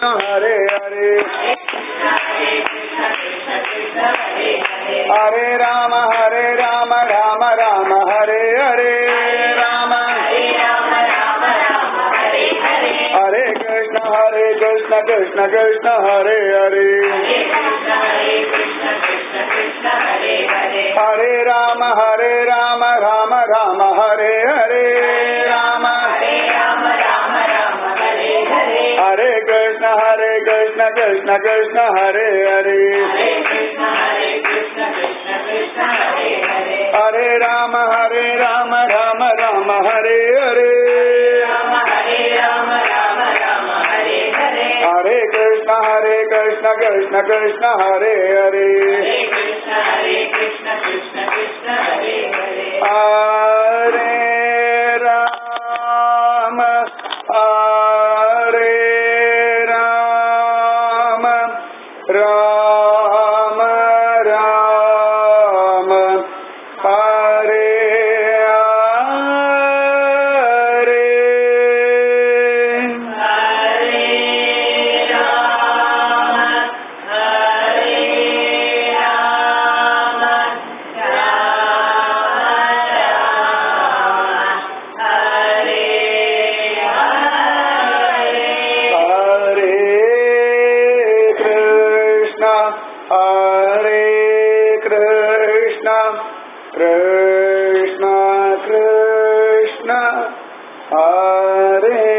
हरे हरे हरे राम हरे राम राम राम हरे हरे राम हरे कृष्ण हरे कृष्ण कृष्ण कृष्ण हरे हरे हरे राम हरे राम राम राम हरे हरे राम हरे कृष्ण हरे कृष्ण कृष्ण कृष्ण हरे हरे हरे राम हरे राम राम राम हरे हरे हरे कृष्ण हरे कृष्ण कृष्ण कृष्ण हरे हरे हरे राम हरे राम राम राम हरे हरे हरे कृष्ण हरे कृष्ण कृष्ण कृष्ण हरे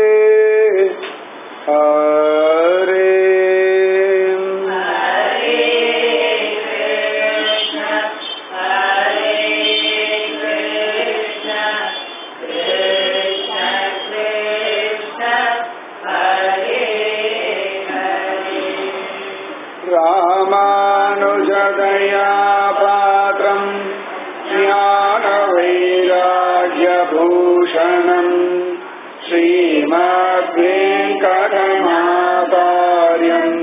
हरे रामानुजदया पात्रम् ज्ञानवैराग्यभूषणम् श्रीमद्वेङ्कटनाचार्यम्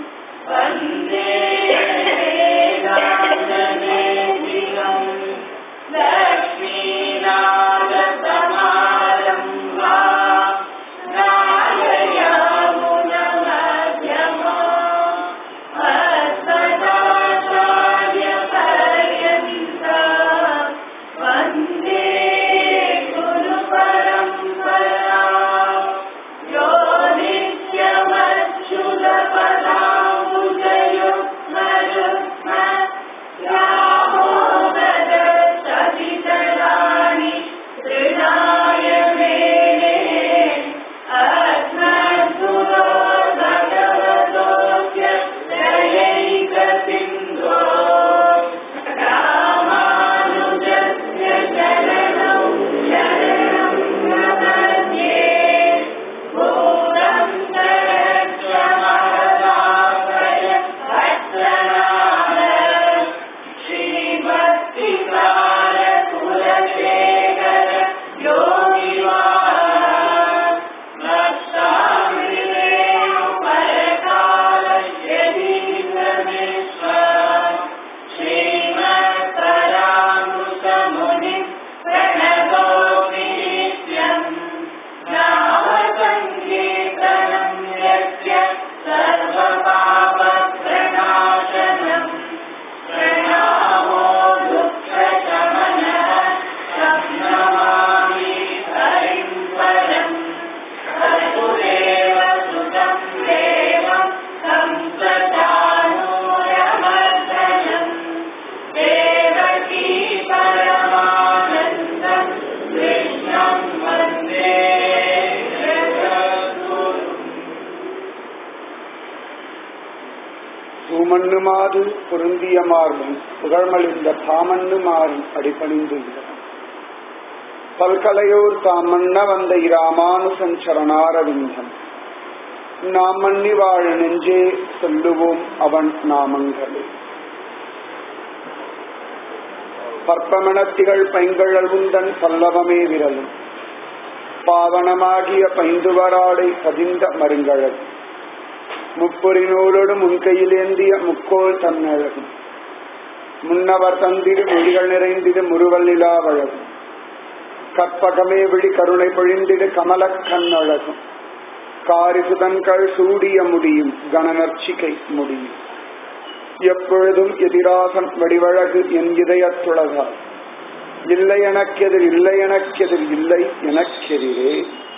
பூமண்ணு மாது பொருந்திய மார்பும் புகழ்மலிந்த பாமண்ணு மாறும் அடிபணிந்து பல்கலையோர் தாம் மன்ன வந்த இராமானுசன் சரணாரவிந்தம் நாம் மன்னி வாழ நெஞ்சே சொல்லுவோம் அவன் நாமங்களே பற்பமணத்திகள் பைங்கழல் உந்தன் பல்லவமே விரலும் பாவனமாகிய பைந்துவராடை பதிந்த மருங்கழல் முப்பொறினோடு முன்கையிலேந்திய முக்கோள் தன்னழகும் முன்னவர் தந்திடு மொழிகள் நிறைந்திடு முறுவல் நிலாவழகும் கற்பகமே விழி கருணை பொழிந்திடு கமலக் கண்ணழகும் காரிசுதன்கள் சூடிய முடியும் கணநர்ச்சிகை முடியும் எப்பொழுதும் எதிராசன் வடிவழகு என் இதயத்துளகால் இல்லை எனக்கெதிர் இல்லை எனக்கெதிர் இல்லை எனக்கெதிரே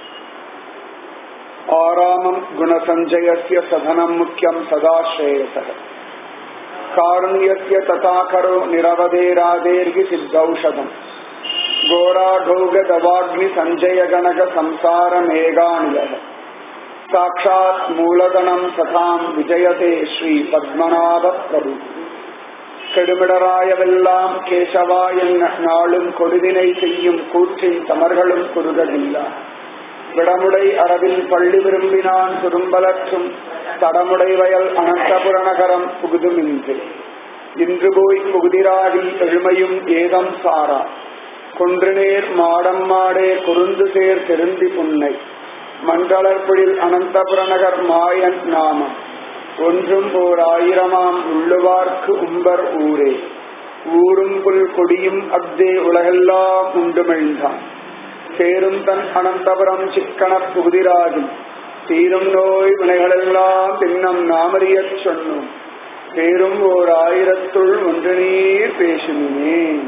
ஆராமம் குணசஞ்சயஸ்ய சதனம் முக்கியம் சதாஸ்ரேயசக காருண்யஸ்ய ததாகரோ நிரவதேராதேர்கி சித்தௌஷதம் घोराघौगदवाग्नि सञ्जय गणक संसार मेघानिलः साक्षात् मूलधनम् सताम् விஜயதே ஸ்ரீ பத்மநாப பிரபு கெடுமிடராயவெல்லாம் கேசவா என்ன நாளும் கொடுவினை செய்யும் கூற்றின் தமர்களும் குறுகவில்லா விடமுடை அரவில் பள்ளி விரும்பினான் சுரும்பலற்றும் தடமுடை வயல் அனந்தபுர நகரம் புகுதுமின்றி இன்று போய் புகுதிராகி எழுமையும் ஏதம் சாரா கொன்றுநேர் மாடம் மாடே குறுந்து சேர் திருந்தி புன்னை மண்டலர்பொழில் அனந்தபுரநகர் மாயன் நாமம் ஒன்றும் ஓர் ஆயிரமாம் உள்ளுவார்க்கு உம்பர் ஊரே ஊரும் புல் கொடியும் அப்தே உலகெல்லாம் உண்டுமிழ்ந்தான் சேரும் தன் அனந்தபுரம் சிக்கனப் புகுதிராகும் தீரும் நோய் வினைகளெல்லாம் பின்னம் நாமறியச் சொன்னோம் பேரும் ஓர் ஆயிரத்துள் ஒன்று நீர் பேசுனேன்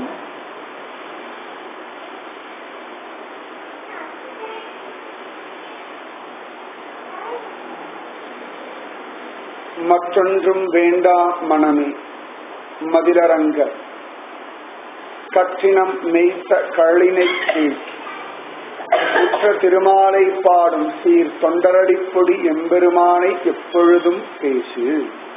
மற்றொன்றும் வேண்டா மனமே மதிலரங்க கற்றினம் மெய்த்த கழினை கீழ் உற்ற திருமாலை பாடும் சீர் தொண்டரடிப்பொடி எம்பெருமானை எப்பொழுதும் பேசு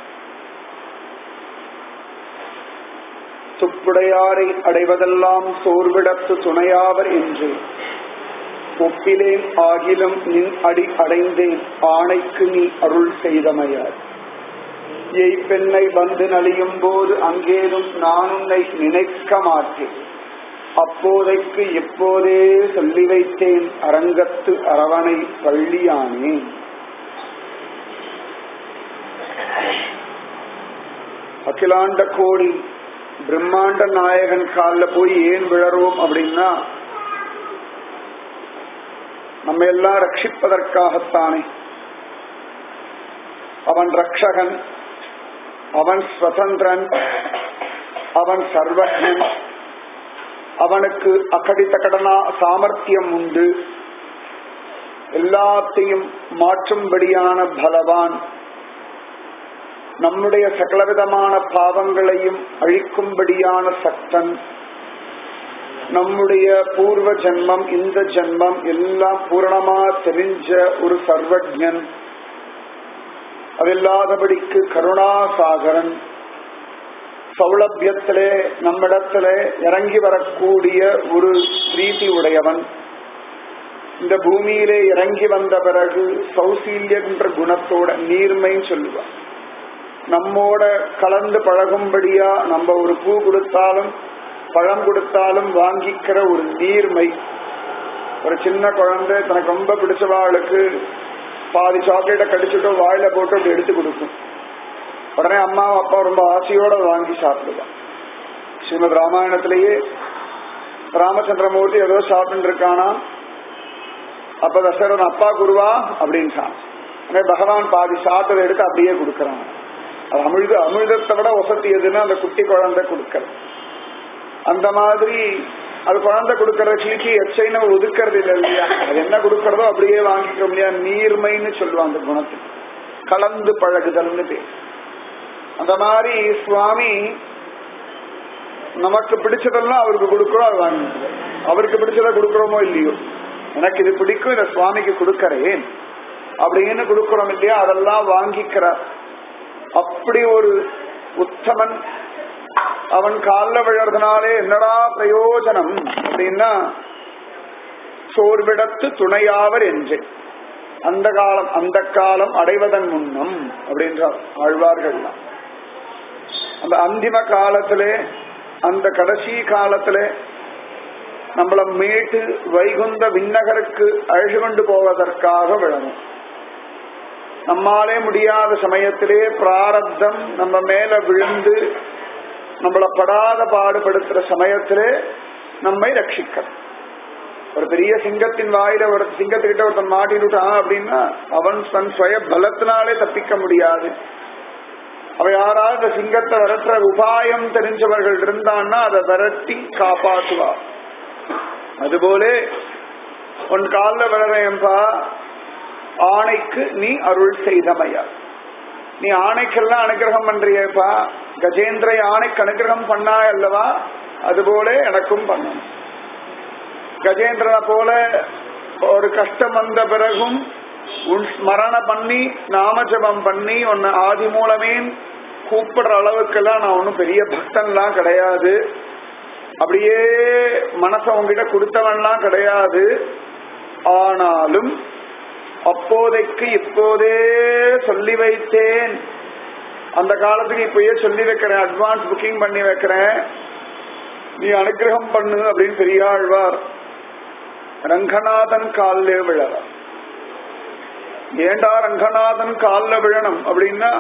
துப்புடையாரை அடைவதெல்லாம் சோர்விடத்து துணையாவர் என்று ஒப்பிலேன் ஆகிலும் நின் அடி அடைந்தேன் ஆணைக்கு நீ அருள் செய்தமையார் எய் பெண்ணை வந்து நலியும் போது அங்கேதும் நான் உன்னை நினைக்க மாட்டேன் அப்போதைக்கு எப்போதே சொல்லி வைத்தேன் அரங்கத்து அரவணை பள்ளியானேன் அகிலாண்ட கோடி பிரம்மாண்ட நாயகன் காலில் போய் ஏன் விழறோம் அப்படின்னா நம்ம எல்லாம் ரட்சிப்பதற்காகத்தானே அவன் ரக்ஷகன் அவன் ஸ்வதந்திரன் அவன் சர்வஜன் அவனுக்கு அக்கடித்த கடனா சாமர்த்தியம் உண்டு எல்லாத்தையும் மாற்றும்படியான பலவான் நம்முடைய சகலவிதமான பாவங்களையும் அழிக்கும்படியான சக்தன் நம்முடைய பூர்வ ஜென்மம் இந்த ஜென்மம் எல்லாம் பூரணமா தெரிஞ்ச ஒரு சர்வஜன் அதில்லாதபடிக்கு கருணாசாகரன் சௌலபியத்திலே நம்மிடத்திலே இறங்கி வரக்கூடிய ஒரு பிரீதி உடையவன் இந்த பூமியிலே இறங்கி வந்த பிறகு சௌசீல்யன்ற குணத்தோட நீர்மைன்னு சொல்லுவான் நம்மோட கலந்து பழகும்படியா நம்ம ஒரு பூ கொடுத்தாலும் பழம் கொடுத்தாலும் வாங்கிக்கிற ஒரு நீர்மை ஒரு சின்ன குழந்தை தனக்கு ரொம்ப பிடிச்சவாளுக்கு பாதி சாக்லேட்டை கடிச்சுட்டோ வாயில போட்டு அப்படி எடுத்து கொடுக்கும் உடனே அம்மா அப்பா ரொம்ப ஆசையோட வாங்கி சாப்பிடுவான் ஸ்ரீமத் ராமாயணத்திலேயே ராமச்சந்திரமூர்த்தி ஏதோ சாப்பிட்டு இருக்கானா அப்ப தசரன் அப்பா குருவா அப்படின்ட்டான் உடனே பகவான் பாதி சாப்பிட்டதை எடுத்து அப்படியே கொடுக்கறான் அது அமிழ்த அமிழ்தத்தை விட வசதி எதுன்னா அந்த குட்டி குழந்தை கொடுக்கறது அந்த மாதிரி அது குழந்தை கொடுக்கறத கிழிச்சி எச்சைன்னு ஒதுக்கிறது இல்லை இல்லையா அது என்ன கொடுக்கறதோ அப்படியே வாங்கிக்கிறோம் இல்லையா நீர்மைன்னு சொல்லுவாங்க அந்த குணத்துக்கு கலந்து பழகுதல்னு பேர் அந்த மாதிரி சுவாமி நமக்கு பிடிச்சதெல்லாம் அவருக்கு கொடுக்கிறோம் அது வாங்கிக்கிறோம் அவருக்கு பிடிச்சதை கொடுக்கிறோமோ இல்லையோ எனக்கு இது பிடிக்கும் இதை சுவாமிக்கு கொடுக்கறேன் அப்படின்னு கொடுக்கிறோம் இல்லையா அதெல்லாம் வாங்கிக்கிறார் அப்படி ஒரு உத்தமன் அவன் காலில் விழறதுனாலே என்னடா பிரயோஜனம் அப்படின்னா சோர்விடத்து துணையாவர் என்று அந்த காலம் அந்த காலம் அடைவதன் முன்னம் அப்படின்றார் ஆழ்வார்கள்லாம் அந்த அந்திம காலத்திலே அந்த கடைசி காலத்திலே நம்மள மீட்டு வைகுந்த விண்ணகருக்கு அழகு கொண்டு போவதற்காக விழணும் நம்மாலே முடியாத சமயத்திலே பிராரப்தம் நம்ம மேல விழுந்து நம்மள படாத பாடுபடுத்துற சமயத்திலே நம்மை ரட்சிக்கணும் ஒரு பெரிய சிங்கத்தின் வாயில ஒரு சிங்கத்துக்கிட்ட ஒருத்தன் மாட்டிவிட்டான் அப்படின்னா அவன் தன் சுய பலத்தினாலே தப்பிக்க முடியாது அவ யாராவது இந்த சிங்கத்தை விரட்டுற உபாயம் தெரிஞ்சவர்கள் இருந்தான்னா அதை விரட்டி காப்பாற்றுவா அதுபோல உன் காலில் விழறேன்பா ஆணைக்கு நீ அருள் செய்தமையா நீ ஆணைக்கெல்லாம் அனுகிரகம் பண்றியேப்பா கஜேந்திர ஆணைக்கு அனுகிரகம் பண்ணாய் அல்லவா அதுபோல எனக்கும் பண்ணணும் கஜேந்திரனை போல ஒரு கஷ்டம் வந்த பிறகும் உன் ஸ்மரண பண்ணி நாமஜபம் பண்ணி உன்னை ஆதி மூலமே கூப்பிடுற அளவுக்கெல்லாம் நான் ஒன்றும் பெரிய பக்தன்லாம் கிடையாது அப்படியே மனசை உங்ககிட்ட கொடுத்தவன்லாம் கிடையாது ஆனாலும் அப்போதைக்கு இப்போதே சொல்லி வைத்தேன் அந்த காலத்துக்கு இப்பயே சொல்லி வைக்கிறேன் அட்வான்ஸ் புக்கிங் பண்ணி வைக்கிறேன் நீ அனுகிரகம் பண்ணு அப்படின்னு பெரியாழ்வார் ரங்கநாதன் காலில் விழறார் ஏண்டா ரங்கநாதன் காலில் விழணும் அப்படின்னா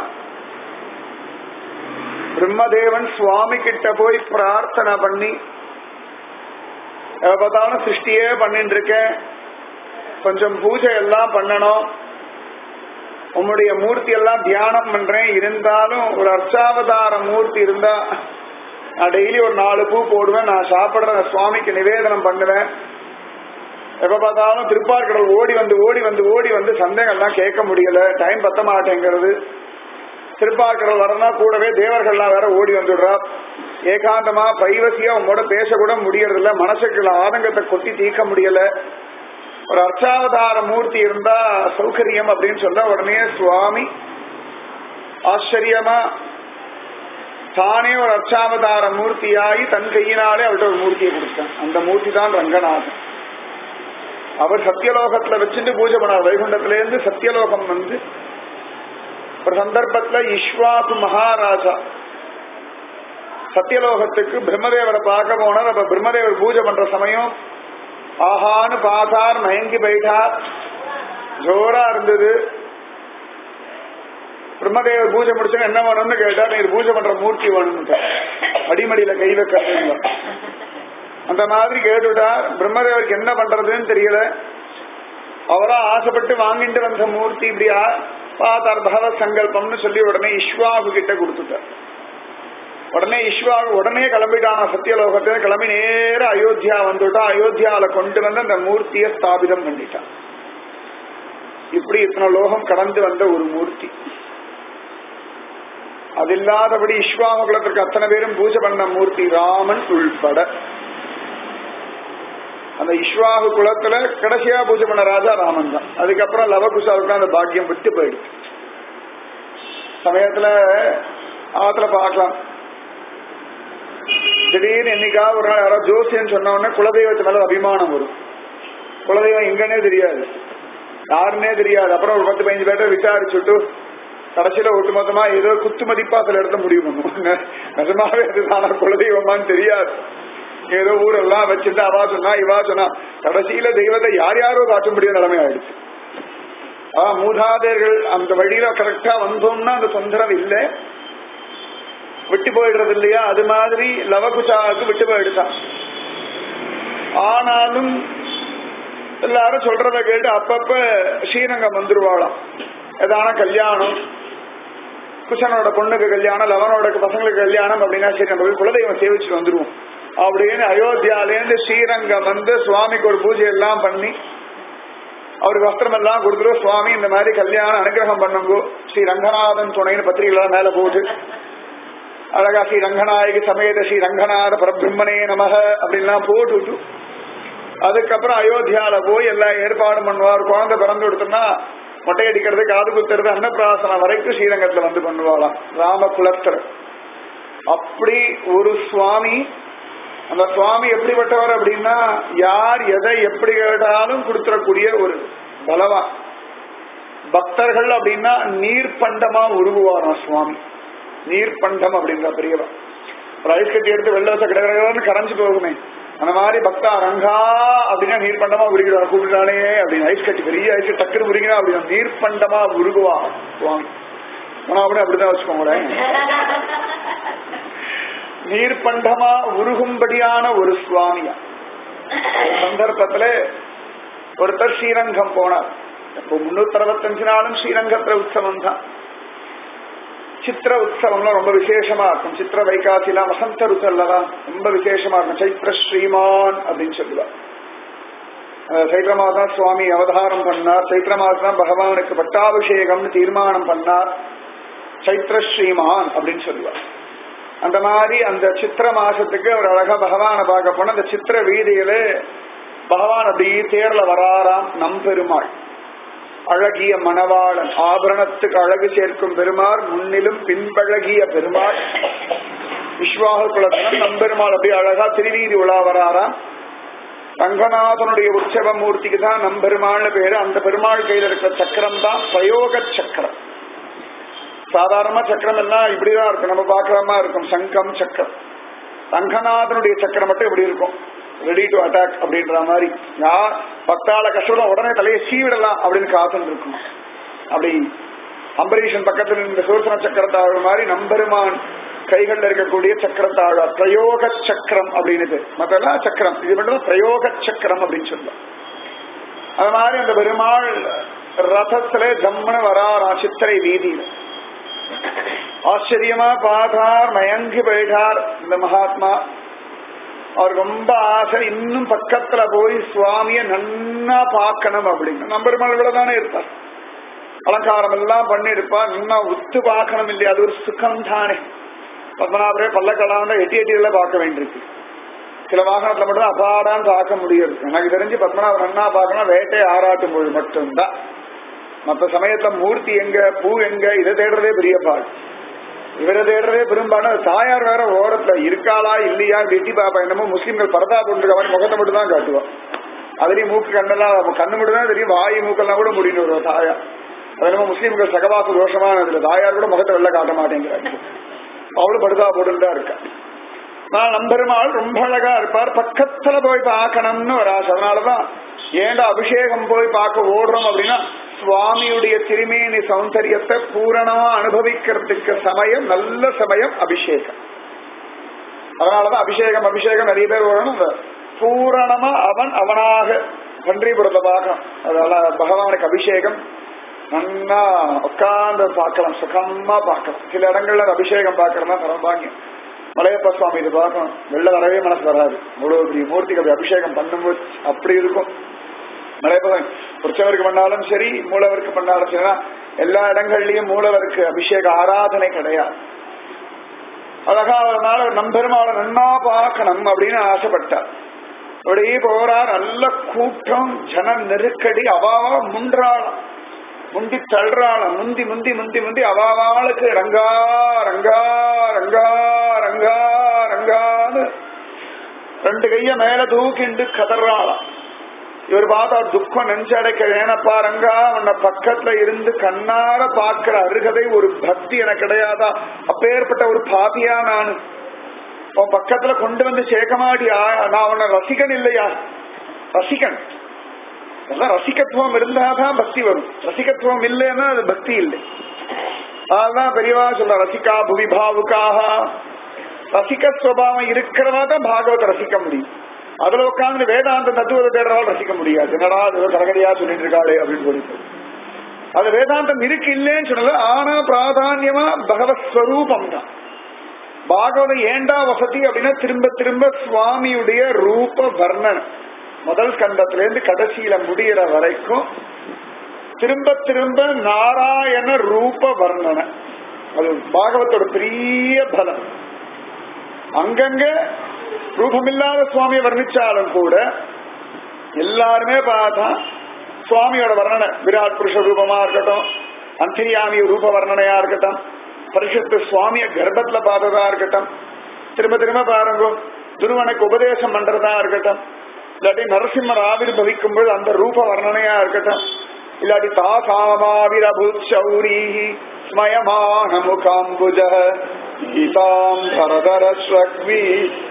பிரம்மதேவன் சுவாமி கிட்ட போய் பிரார்த்தனை பண்ணி பார்த்தாலும் சிருஷ்டியே பண்ணிட்டு இருக்கேன் கொஞ்சம் பூஜை எல்லாம் பண்ணணும் உம்முடைய மூர்த்தி எல்லாம் தியானம் பண்றேன் இருந்தாலும் ஒரு அர்ச்சாவதார மூர்த்தி இருந்தா நான் டெய்லி ஒரு நாலு பூ போடுவேன் நான் சாப்பிடுற சுவாமிக்கு நிவேதனம் பண்ணுவேன் எப்ப பார்த்தாலும் திருப்பார்கடல் ஓடி வந்து ஓடி வந்து ஓடி வந்து சந்தேகம்லாம் கேட்க முடியல டைம் பத்த மாட்டேங்கிறது திருப்பார்கடல் வரனா கூடவே தேவர்கள்லாம் வேற ஓடி வந்துடுறா ஏகாந்தமா பைவசியா உங்களோட பேச கூட முடியறதில்ல மனசுக்குள்ள ஆதங்கத்தை கொட்டி தீர்க்க முடியல ஒரு அர்ச்சாவதார மூர்த்தி இருந்தா சௌகரியம் அப்படின்னு சொல்ல உடனே சுவாமி ஆச்சரியமா தானே ஒரு அர்ச்சாவதார மூர்த்தியாகி தன் கையினாலே அவர்கிட்ட ஒரு மூர்த்தியை கொடுத்தான் அந்த மூர்த்தி தான் ரங்கநாதன் அவர் சத்தியலோகத்துல வச்சுட்டு பூஜை பண்ணார் வைகுண்டத்துல இருந்து சத்தியலோகம் வந்து ஒரு சந்தர்ப்பத்துல இஸ்வாசு மகாராஜா சத்தியலோகத்துக்கு பிரம்மதேவரை பார்க்க போனார் அப்ப பிரம்மதேவர் பூஜை பண்ற சமயம் ஆஹான்னு பார்த்தார் மயங்கி போயிட்டார் ஜோரா இருந்தது பிரம்மதேவர் பூஜை முடிச்சு என்ன வேணும்னு கேட்டார் நீர் பூஜை பண்ற மூர்த்தி வேணும்னு அடிமடியில கை வைக்க அந்த மாதிரி கேட்டுட்டார் பிரம்மதேவருக்கு என்ன பண்றதுன்னு தெரியல அவரா ஆசைப்பட்டு வாங்கிட்டு வந்த மூர்த்தி இப்படியா பார்த்தார் பகவத் சங்கல்பம்னு சொல்லி உடனே இஸ்வாகு கிட்ட கொடுத்துட்டார் உடனே இஸ்வாகு உடனே கிளம்பிட்டான் சத்தியலோகத்துல கிளம்பி நேர அயோத்தியா வந்துட்டா அயோத்தியால கொண்டு வந்து அந்த மூர்த்தியை ஸ்தாபிதம் பண்ணிட்டான் இப்படி இத்தனை லோகம் கடந்து வந்த ஒரு மூர்த்தி அது இல்லாதபடி இஸ்வாம குலத்திற்கு அத்தனை பேரும் பூஜை பண்ண மூர்த்தி ராமன் உள்பட அந்த இஸ்வாகு குலத்துல கடைசியா பூஜை பண்ண ராஜா ராமன் தான் அதுக்கப்புறம் லவகுசாவுக்கு அந்த பாக்கியம் விட்டு போயிடுச்சு சமயத்துல ஆத்துல பார்க்கலாம் திடீர்னு என்னைக்காவது ஒரு நாள் யாராவது ஜோசியன்னு சொன்ன உடனே குலதெய்வத்து மேல அபிமானம் வரும் குலதெய்வம் எங்கன்னே தெரியாது யாருன்னே தெரியாது அப்புறம் ஒரு பத்து பதினஞ்சு பேர்ட்ட விசாரிச்சுட்டு கடைசியில ஒட்டுமொத்தமா ஏதோ குத்து மதிப்பா சில இடத்த முடிவு பண்ணுவாங்க நிஜமாவே அதுதான குலதெய்வமான்னு தெரியாது ஏதோ ஊரெல்லாம் வச்சுட்டு அவா சொன்னா இவா சொன்னா கடைசியில தெய்வத்தை யார் யாரோ காட்ட முடியும் நிலைமை ஆயிடுச்சு ஆ மூதாதையர்கள் அந்த வழியில கரெக்டா வந்தோம்னா அந்த தொந்தரவு இல்லை விட்டு போயிடுறது இல்லையா அது மாதிரி லவகுசாவுக்கு விட்டு போயிடுதான் ஆனாலும் எல்லாரும் சொல்றத கேட்டு அப்பப்ப ஸ்ரீரங்கம் வந்துருவாளாம் ஏதான கல்யாணம் குஷனோட பொண்ணுக்கு கல்யாணம் லவனோட பசங்களுக்கு கல்யாணம் அப்படின்னா சரி நம்ம போய் குலதெய்வம் சேவிச்சுட்டு வந்துருவோம் அப்படின்னு அயோத்தியாலேருந்து ஸ்ரீரங்கம் வந்து சுவாமிக்கு ஒரு பூஜை எல்லாம் பண்ணி அவருக்கு வஸ்திரம் எல்லாம் கொடுத்துரும் சுவாமி இந்த மாதிரி கல்யாணம் அனுகிரகம் பண்ணுங்க ஸ்ரீ ரங்கநாதன் துணைன்னு பத்திரிகைலாம் மேல போகுது அழகா ஸ்ரீ ரங்கநாயகி சமேத ஸ்ரீ ரங்கநாத பரபிரம்மனே நமக அப்படின்லாம் போட்டுட்டு அதுக்கப்புறம் அயோத்தியால போய் எல்லா ஏற்பாடும் பண்ணுவார் குழந்தை பிறந்து கொடுத்தோம்னா மொட்டை அடிக்கிறது காது குத்துறது அன்னப்பிராசனம் வரைக்கும் ஸ்ரீரங்கத்துல வந்து பண்ணுவாளாம் ராம குலஸ்தர் அப்படி ஒரு சுவாமி அந்த சுவாமி எப்படிப்பட்டவர் அப்படின்னா யார் எதை எப்படி கேட்டாலும் கொடுத்துடக்கூடிய ஒரு பலவான் பக்தர்கள் அப்படின்னா நீர்பண்டமா உருகுவாராம் சுவாமி நீர்பண்டம் அப்படின்ற பெரியவன் ஒரு ஐஸ் கட்டி எடுத்து வெள்ள வச்ச கிடக்கிறன்னு கரைஞ்சு போகுமே அந்த மாதிரி பக்தா ரங்கா அப்படின்னா நீர்பண்டமா உருகிடுவார் கூப்பிட்டானே அப்படின்னு ஐஸ் கட்டி பெரிய ஐஸ் கட்டி டக்குனு உருகினா அப்படின்னா நீர்பண்டமா உருகுவா சுவாமி ஆனா அப்படி அப்படிதான் வச்சுக்கோங்களேன் நீர்பண்டமா உருகும்படியான ஒரு சுவாமியா ஒரு சந்தர்ப்பத்துல ஒருத்தர் ஸ்ரீரங்கம் போனார் இப்போ முன்னூத்தி அறுபத்தஞ்சு நாளும் ஸ்ரீரங்கத்துல உற்சவம் தான் சித்திர உற்சவம்லாம் ரொம்ப விசேஷமா இருக்கும் சித்திர வைகாசிலாம் வசந்த ருத்து அல்லவா ரொம்ப விசேஷமா இருக்கும் சைத்திர ஸ்ரீமான் அப்படின்னு சொல்லுவார் அஹ் சைத்திர மாதம் சுவாமி அவதாரம் பண்ணார் சைத்திர மாதம் தான் பகவானுக்கு பட்டாபிஷேகம்னு தீர்மானம் பண்ணார் சைத்திர ஸ்ரீமான் அப்படின்னு சொல்லுவார் அந்த மாதிரி அந்த சித்திர மாசத்துக்கு அவர் அழகா பகவானை பார்க்க போன அந்த சித்திர வீதியில பகவான் அப்படியே தேர்ல வராராம் நம்பெருமாள் அழகிய மணவாளன் ஆபரணத்துக்கு அழகு சேர்க்கும் பெருமாள் முன்னிலும் பின்பழகிய பெருமாள் விஸ்வாக குலத்தினம் நம்பெருமாள் அப்படியே அழகா திருவீதி உலா வராராம் ரங்கநாதனுடைய உற்சவ மூர்த்திக்கு தான் நம்பெருமாள்னு பேரு அந்த பெருமாள் கையில இருக்கிற சக்கரம் தான் பிரயோக சக்கரம் சாதாரணமா சக்கரம் எல்லாம் இப்படிதான் இருக்கும் நம்ம பாக்குறமா இருக்கும் சங்கம் சக்கரம் ரங்கநாதனுடைய சக்கரம் மட்டும் இப்படி இருக்கும் ரெடி டு அட்டாக் அப்படின்ற மாதிரி யார் பக்தால கஷ்டம் உடனே தலையை சீவிடலாம் அப்படின்னு காத்துன்னு இருக்கும் அப்படி அம்பரீஷன் பக்கத்துல இந்த சூர்சன சக்கரத்தாழ்வு மாதிரி நம்பெருமான் கைகள்ல இருக்கக்கூடிய சக்கரத்தாழ்வா பிரயோக சக்கரம் அப்படின்னு மத்தெல்லாம் சக்கரம் இது மட்டும் பிரயோக சக்கரம் அப்படின்னு சொல்லுவோம் அது மாதிரி அந்த பெருமாள் ரதத்துல ஜம்முன வராரா சித்திரை வீதியில ஆச்சரியமா பார்த்தார் மயங்கி போயிட்டார் இந்த மகாத்மா அவர் ரொம்ப ஆசை இன்னும் பக்கத்துல போய் சுவாமிய நன்னா பார்க்கணும் அப்படின்னு நம்பெருமாள் இவ்வளவுதானே இருப்பார் அலங்காரம் எல்லாம் பண்ணி இருப்பார் நன்னா உத்து பார்க்கணும் இல்லையா அது ஒரு சுகம் தானே பத்மநாபரே பல்லக்கடாண்ட எட்டி எட்டியில பார்க்க வேண்டியிருக்கு சில வாகனத்துல மட்டும் அபாடான்னு பார்க்க முடியாது எனக்கு தெரிஞ்சு பத்மநாபர் நன்னா பார்க்கணும் வேட்டை ஆராட்டும் பொழுது மட்டும்தான் மற்ற சமயத்துல மூர்த்தி எங்க பூ எங்க இதை தேடுறதே பெரிய பாடு இவரை தேடுறதே பெரும்பாலும் தாயார் வேற ஓரத்துல இருக்காளா இல்லையா வெட்டி பாப்பா என்னமோ முஸ்லீம்கள் பரதா போட்டு மாதிரி முகத்தை மட்டும் தான் காட்டுவா அதுலயும் மூக்கு கண்ணெல்லாம் கண்ணு மட்டும் தான் தெரியும் வாய் மூக்கெல்லாம் கூட முடியும் ஒரு தாயார் அது என்னமோ முஸ்லீம்கள் சகவாச தோஷமானதுல தாயார் கூட முகத்தை வெளில காட்ட மாட்டேங்கிறாங்க அவளும் படுதா போட்டு தான் இருக்கா நான் நம்பெருமாள் ரொம்ப அழகா இருப்பார் பக்கத்துல போய் பார்க்கணும்னு ஒரு ஆசை அதனாலதான் ஏண்டா அபிஷேகம் போய் பார்க்க ஓடுறோம் அப்படின்னா சுவாமியுடைய திருமேனி சௌந்தரியத்தை பூரணமா அனுபவிக்கிறதுக்கு சமயம் நல்ல சமயம் அபிஷேகம் அதனாலதான் அபிஷேகம் அபிஷேகம் நிறைய பேர் வரணும் பூரணமா அவன் அவனாக பன்றிபுரத்தை பார்க்கணும் அதனால பகவானுக்கு அபிஷேகம் நன்னா உட்கார்ந்து பார்க்கலாம் சுகமா பார்க்கலாம் சில இடங்கள்ல அபிஷேகம் பார்க்கறதா பரவாங்க மலையப்ப சுவாமி இது பார்க்கணும் வெளில வரவே மனசு வராது அவ்வளவு பெரிய மூர்த்திக்கு அப்படி அபிஷேகம் பண்ணும்போது அப்படி இருக்கும் மலையப்பன் உற்சவருக்கு பண்ணாலும் சரி மூலவருக்கு பண்ணாலும் சரி எல்லா இடங்கள்லயும் மூலவருக்கு அபிஷேக ஆராதனை கிடையாது அழகா அதனால நம்பெருமாளை நன்னா பார்க்கணும் அப்படின்னு ஆசைப்பட்டார் அப்படியே போறார் நல்ல கூட்டம் ஜன நெருக்கடி அவாவா முன்றாளாம் முந்தி தள்ளுறாளாம் முந்தி முந்தி முந்தி முந்தி அவாவாளுக்கு ரங்கா ரங்கா ரங்கா ரங்கா ரங்கான்னு ரெண்டு கைய மேல தூக்கிண்டு கதறாளாம் இவர் பார்த்தா துக்கம் நெஞ்சடைக்க வேணப்பா ரங்கா உன்னை பக்கத்துல இருந்து கண்ணார பாக்குற அருகதை ஒரு பக்தி எனக்கு கிடையாதா அப்பேற்பட்ட ஒரு பாபியா நானு உன் பக்கத்துல கொண்டு வந்து சேர்க்க மாட்டியா நான் உன்னை ரசிகன் இல்லையா ரசிகன் அதான் ரசிகத்துவம் இருந்தாதான் பக்தி வரும் ரசிகத்துவம் இல்லைன்னா அது பக்தி இல்லை அதான் பெரியவா சொல்ற ரசிகா புவி பாவுக்காக ரசிக சுவாவம் இருக்கிறவா தான் பாகவத்தை ரசிக்க முடியும் அதுல உட்காந்து வேதாந்த தத்துவத்தை தேடுறவாள் ரசிக்க முடியாது என்னடா அது தரகடியா சொல்லிட்டு இருக்காளே அப்படின்னு சொல்லிட்டு அது வேதாந்தம் இருக்கு இல்லைன்னு சொன்னது ஆனா பிராதான்யமா பகவத் ஸ்வரூபம் தான் பாகவதம் ஏண்டா வசதி அப்படின்னா திரும்ப திரும்ப சுவாமியுடைய ரூப வர்ணனை முதல் கண்டத்துல இருந்து கடைசியில முடிகிற வரைக்கும் திரும்ப திரும்ப நாராயண ரூப வர்ணனை அது பாகவத்தோட பெரிய பலம் அங்கங்க ரூபமில்லாத சுவாமியை வர்ணிச்சாலும் கூட எல்லாருமே பார்த்தா சுவாமியோட வர்ணனை விராட் புருஷ ரூபமா இருக்கட்டும் அந்தரியாமி ரூப வர்ணனையா இருக்கட்டும் பரிஷத்து சுவாமிய கர்ப்பத்துல பார்த்ததா இருக்கட்டும் திரும்ப திரும்ப பாருங்க துருவனுக்கு உபதேசம் பண்றதா இருக்கட்டும் இல்லாட்டி நரசிம்மர் ஆவிர்பவிக்கும் பொழுது அந்த ரூப வர்ணனையா இருக்கட்டும் இல்லாட்டி தாசாமாவிரபுத் சௌரி ஸ்மயமான முகாம்புஜ கீதாம் பரதர ஸ்வக்வி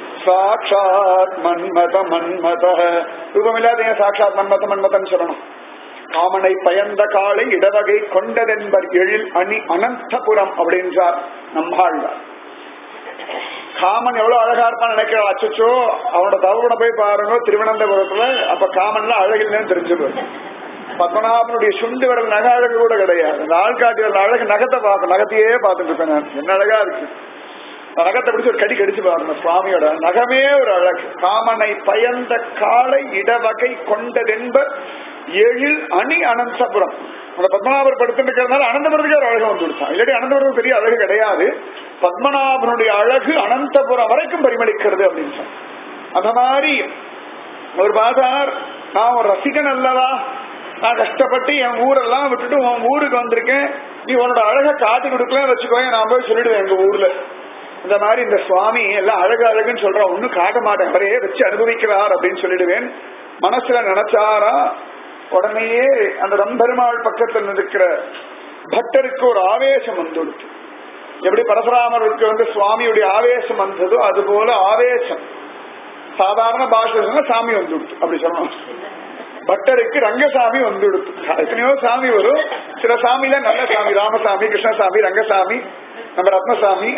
சாட்சாத் மன்மத மன்மத ரூபமில்லாத சாட்சாத் மன்மத மன்மதன் சொல்லணும் காமனை பயந்த காலை இடவகை கொண்டதென்பர் எழில் அணி அனந்தபுரம் அப்படின்றார் நம்மாழ்வார் காமன் எவ்வளவு அழகா இருப்பான்னு நினைக்கிறா அச்சோ அவனோட தவறுன போய் பாருங்க திருவனந்தபுரத்துல அப்ப காமன்லாம் அழகில்லைன்னு தெரிஞ்சுக்கும் பத்மநாபனுடைய சுண்டு விரல் நகை அழகு கூட கிடையாது அந்த ஆள்காட்டி விரல் அழகு நகத்தை பார்க்க நகத்தையே பார்த்துட்டு இருப்பேன் நான் என்ன அழகா இருக்கு அந்த நகத்தை பிடிச்சி ஒரு கடி கடிச்சு பார்க்கணும் சுவாமியோட நகமே ஒரு அழகு காமனை பயந்த காலை இடவகை கொண்டதென்ப எழில் அணி அனந்தபுரம் அந்த பத்மநாபர் படுத்துட்டு இருக்கிறதுனால அனந்தபுரத்துக்கு ஒரு அழகு வந்து கொடுத்தான் இல்லாட்டி அனந்தபுரம் பெரிய அழகு கிடையாது பத்மநாபனுடைய அழகு அனந்தபுரம் வரைக்கும் பரிமளிக்கிறது அப்படின்னு சொன்னான் அந்த மாதிரி ஒரு பாதார் நான் ஒரு ரசிகன் அல்லவா நான் கஷ்டப்பட்டு என் ஊரெல்லாம் விட்டுட்டு உன் ஊருக்கு வந்திருக்கேன் நீ உன்னோட அழகை காட்டி கொடுக்கலன்னு வச்சுக்கோங்க நான் போய் சொல்லிடுவேன் எங்க ஊர்ல இந்த மாதிரி இந்த சுவாமி எல்லாம் அழகு அழகுன்னு சொல்றா ஒன்னும் காட்ட மாட்டேன் அவரையே வச்சு அனுபவிக்கிறார் அப்படின்னு சொல்லிடுவேன் மனசுல நினைச்சாரா உடனேயே அந்த ரம்பெருமாள் பக்கத்தில் இருக்கிற பக்தருக்கு ஒரு ஆவேசம் வந்துடுச்சு எப்படி பரசுராமருக்கு வந்து சுவாமியுடைய ஆவேசம் வந்ததோ அது போல ஆவேசம் சாதாரண பாஷை சொன்னா சாமி வந்துடுச்சு அப்படி சொல்லணும் பக்தருக்கு ரங்கசாமி வந்துடுத்து எத்தனையோ சாமி வரும் சில சாமியில நல்ல சாமி ராமசாமி கிருஷ்ணசாமி ரங்கசாமி நம்ம ரத்னசாமி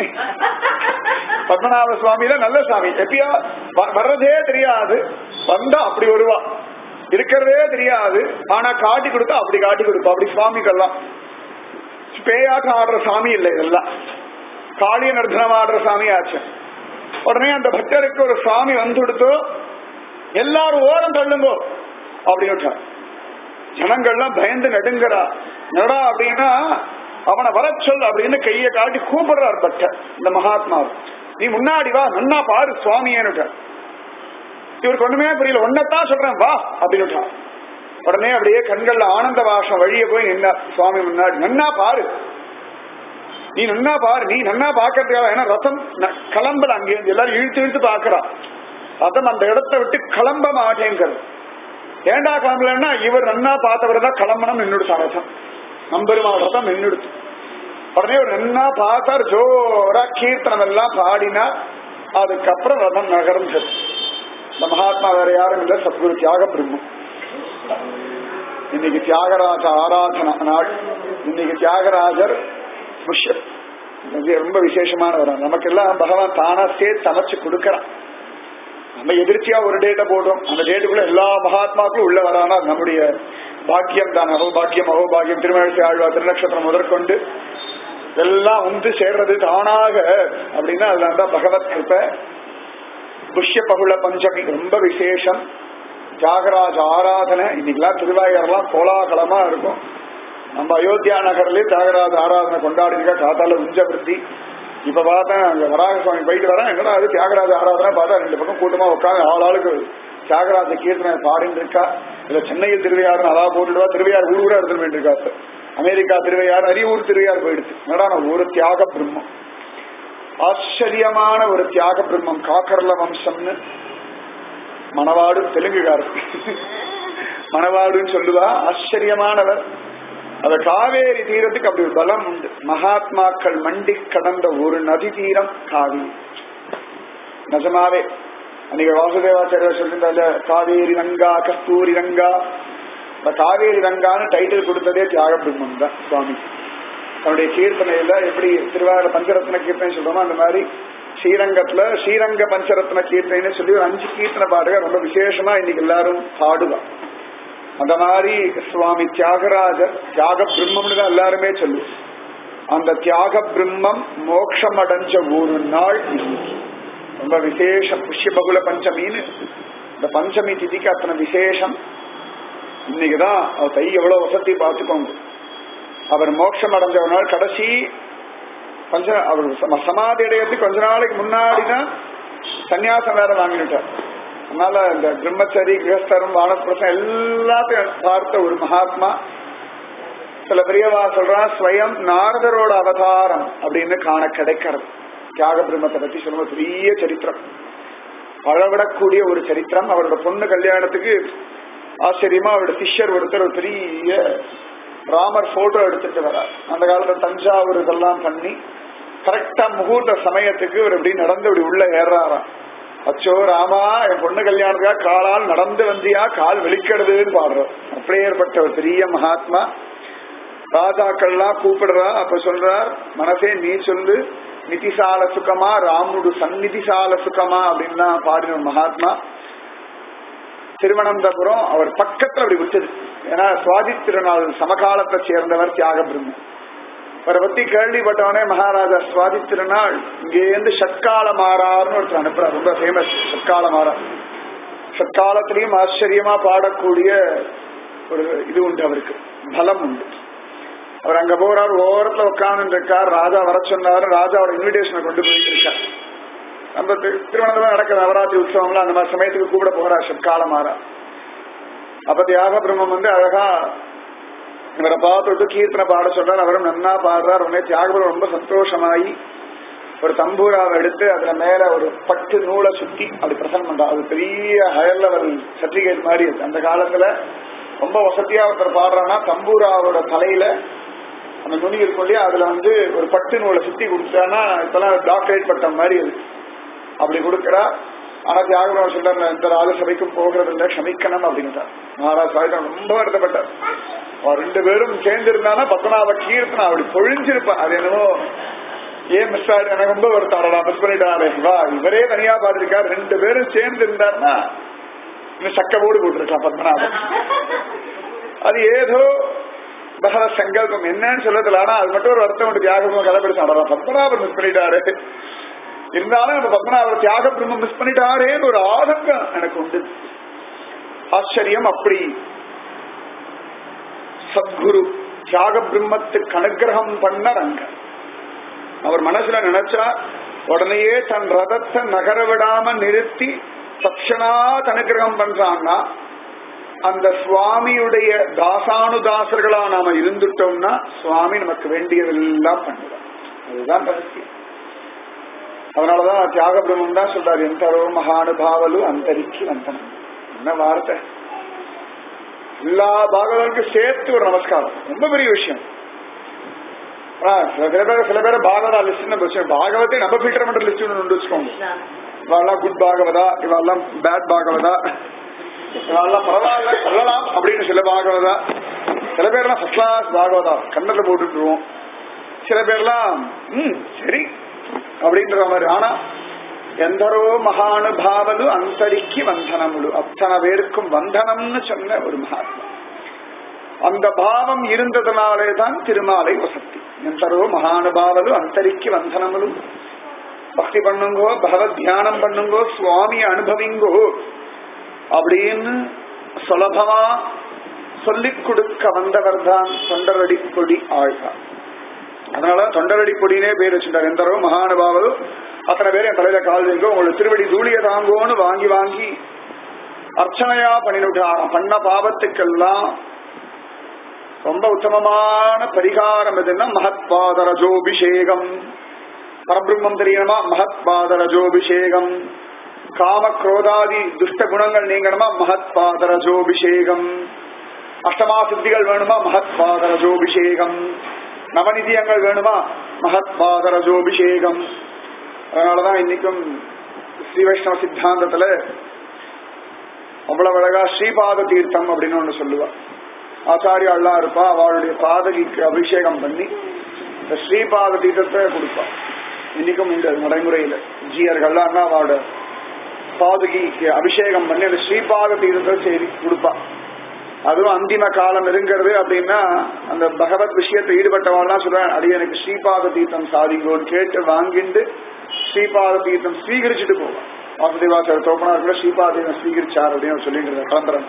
பத்மநாப சுவாமியில நல்ல சாமி எப்பயா வ- வர்றதே தெரியாது வந்தா அப்படி வருவா இருக்கிறதே தெரியாது ஆனா காட்டி கொடுத்தா அப்படி காட்டி கொடுப்பா அப்படி சுவாமிக்கெல்லாம் பேயாட்டம் ஆடுற சாமி இல்லை இதெல்லாம் காளிய நர்த்தனம் ஆடுற சாமி ஆச்சு உடனே அந்த பக்தருக்கு ஒரு சாமி வந்து கொடுத்தோ எல்லாரும் ஓரம் தள்ளுங்கோ அப்படின்னு விட்டார். ஜனங்கள்லாம் பயந்து நடுங்கிறா என்னடா அப்படின்னா அவனை வர சொல் அப்படின்னு கையை காட்டி கூப்பிடுறார் பக்தர் இந்த மகாத்மா நீ முன்னாடி வா நன்னா பாரு சுவாமியேன்னு இவருக்கு ஒண்ணுமே புரியல ஒன்னதான் சொல்றேன் வா அப்படின்னு விட்டார். உடனே அப்படியே கண்கள்ல ஆனந்த வாசம் வழிய போய் நின்னா சுவாமி முன்னாடி நன்னா பாரு நீ நன்னா பாரு நீ நன்னா பாக்கிறதுக்காக ஏன்னா ரத்தம் ந- கிளம்பல அங்கே எல்லாரும் இழுத்து இழுத்து பாக்குறா ரத்தம் அந்த இடத்தை விட்டு கிளம்ப மாட்டேங்கிறது ஏண்டா கிளம்பலன்னா இவர் நன்னா பார்த்தவர் தான் கிளம்பணும் நின்றுடு ரதம் நம்பெருமாள் ரதம் நின்றுடுச்சு உடனே ஒரு நன்னா பார்த்தார் ஜோரா கீர்த்தனம் எல்லாம் பாடினா அதுக்கப்புறம் ரதம் நகர்ந்தது இந்த மகாத்மா வேற யாரும் இல்ல சத்குரு தியாக பிரம்மம் இன்னைக்கு தியாகராஜ ஆராதனா நாள் இன்னைக்கு தியாகராஜர் புஷ்யர் இது ரொம்ப விசேஷமானவர் நமக்கெல்லாம் பகவான் தானா சேர்த்து அமைச்சு கொடுக்கறான் நம்ம எதிர்ச்சியா ஒரு டேட்டை போடுறோம் அந்த டேட்டுக்குள்ள எல்லா மகாத்மாக்களும் உள்ள வரானா அது நம்முடைய பாக்கியம் தான் அகோபாக்கியம் அகோபாக்கியம் திருமழிசை ஆழ்வா திருநக்ஷத்திரம் முதற்கொண்டு எல்லாம் வந்து சேர்றது தானாக அப்படின்னா அதுதான் தான் பகவத் கிருப்பை புஷ்ய பகுள பஞ்சமி ரொம்ப விசேஷம் தியாகராஜ ஆராதனை இன்னைக்கெல்லாம் திருவாயூர்லாம் கோலாகலமா இருக்கும் நம்ம அயோத்தியா நகர்லயே தியாகராஜ ஆராதனை கொண்டாடி இருக்கா காத்தால உஞ்சவருத்தி இப்ப பார்த்தேன் அங்க வராக சுவாமி போயிட்டு வரேன் என்னடா அது தியாகராஜ ஆராதனை பார்த்தா ரெண்டு பக்கம் கூட்டமா உட்காந்து ஆள் ஆளுக்கு தியாகராஜ கீர்த்தனை பாடிட்டு இருக்கா இல்ல சென்னையில் திருவையாறுன்னு அதான் போட்டுடுவா திருவையார் ஊர் ஊரா எடுத்துட்டு போயிட்டு இருக்கா இப்ப. அமெரிக்கா திருவையார் அரியூர் திருவையார் போயிடுச்சு என்னடா நான் ஒரு தியாக பிரம்மம் ஆச்சரியமான ஒரு தியாக பிரம்மம் காக்கர்ல வம்சம்னு மணவாடு தெலுங்குகாரர் மணவாடுன்னு சொல்லுவா ஆச்சரியமானவர் அத காவேரி தீரத்துக்கு அப்படி ஒரு பலம் உண்டு மகாத்மாக்கள் மண்டி கடந்த ஒரு நதி தீரம் காவி நிஜமாவே அன்னைக்கு வாசுதேவாச்சாரியர் சொல்லியிருந்தால காவேரி ரங்கா கஸ்தூரி ரங்கா இந்த காவேரி ரங்கான்னு டைட்டில் கொடுத்ததே தியாக பிரம்மம் தான் சுவாமி தன்னுடைய கீர்த்தனையில எப்படி திருவாரூர பஞ்சரத்ன கீர்த்தனை சொல்றோமோ அந்த மாதிரி ஸ்ரீரங்கத்துல ஸ்ரீரங்க பஞ்சரத்ன கீர்த்தனைன்னு சொல்லி ஒரு அஞ்சு கீர்த்தனை பாடுக ரொம்ப விசேஷமா இன்னைக்கு எல்லாரும் பாடுவா அந்த மாதிரி சுவாமி தியாகராஜர் தியாக பிரம்மம்னு தான் எல்லாருமே சொல்லுவோம் அந்த தியாக பிரம்மம் மோட்சம் அடைஞ்ச ஒரு நாள் இன்னைக்கு ரொம்ப விசேஷம் புஷ்ய பகுல பஞ்சமின்னு இந்த பஞ்சமி திதிக்கு அத்தனை விசேஷம் இன்னைக்குதான் அவர் தை எவ்வளவு வசதி பார்த்துக்கோங்க அவர் மோட்சம் அடைஞ்ச ஒரு நாள் கடைசி கொஞ்ச அவர் சம- சமாதி அடையறதுக்கு கொஞ்ச நாளைக்கு முன்னாடி தான் சன்னியாசம் வேற வாங்கிட்டார் அதனால இந்த பிரம்மச்சரி கிரகஸ்தரம் வானப்பிரசம் எல்லாத்தையும் பார்த்த ஒரு மகாத்மா சில பெரியவா சொல்றா ஸ்வயம் நாரதரோட அவதாரம் அப்படின்னு காண கிடைக்கிறது தியாக பிரம்மத்தை பத்தி சொல்லுவோம் பெரிய சரித்திரம் அளவிடக்கூடிய ஒரு சரித்திரம் அவரோட பொண்ணு கல்யாணத்துக்கு ஆச்சரியமா அவரோட சிஷ்யர் ஒருத்தர் ஒரு பெரிய ராமர் போட்டோ எடுத்துட்டு வரார் அந்த காலத்துல தஞ்சாவூர் இதெல்லாம் பண்ணி கரெக்டா முகூர்த்த சமயத்துக்கு ஒரு இப்படி நடந்து இப்படி உள்ள ஏறாராம் அச்சோ ராமா என் பொண்ணு கல்யாணத்துக்காக காலால் நடந்து வந்தியா கால் வெளிக்கிறதுன்னு பாடுறோம் அப்படியே ஏற்பட்ட ஒரு பெரிய மகாத்மா ராஜாக்கள்லாம் கூப்பிடுறா அப்ப சொல்றார் மனசே நீ சொல்லு நிதிசால சுகமா ராமுடு சந்நிதிசால சுகமா அப்படின்லாம் பாடின ஒரு மகாத்மா திருவனந்தபுரம் அவர் பக்கத்துல அப்படி விட்டது ஏன்னா சுவாதி திருநாள் சமகாலத்தை சேர்ந்தவர் தியாக பிரம்ம அவரை பத்தி கேள்விப்பட்டவனே மகாராஜா சுவாதி திருநாள் இங்கேருந்து ஷட்கால மாறார்னு ஒருத்தர் அனுப்புறார் ரொம்ப ஃபேமஸ் ஷட்கால மாறார் ஷட்காலத்திலையும் ஆச்சரியமா பாடக்கூடிய ஒரு இது உண்டு அவருக்கு பலம் உண்டு அவர் அங்க போறார் ஓரத்துல உட்கார்ந்து இருக்கார் ராஜா வர சொன்னாரு ராஜாவோட இன்விடேஷனை கொண்டு போயிட்டு இருக்கார் நம்ம திரு- திருவனந்தபுரம் நடக்கிற நவராத்திரி உற்சவம்ல அந்த மாதிரி சமயத்துக்கு கூட போகிறார் ஷட்கால மாறா அப்ப தியாக பிரம்மம் வந்து அழகா இவரை பார்த்துட்டு கீர்த்தனை பாட சொல்றார் அவரும் நன்னா பாடுறார் உடனே தியாகபுரம் ரொம்ப சந்தோஷமாயி ஒரு தம்பூராவை எடுத்து அதுல மேல ஒரு பட்டு நூலை சுத்தி அப்படி பிரசன்ட் பண்றார் அது பெரிய ஹையர் லெவல் சர்டிபிகேட் மாதிரி இருக்கு அந்த காலத்துல ரொம்ப வசதியா ஒருத்தர் பாடுறான்னா தம்பூராவோட தலையில அந்த நுனி இருக்கும் இல்லையா அதுல வந்து ஒரு பட்டு நூலை சுத்தி கொடுத்தானா இப்பெல்லாம் டாக்டரேட் பட்டம் மாதிரி இருக்கு அப்படி கொடுக்கிறா ஆனா தியாகராஜ் சொல்றாரு நான் இந்த ராஜசபைக்கும் போகிறது இல்லை க்ஷமிக்கணும் அப்படின்ட்டார் மகாராஜ் சாயுதம் ரொம்ப வருத்தப்பட்டார் அவர் ரெண்டு பேரும் சேர்ந்து இருந்தானா பத்மநாப கீர்த்தனா அப்படி பொழிஞ்சிருப்பான் அது என்னமோ ஏன் மிஸ் ஆயிடு எனக்கு ரொம்ப வருத்தாரடா மிஸ் பண்ணிட்டாரே வா இவரே தனியா பாடிருக்கார் ரெண்டு பேரும் சேர்ந்து இருந்தாருன்னா இன்னும் சக்கவோடு போட்டிருக்கலாம் பத்மநாபன் அது ஏதோ பகவ சங்கல்பம் என்னன்னு சொல்லல ஆனா அது மட்டும் ஒரு வருத்தம் உண்டு தியாகமும் கதைப்படுத்தாடா பத்மநாபன் மிஸ் பண்ணிட்டாரு இருந்தாலும் நம்ம பத்மநாபர் தியாக பிரம்மம் மிஸ் பண்ணிட்டாரேன்னு ஒரு ஆதங்கம் எனக்கு உண்டு ஆச்சரியம் அப்படி சத்குரு தியாக பிரம்மத்துக்கு அனுகிரகம் பண்ண ரங்க அவர் மனசுல நினைச்சா உடனேயே தன் ரதத்தை நகர விடாம நிறுத்தி தட்சணாத் அனுகிரகம் பண்றான்னா அந்த சுவாமியுடைய தாசானுதாசர்களா நாம இருந்துட்டோம்னா சுவாமி நமக்கு வேண்டியதெல்லாம் பண்ணுவார் அதுதான் ரகசியம் அதனாலதான் தியாக பிரம்மம் தான் சொல்றாரு எந்தரோ மகானுபாவலு அந்தரிக்கு வந்தனம் என்ன வார்த்தை எல்லா பாகவதற்கும் சேர்த்து ஒரு நமஸ்காரம் ரொம்ப பெரிய விஷயம் ஆனா, சில பேர் சில பேர் பாகவதா லிஸ்ட் பாகவத்தை நம்ம ஃபில்டர் பண்ற லிஸ்ட் ஒன்று வச்சுக்கோங்க இவெல்லாம் குட் பாகவதா இவெல்லாம் பேட் பாகவதா இவெல்லாம் பரவாயில்ல சொல்லலாம் அப்படின்னு சில பாகவதா சில பேர்லாம் ஃபர்ஸ்ட் கிளாஸ் பாகவதா கண்ணத்துல போட்டுருவோம் சில பேர்லாம் ம் சரி அப்படின்ற மாதிரி ஆனா ఎందరో మహానుభావులు అంతరికి వందనములు అத்தனை பேருக்கும் வந்தனம்னு சொன்ன ஒரு மகாத்மா அந்த பாவம் இருந்ததுனாலே தான் திருமாலை வசத்தி ఎందరో మహానుభావులు అంతరికి వందనములు பக்தி பண்ணுங்கோ பகவத் தியானம் பண்ணுங்கோ சுவாமி அனுபவிங்கோ அப்படின்னு சுலபமா சொல்லிக் கொடுக்க வந்தவர் தான் தொண்டரடி கொடி ஆழ்வார் அதனால தொண்டரடி கொடினே பேர் வச்சுட்டார் எந்தரோ மகானுபாவது அத்தனை பேர் என் தலையில கால் வைங்கோ உங்களுக்கு திருவடி தூளிய தாங்கோன்னு வாங்கி வாங்கி அர்ச்சனையா பண்ணிவிட்டாராம் பண்ண பாவத்துக்கெல்லாம் ரொம்ப உத்தமமான பரிகாரம் எதுன்னா மகத்பாதரஜோபிஷேகம் பரபிரம்மம் தெரியணுமா மகத்பாதரஜோபிஷேகம் காம குரோதாதி துஷ்ட குணங்கள் நீங்கணுமா மகத்பாதரஜோபிஷேகம் அஷ்டமா சித்திகள் வேணுமா மகத்பாதரஜோபிஷேகம் நவநிதியங்கள் வேணுமா மகத்பாதரஜோபிஷேகம் அதனாலதான் இன்னைக்கும் ஸ்ரீ வைஷ்ணவ சித்தாந்தத்துல அவ்வளவு அழகா ஸ்ரீபாத தீர்த்தம் அப்படின்னு ஒண்ணு சொல்லுவா ஆச்சாரியாள்லாம் இருப்பா அவளுடைய பாதகிக்கு அபிஷேகம் பண்ணி இந்த ஸ்ரீபாத தீர்த்தத்தை கொடுப்பா இன்னைக்கும் உண்டு அது நடைமுறையில ஜீயர்கள்லாம் அவளோட பாதகிக்கு அபிஷேகம் பண்ணி அந்த ஸ்ரீபாத தீர்த்தத்தை செய்தி கொடுப்பா அதுவும் அந்திம காலம் நெருங்கிறது அப்படின்னா அந்த பகவத் விஷயத்தை ஈடுபட்டவாள்லாம் சொல்றேன் அது எனக்கு ஸ்ரீபாத தீர்த்தம் சாதிங்கோன்னு கேட்டு வாங்கிட்டு ஸ்ரீபாத தீர்த்தம் ஸ்வீகரிச்சுட்டு போவான் வாசுதேவாச்சார தோப்பனா இருக்கிற ஸ்ரீபாத தீர்த்தம் ஸ்வீகரிச்சார் அப்படின்னு சொல்லிட்டு கிளம்புறேன்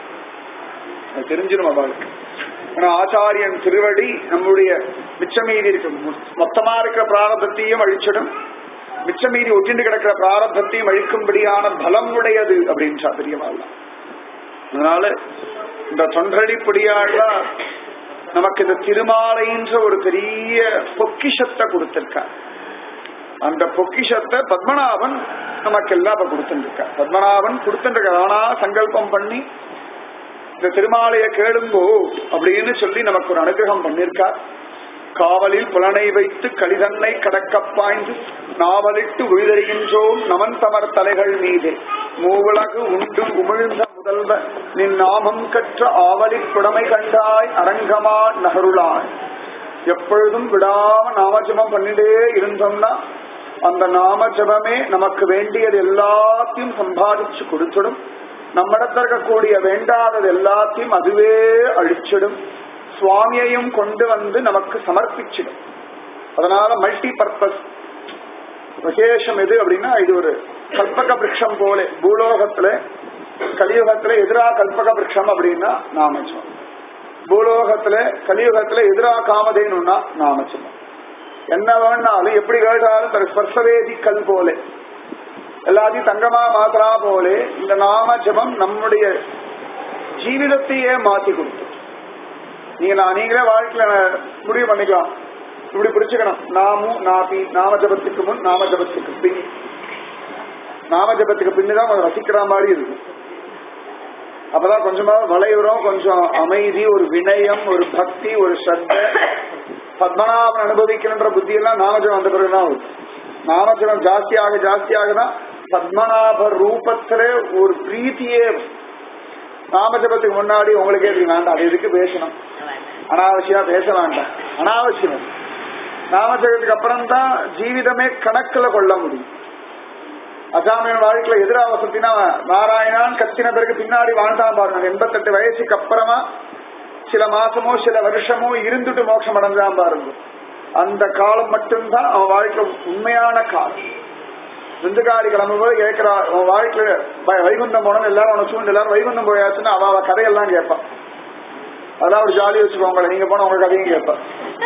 அது தெரிஞ்சிடும் அவளுக்கு ஆனா ஆச்சாரியன் திருவடி நம்முடைய மிச்சமீதி இருக்கு மொத்தமா இருக்கிற பிராரதத்தையும் அழிச்சிடும் மிச்சமீதி ஒட்டிண்டு கிடக்கிற பிராரதத்தையும் அழிக்கும்படியான பலம் உடையது அப்படின்றா பெரியவாள்லாம் அதனால இந்த தொண்டரடி பொடியாளா நமக்கு இந்த திருமாலைன்ற ஒரு பெரிய பொக்கிஷத்தை கொடுத்திருக்கார் அந்த பொக்கிஷத்தை பத்மநாபன் நமக்கு எல்லாம் இப்ப கொடுத்துருக்க பத்மநாபன் கொடுத்துருக்க ஆனா சங்கல்பம் பண்ணி இந்த திருமாலைய கேளுங்கோ அப்படின்னு சொல்லி நமக்கு ஒரு அனுகிரகம் பண்ணிருக்கார் காவலில் புலனை வைத்து கலிதன்னை கடக்க பாய்ந்து நாவலிட்டு உழுதறிகின்றோம் நமன் தமர் தலைகள் மீதே மூவுலகு உண்டு உமிழ்ந்த முதல்வ நின் நாமம் கற்ற ஆவலிற் புடமை கண்டாய் அரங்கமா நகருளாய் எப்பொழுதும் விடாம நாமஜபம் பண்ணிட்டே இருந்தோம்னா அந்த நாமஜபமே நமக்கு வேண்டியது எல்லாத்தையும் சம்பாதிச்சு கொடுத்துடும் நம்மிடத்துல இருக்கக்கூடிய வேண்டாதது எல்லாத்தையும் அதுவே அழிச்சிடும் சுவாமியையும் கொண்டு வந்து நமக்கு சமர்ப்பிச்சிடும் அதனால மல்டி பர்பஸ் விசேஷம் எது அப்படின்னா இது ஒரு கல்பக விரக்ஷம் போல பூலோகத்துல கலியுகத்துல எதிரா கல்பக விரக்ஷம் அப்படின்னா நாமஜபம் பூலோகத்துல கலியுகத்துல எதிரா காமதேனுன்னா நாமஜபம் என்ன வேணாலும் எப்படி கேட்டாலும் தன் ஸ்பர்சவேதி கல் போல எல்லாத்தையும் தங்கமா மாத்திரா போல இந்த நாம ஜபம் நம்முடைய ஜீவிதத்தையே மாத்தி கொடுத்து நீங்க நான் நீங்களே வாழ்க்கையில முடிவு பண்ணிக்கலாம் இப்படி பிடிச்சுக்கணும் நாமும் நாபி நாம ஜபத்துக்கு முன் நாம ஜபத்துக்கு பின் நாம ஜபத்துக்கு பின்னுதான் கொஞ்சம் ரசிக்கிற மாதிரி இருக்கும் அப்பதான் கொஞ்சமா வளைவுறோம் கொஞ்சம் அமைதி ஒரு வினயம் ஒரு பக்தி ஒரு ஸ்ரத்த பத்மநாபன் அனுபவிக்கணுன்ற புத்தி எல்லாம் நாமஜபம் வந்த பிறகுதான் வரும் நாமஜபம் ஜாஸ்தியாக ஜாஸ்தியாக தான் பத்மநாப ரூபத்துல ஒரு பிரீத்தியே நாமஜபத்துக்கு முன்னாடி உங்களுக்கே தெரியும் வேண்டாம் அது எதுக்கு பேசணும் அனாவசியமா பேச வேண்டாம் அனாவசியம் நாமஜபத்துக்கு அப்புறம் தான் ஜீவிதமே கணக்குல கொள்ள முடியும் அசாமியன் வாழ்க்கையில எதிராக வசத்தினா நாராயணான் கத்தின பிறகு பின்னாடி வாழ்ந்தான் பாருங்க எண்பத்தெட்டு வயசுக்கு அப்புறமா சில மாசமோ சில வருஷமோ இருந்துட்டு மோட்சம் அடைஞ்சான் பாருங்க அந்த காலம் மட்டும்தான் அவன் வாழ்க்கை உண்மையான காலம் விந்துகாரி கிளம்பும்போது கேட்கிறா அவன் வாழ்க்கையில வைகுந்தம் போனோம் எல்லாரும் அவனை சூழ்ந்து எல்லாரும் வைகுந்தம் போயாச்சுன்னா அவ அவ கதையெல்லாம் கேட்பான் அதான் ஒரு ஜாலி வச்சுக்கோங்களேன் நீங்க போன உங்க கதையும் கேட்பான்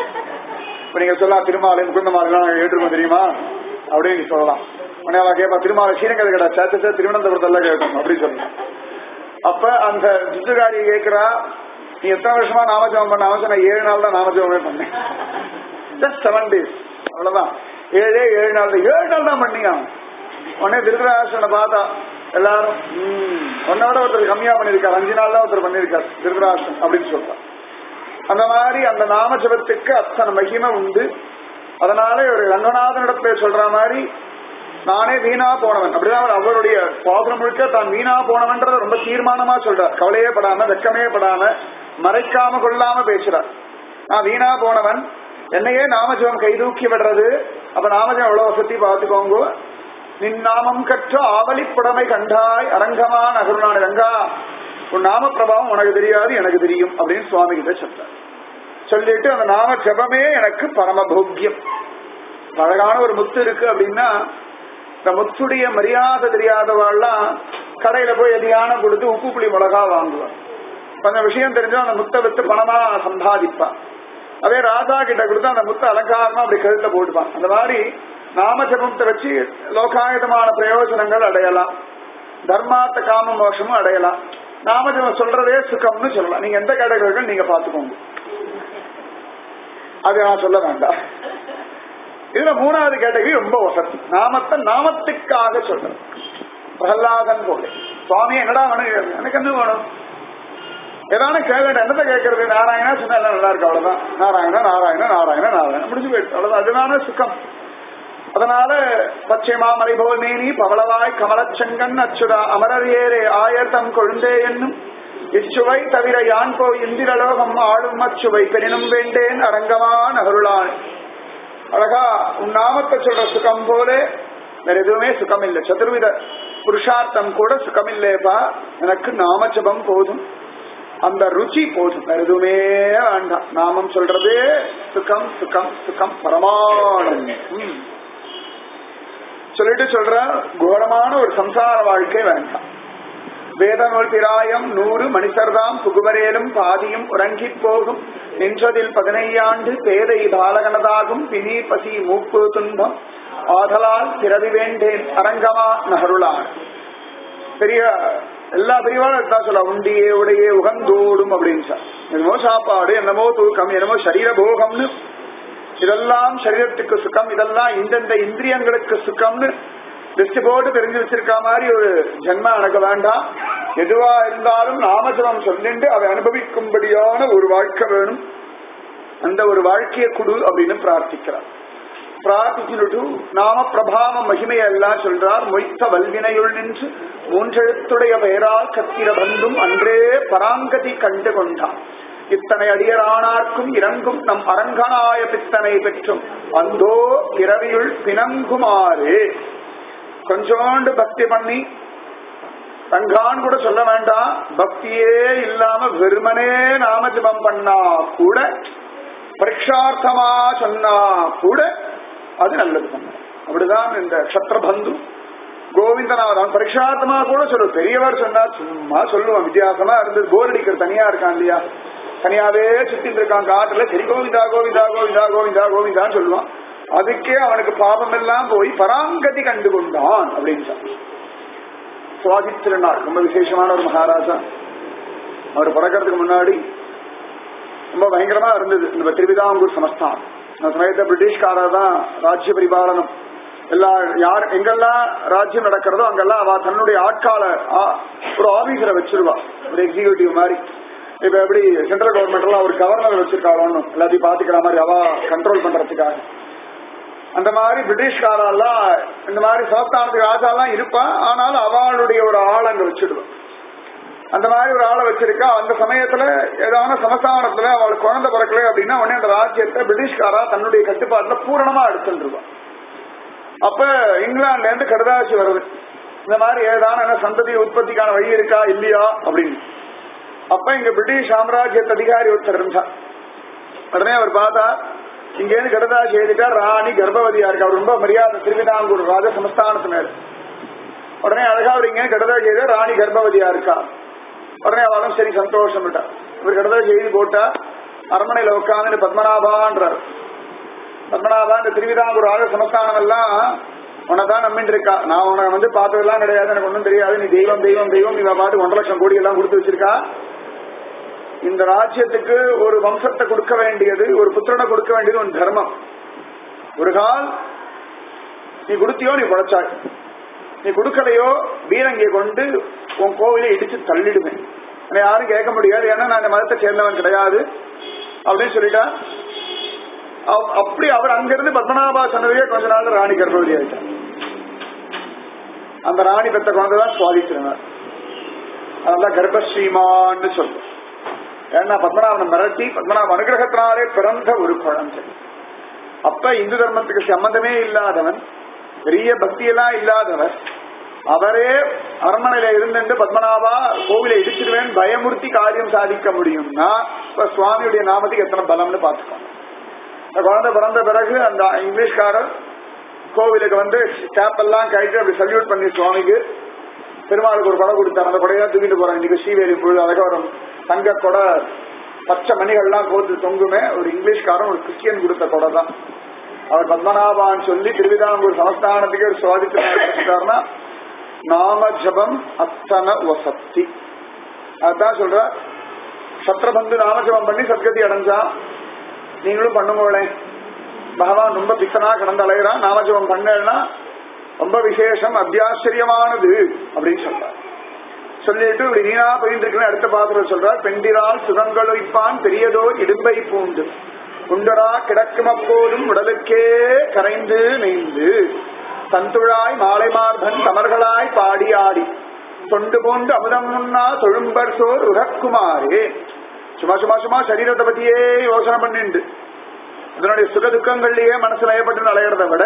இப்ப நீங்க சொல்லலாம் திருமாலை முகுந்தமாலாம் நாங்க கேட்டிருக்கோம் தெரியுமா அப்படின்னு நீங்க சொல்லலாம் உடனே அவ கேட்பா திருமாலை சீரங்கதை கடை சேச்ச திருவனந்தபுரத்தெல்லாம் கேட்கணும் அப்படின்னு சொல்லலாம் அப்ப அந்த ஜித்துகாரி கேட்கிறா நீ எத்தனை வருஷமா நாமஜபம் பண்ண அவசியம் நான் ஏழு நாள் தான் நாமஜபமே பண்ணேன் ஜஸ்ட் செவன் டேஸ் அவ்வளவுதான் ஏழே ஏழு நாள் தான் ஏழு நாள் தான் பண்ணியா உடனே திருதராசனை பார்த்தா எல்லாரும் ஒன்னோட ஒருத்தர் கம்மியா பண்ணிருக்காரு அஞ்சு நாள் தான் ஒருத்தர் பண்ணிருக்காரு திருதராசன் அப்படின்னு சொல்றான் அந்த மாதிரி அந்த நாமஜபத்துக்கு அத்தனை மகிமை உண்டு அதனால ஒரு ரங்கநாதனிடத்துல சொல்ற மாதிரி நானே வீணா போனவன் அப்படிதான் அவருடைய பாசுரம் முழுக்க தான் வீணா போனவன்றத ரொம்ப தீர்மானமா சொல்றார் கவலையே படாம வெக்கமே படாம மறைக்காம கொள்ளாம பேசுறார் நான் வீணா போனவன் என்னையே நாமஜபம் கைதூக்கி விடுறது அப்ப நாமஜபம் எவ்வளவு வசதி பார்த்துக்கோங்க நின் நாமம் கற்ற ஆவலி புடமை கண்டாய் அரங்கமான அகருணான ரங்கா உன் நாம பிரபாவம் உனக்கு தெரியாது எனக்கு தெரியும் அப்படின்னு சுவாமி கிட்ட சொல்றார் சொல்லிட்டு அந்த நாம ஜபமே எனக்கு பரமபோக்கியம் அழகான ஒரு முத்து இருக்கு அப்படின்னா இந்த முத்துடைய மரியாதை தெரியாதவாள்லாம் கடையில போய் எதையான கொடுத்து உப்பு புளி மிளகா வாங்குவான் கொஞ்சம் விஷயம் தெரிஞ்சா அந்த முத்தை வித்து பணமா சம்பாதிப்பான் அதே ராஜா கிட்ட கொடுத்து அந்த முத்தை அலங்காரமா அப்படி கழுத்த போட்டுப்பான் அந்த மாதிரி நாம ஜபத்தை வச்சு லோகாயுதமான பிரயோஜனங்கள் அடையலாம் தர்மார்த்த காம மோஷமும் அடையலாம் நாமஜபம் சொல்றதே சுகம்னு சொல்லலாம் நீங்க எந்த கேட்டகரிகள் நீங்க பாத்துக்கோங்க அது நான் சொல்ல வேண்டாம் இதுல மூணாவது கேட்டகரி ரொம்ப வசதி நாமத்தை நாமத்துக்காக சொல்றது பிரகலாதன் போல சுவாமி என்னடா வேணும் எனக்கு என்ன வேணும் ஏதான கேட்க என்னத்தை கேட்கறது நாராயணா சொன்னா எல்லாம் நல்லா இருக்கு அவ்வளவுதான் நாராயணா நாராயணா நாராயணா நாராயணா முடிஞ்சு போயிடுச்சு அவ்வளவுதான் அதுதான சுகம் அதனால பச்சை மாமலை போல் மேனி பவளவாய் கமலச்சங்கன் அச்சுடா அமரர் ஏரே ஆயர் தம் கொழுந்தே என்னும் இச்சுவை தவிர யான் போய் இந்திரலோகம் ஆளும் அச்சுவை பெரினும் வேண்டேன் அரங்கமான் அருளான் அழகா உன் நாமத்தை சொல்ற சுகம் போல வேற எதுவுமே சுகம் இல்லை சதுர்வித புருஷார்த்தம் கூட சுகம் இல்லையப்பா எனக்கு நாமஜபம் போதும் அந்த ருச்சி போதும் வேற எதுவுமே வேண்டாம் நாமம் சொல்றதே சுகம் சுகம் சுகம் பரமானந்தம் சொல்லிட்டு சொல்ற கோரமான ஒரு சம்சார வாழ்க்கை வேண்டாம் வேத நூல் பிராயம் நூறு மணிசர்தாம் புகுவரேலும் பாதியும் உறங்கி போகும் நின்றதில் பதினையாண்டு பேதை பாலகனதாகும் பிணி பசி மூப்பு துன்பம் ஆதலால் பிறவி வேண்டேன் அரங்கமா நகருளான் பெரிய எல்லா பெரியவாளும் தான் சொல்ல உண்டியே உடையே உகந்தோடும் அப்படின்னு சார் என்னமோ சாப்பாடு என்னமோ தூக்கம் என்னமோ சரீர போகம்னு இதெல்லாம் சரீரத்துக்கு சுகம் இதெல்லாம் இந்தந்த இந்திரியங்களுக்கு சுகம்னு லிஸ்ட் போட்டு தெரிஞ்சு வச்சிருக்க மாதிரி ஒரு ஜென்மம் எனக்கு வேண்டாம் எதுவா இருந்தாலும் நாமஜபம் சொல்லிட்டு அதை அனுபவிக்கும்படியான ஒரு வாழ்க்கை வேணும் அந்த ஒரு வாழ்க்கையை குடு அப்படின்னு பிரார்த்திக்கிறார் பிரார்த்திச்சுட்டு நாம பிரபாவ மகிமையை எல்லாம் சொல்றார் மொய்த்த வல்வினையுள் நின்று மூன்றெழுத்துடைய பெயரால் கத்திர பந்தும் அன்றே பராங்கதி கண்டு கொண்டான் இத்தனை அடியரானார்க்கும் இறங்கும் நம் அரங்கனாய பித்தனை பெற்றும் அந்தோ பிறவியுள் பிணங்குமாறு கொஞ்சோண்டு பக்தி பண்ணி ரங்கான் கூட சொல்ல வேண்டாம் பக்தியே இல்லாம வெறுமனே நாம ஜபம் பண்ணா கூட பரீட்சார்த்தமா சொன்னா கூட அது நல்லது பண்ண அப்படிதான் இந்த க்ஷத்ரபந்து கோவிந்தநாதன் பரீட்சார்த்தமா கூட சொல்லு பெரியவர் சொன்னா சும்மா சொல்லுவான் வித்தியாசமா இருந்தது போர் அடிக்கிற தனியா இருக்கான் இல்லையா தனியாவே சுத்திட்டு இருக்கான் காட்டுல சரி கோவிந்தா கோவிந்தா கோவிந்தா கோவிந்தா கோவிந்தான்னு சொல்லுவான் அதுக்கே அவனுக்கு பாபம் எல்லாம் போய் பராங்கதி கண்டு கொண்டான் அப்படின்னு சொன்னான் சுவாதி திருநாள் ரொம்ப விசேஷமான ஒரு மகாராஜா அவர் பிறக்கிறதுக்கு முன்னாடி ரொம்ப பயங்கரமா இருந்தது இந்த திருவிதாங்கூர் சமஸ்தான் அந்த சமயத்தை பிரிட்டிஷ்காரர் தான் ராஜ்ய பரிபாலனம் எல்லா யார் எங்கெல்லாம் ராஜ்யம் நடக்கிறதோ அங்கெல்லாம் அவ தன்னுடைய ஆட்கால ஆ- ஒரு ஆபீசரை வச்சிருவா ஒரு எக்ஸிகியூட்டிவ் மாதிரி இப்ப எப்படி சென்ட்ரல் கவர்மெண்ட் எல்லாம் ஒரு கவர்னர் வச்சிருக்காளோன்னு எல்லாத்தையும் பாத்துக்கிற மாதிரி அவ கண்ட்ரோல் பண்றதுக்காக அந்த மாதிரி பிரிட்டிஷ்காரெல்லாம் இந்த மாதிரி சமஸ்தானத்துக்கு ராஜாலாம் இருப்பா ஆனாலும் அவளுடைய ஒரு ஆள் அங்க வச்சிடுவான் அந்த மாதிரி ஒரு ஆளை வச்சிருக்கா அந்த சமயத்துல ஏதாவது சமஸ்தானத்துல அவளுக்கு குழந்தை பிறக்கல அப்படின்னா உடனே அந்த ராஜ்யத்தை பிரிட்டிஷ்காரா தன்னுடைய கட்டுப்பாட்டுல பூரணமா எடுத்துருவான் அப்ப இங்கிலாந்துல இருந்து கடுதாசி வருது இந்த மாதிரி ஏதான என்ன சந்ததி உற்பத்திக்கான வழி இருக்கா இல்லையா அப்படின்னு அப்ப இங்க பிரிட்டிஷ் சாம்ராஜ்யத்து அதிகாரி ஒருத்தர் இருந்தார் உடனே அவர் பார்த்தா இங்க இருந்து கடுதாசி எழுதிட்டா ராணி கர்ப்பவதியா இருக்கு அவர் ரொம்ப மரியாதை திருவிதாங்கூர் ராஜ சமஸ்தானத்து மேல உடனே அழகா அவர் இங்க கடுதாசி எழுத ராணி கர்ப்பவதியா இருக்கா உடனே அவளும் சரி சந்தோஷம் விட்டா இவர் கடுதாசி எழுதி போட்டா அரண்மனையில உட்காந்து பத்மநாபான்றார் பத்மநாபா இந்த திருவிதாங்கூர் ராஜ சமஸ்தானம் எல்லாம் உனதான் நம்பிட்டு இருக்கா நான் உனக்கு வந்து பார்த்ததெல்லாம் கிடையாது எனக்கு ஒன்றும் தெரியாது நீ தெய்வம் தெய்வம் தெய்வம் இவ பாட்டு ஒன்றரை லட்சம் கோடி எல்லாம் கொடுத்து வச்சிருக்கா இந்த ராஜ்யத்துக்கு ஒரு வம்சத்தை கொடுக்க வேண்டியது ஒரு புத்திரனை கொடுக்க வேண்டியது உன் தர்மம் ஒரு கால் நீ கொடுத்தியோ நீ படைச்சாய் நீ கொடுக்கலையோ பீரங்கியை கொண்டு உன் கோவிலை இடிச்சு தள்ளிடுவேன் என்னை யாரும் கேட்க முடியாது ஏன்னா நான் இந்த மதத்தை சேர்ந்தவன் கிடையாது அப்படின்னு சொல்லிட்டா அவ்- அப்படி அவர் அங்கிருந்து பத்மநாபா சொன்னதையே கொஞ்ச நாள் ராணி கர்ப்பவதி ஆயிட்டார் அந்த ராணி பெத்த குழந்தைதான் சுவாதிச்சிருந்தார் அதனால கர்ப்பஸ்ரீமான்னு சொல்றோம் ஏன்னா பத்மநாபனை மிரட்டி பத்மநாப அனுகிரகத்தினாலே பிறந்த ஒரு குழந்தை அப்ப இந்து தர்மத்துக்கு சம்பந்தமே இல்லாதவன் பெரிய பக்தியெல்லாம் இல்லாதவர் அவரே அரண்மனையில இருந்துட்டு பத்மநாபா கோவிலை இடிச்சிருவேன் பயமுறுத்தி காரியம் சாதிக்க முடியும்னா இப்ப சுவாமியுடைய நாமத்துக்கு எத்தனை பலம்னு பாத்துக்கோங்க அந்த குழந்தை பிறந்த பிறகு அந்த இங்கிலீஷ்காரர் கோவிலுக்கு வந்து கேப் எல்லாம் கழிட்டு அப்படி சல்யூட் பண்ணி சுவாமிக்கு பெருமாளுக்கு ஒரு கொடை கொடுத்தார் அந்த கொடையா தூக்கிட்டு போறாங்க இன்னைக்கு ஸ்ரீவேலி பொழுது அழகா ஒரு தங்க கொடை பச்சை மணிகள்லாம் கோர்த்து தொங்குமே ஒரு இங்கிலீஷ்காரன் ஒரு கிறிஸ்டியன் கொடுத்த கொடை தான் அவர் பத்மநாபான்னு சொல்லி திருவிதாங்கூர் சமஸ்தானத்துக்கு ஒரு சுவாதித்தார்னா நாம ஜபம் அத்தன வசத்தி அதுதான் சொல்ற சத்ரபந்து நாமஜபம் பண்ணி சத்கதி அடைஞ்சான் நீங்களும் பண்ணுங்களே பகவான் ரொம்ப பித்தனா கிடந்து அலைகிறான் நாமஜபம் பண்ணேன்னா ரொம்ப விசேஷம் அத்தியாச்சரியமானது அப்படின்னு சொல்றார் சொல்லிட்டு இப்படி நீனா போயிட்டு இருக்குன்னு அடுத்த பாத்திரம் சொல்றார் பெண்டிரால் சுகங்களுப்பான் பெரியதோர் இடும்பை பூண்டு உண்டரா கிடக்கும் அப்போதும் உடலுக்கே கரைந்து நெய்ந்து தந்துழாய் மாலை மார்பன் தமர்களாய் பாடி ஆடி தொண்டு போண்டு அமுதம் முன்னா தொழும்பர் சோர் உகக்குமாரே சும்மா சும்மா சும்மா சரீரத்தை பத்தியே யோசனை பண்ணிண்டு அதனுடைய சுக துக்கங்கள்லயே மனசுல ஏற்பட்டு அலைகிறத விட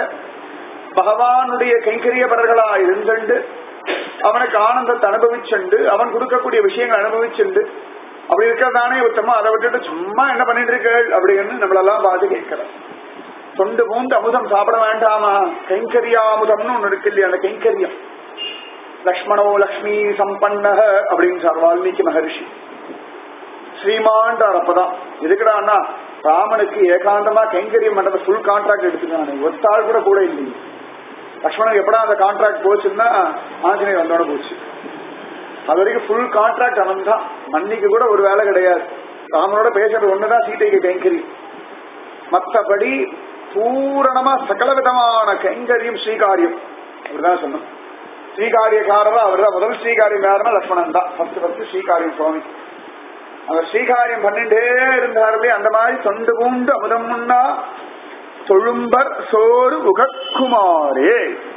பகவானுடைய கைங்கரியபரர்களா இருந்துண்டு அவனுக்கு ஆனந்தத்தை அனுபவிச்சுண்டு அவன் கொடுக்கக்கூடிய விஷயங்களை அனுபவிச்சுண்டு அப்படி இருக்கிறதானே உத்தமா அதை விட்டுட்டு சும்மா என்ன பண்ணிட்டு இருக்கள் அப்படின்னு நம்மளெல்லாம் பார்த்து கேட்கிறோம் தொண்டு பூந்து அமுதம் சாப்பிட வேண்டாமா கைங்கரியாமுதம்னு ஒண்ணு இருக்கு இல்லையா அந்த கைங்கரியம் லக்ஷ்மணோ லக்ஷ்மி சம்பன்னக அப்படின்னு சார் வால்மீகி மகர்ஷி ஸ்ரீமான்றார் அப்பதான் எதுக்குடா அண்ணா ராமனுக்கு ஏகாந்தமா கைங்கரியம் பண்றத ஃபுல் கான்ட்ராக்ட் எடுத்துக்கானே ஒத்தாள் கூட கூட இல்லையே லக்ஷ்மணன் எப்படா அந்த கான்ட்ராக்ட் போச்சுன்னா ஆஞ்சநேயர் வந்தோட போச்சு அது வரைக்கும் ஃபுல் கான்ட்ராக்ட் அவன் தான் மன்னிக்கு கூட ஒரு வேலை கிடையாது ராமனோட பேசுறது ஒண்ணுதான் சீதைக்கு கைங்கரியம் மற்றபடி பூரணமா சகல விதமான கைங்கரியம் ஸ்ரீகாரியம் அப்படிதான் சொன்னோம் ஸ்ரீகாரியக்காரர் அவர் தான் முதல் ஸ்ரீகாரியம் யாருன்னா லக்ஷ்மணன் தான் ஃபர்ஸ்ட் ஃபர்ஸ்ட் ஸ்ரீகாரியம் சுவாமி அவர் ஸ்ரீகாரியம் பண்ணிட்டே இருந்தார்களே அந்த மாதிரி தொண்டு பூண்டு அமுதம் முன்னா தொழும்பர் சோறு உகக்குமாரே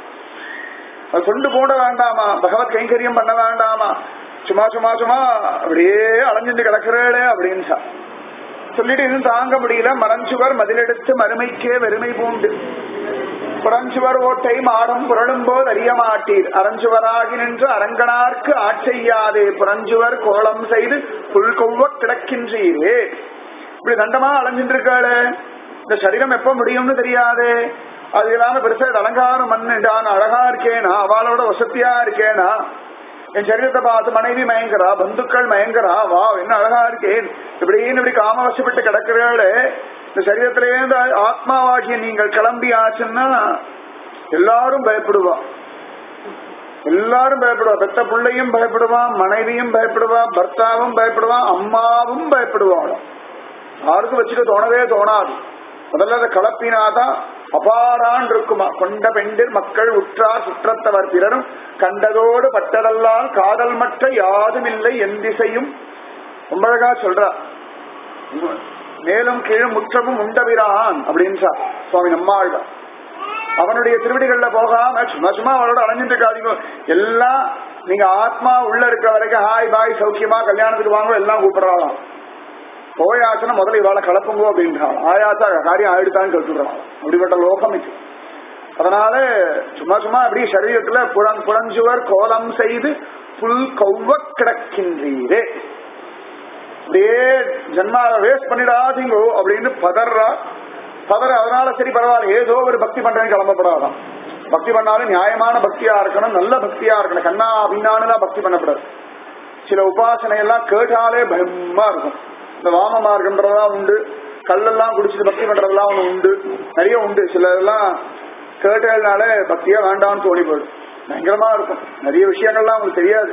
அது கொண்டு போட வேண்டாமா பகவத் கைங்கரியம் பண்ண வேண்டாமா சும்மா சும்மா சும்மா அப்படியே அலைஞ்சிட்டு கிடக்குறேளே அப்படின்னு சொல்லிட்டு இன்னும் தாங்க முடியல மரஞ்சுவர் மதிலெடுத்து மறுமைக்கே வெறுமை பூண்டு புறஞ்சுவர் ஓட்டை மாடம் புரளும் போது அறிய மாட்டீர் அரஞ்சுவராகி நின்று அரங்கனார்க்கு ஆட்செய்யாதே புறஞ்சுவர் கோலம் செய்து புல் கொவ்வ கிடக்கின்றீரே இப்படி தண்டமா அலைஞ்சிட்டு இருக்காளே இந்த சரீரம் எப்ப முடியும்னு தெரியாதே அது இல்லாம பெருசா இது அலங்காரம் மண்ணுண்டான் அழகா இருக்கேனா அவளோட வசதியா இருக்கேனா என் சரீரத்தை பார்த்து மனைவி மயங்கரா பந்துக்கள் மயங்கரா வா என்ன அழகா இருக்கேன் இப்படின்னு இப்படி காமவசப்பட்டு கிடக்கிறீர்களே இந்த சரீரத்திலேருந்து ஆத்மாவாகிய நீங்கள் கிளம்பி ஆச்சுன்னா எல்லாரும் பயப்படுவா எல்லாரும் பயப்படுவா பெத்த பிள்ளையும் பயப்படுவான் மனைவியும் பயப்படுவான் பர்த்தாவும் பயப்படுவான் அம்மாவும் பயப்படுவாளாம் யாருக்கும் வச்சுக்க தோணவே தோணாது முதல்ல அதை கலப்பினாதான் அபாரான் இருக்குமா கொண்ட பெண்டில் மக்கள் உற்றார் சுற்றத்தவர் பிறரும் கண்டதோடு பட்டதல்லால் காதல் மற்ற யாதும் இல்லை என் திசையும் ரொம்ப அழகா சொல்றா மேலும் கீழும் முற்றமும் உண்டவிரான் அப்படின்னு சார் சுவாமி நம்மாழ்வார் அவனுடைய திருவடிகள்ல போகாம சும்மா சும்மா அவளோட அலைஞ்சிட்டு இருக்காதீங்க எல்லாம் நீங்க ஆத்மா உள்ள இருக்க வரைக்கும் ஹாய் பாய் சௌக்கியமா கல்யாணத்துக்கு வாங்க எல்லாம் கூப்பிடுறாளாம் போயாச்சுன்னா முதல்ல இவாளை கலப்புங்கோ அப்படின்றான் ஆயாச்சா காரியம் ஆயிடுத்தான்னு கேட்டுறான் அப்படிப்பட்ட லோகம் இது அதனால சும்மா சும்மா அப்படி சரீரத்துல புறங் புறஞ்சுவர் கோலம் செய்து புல் கௌவ கிடக்கின்றீரே அப்படியே ஜன்மாவை வேஸ்ட் பண்ணிடாதீங்கோ அப்படின்னு பதறா பதற அதனால சரி பரவாயில்ல ஏதோ ஒரு பக்தி பண்றேன்னு கிளம்பப்படாதான் பக்தி பண்ணாலும் நியாயமான பக்தியா இருக்கணும் நல்ல பக்தியா இருக்கணும் கண்ணா அப்படின்னானுதான் பக்தி பண்ணப்படாது சில உபாசனை எல்லாம் கேட்டாலே பயமா இருக்கும் இந்த வாம மார்க்கன்றதெல்லாம் உண்டு கல்லெல்லாம் குடிச்சிட்டு பக்தி பண்றதெல்லாம் ஒண்ணு உண்டு நிறைய உண்டு சில இதெல்லாம் கேட்டதுனால பக்தியா வேண்டாம்னு தோணி போயிடும் பயங்கரமா இருக்கும் நிறைய விஷயங்கள்லாம் உங்களுக்கு தெரியாது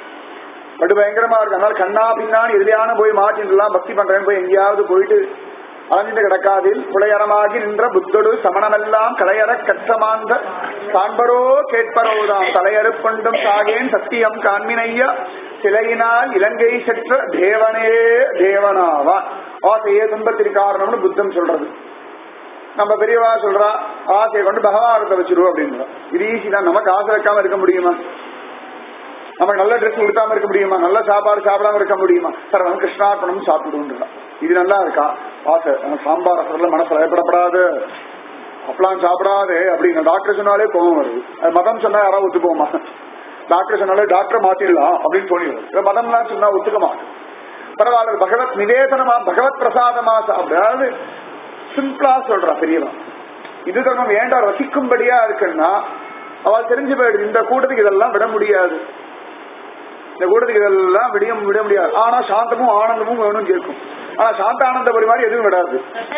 படு பயங்கரமா இருக்கும் அதனால கண்ணா பின்னான்னு எதிரியான போய் மாட்டின்லாம் பக்தி பண்றேன் போய் எங்கேயாவது போயிட்டு அலைஞ்சிட்டு கிடக்காதில் புலையரமாகி நின்ற புத்தொடு சமணமெல்லாம் கலையற கற்றமாந்த காண்பரோ கேட்பரோதாம் தலையறுப்பண்டும் சாகேன் சத்தியம் காண்மினையா சிலையினால் இலங்கை செற்ற தேவனே தேவனாவான் ஆசையே துன்பத்திற்கு காரணம்னு புத்தம் சொல்றது நம்ம பெரியவா சொல்றா ஆசையை கொண்டு பகவானத்தை வச்சிருவோம் அப்படின்றா இது ஈஸி தான் நமக்கு ஆசை வைக்காம இருக்க முடியுமா நமக்கு நல்ல ட்ரெஸ் உடுத்தாம இருக்க முடியுமா நல்ல சாப்பாடு சாப்பிடாம இருக்க முடியுமா சார் அவன் கிருஷ்ணார்ப்பணம் சாப்பிடுன்றா இது நல்லா இருக்கா ஆசை நம்ம சாம்பார் ரசத்துல மனசு பயப்படப்படாது அப்பெல்லாம் சாப்பிடாது அப்படின்னு டாக்டர் சொன்னாலே கோபம் வருது அது மதம் சொன்னா யாராவது ஒத்துப்போமா டாக்டர் சொன்னாலே டாக்டர் மாத்திடலாம் அப்படின்னு தோணிடுது மதம்லாம் சொன்னா ஒத்துக்க மாட்டேன் பரவாயில்ல பகவத் நிவேதனமா பகவத் பிரசாதமா அதாவது சிம்பிளா சொல்றா பெரியவா இது தர்மம் வேண்டாம் ரசிக்கும்படியா இருக்குன்னா அவள் தெரிஞ்சு போயிடுது இந்த கூட்டத்துக்கு இதெல்லாம் விட முடியாது இந்த கூட்டத்துக்கு இதெல்லாம் விடிய விட முடியாது ஆனா சாந்தமும் ஆனந்தமும் வேணும்னு கேட்கும் ஆனா சாந்த ஆனந்த மாதிரி எதுவும் விடாது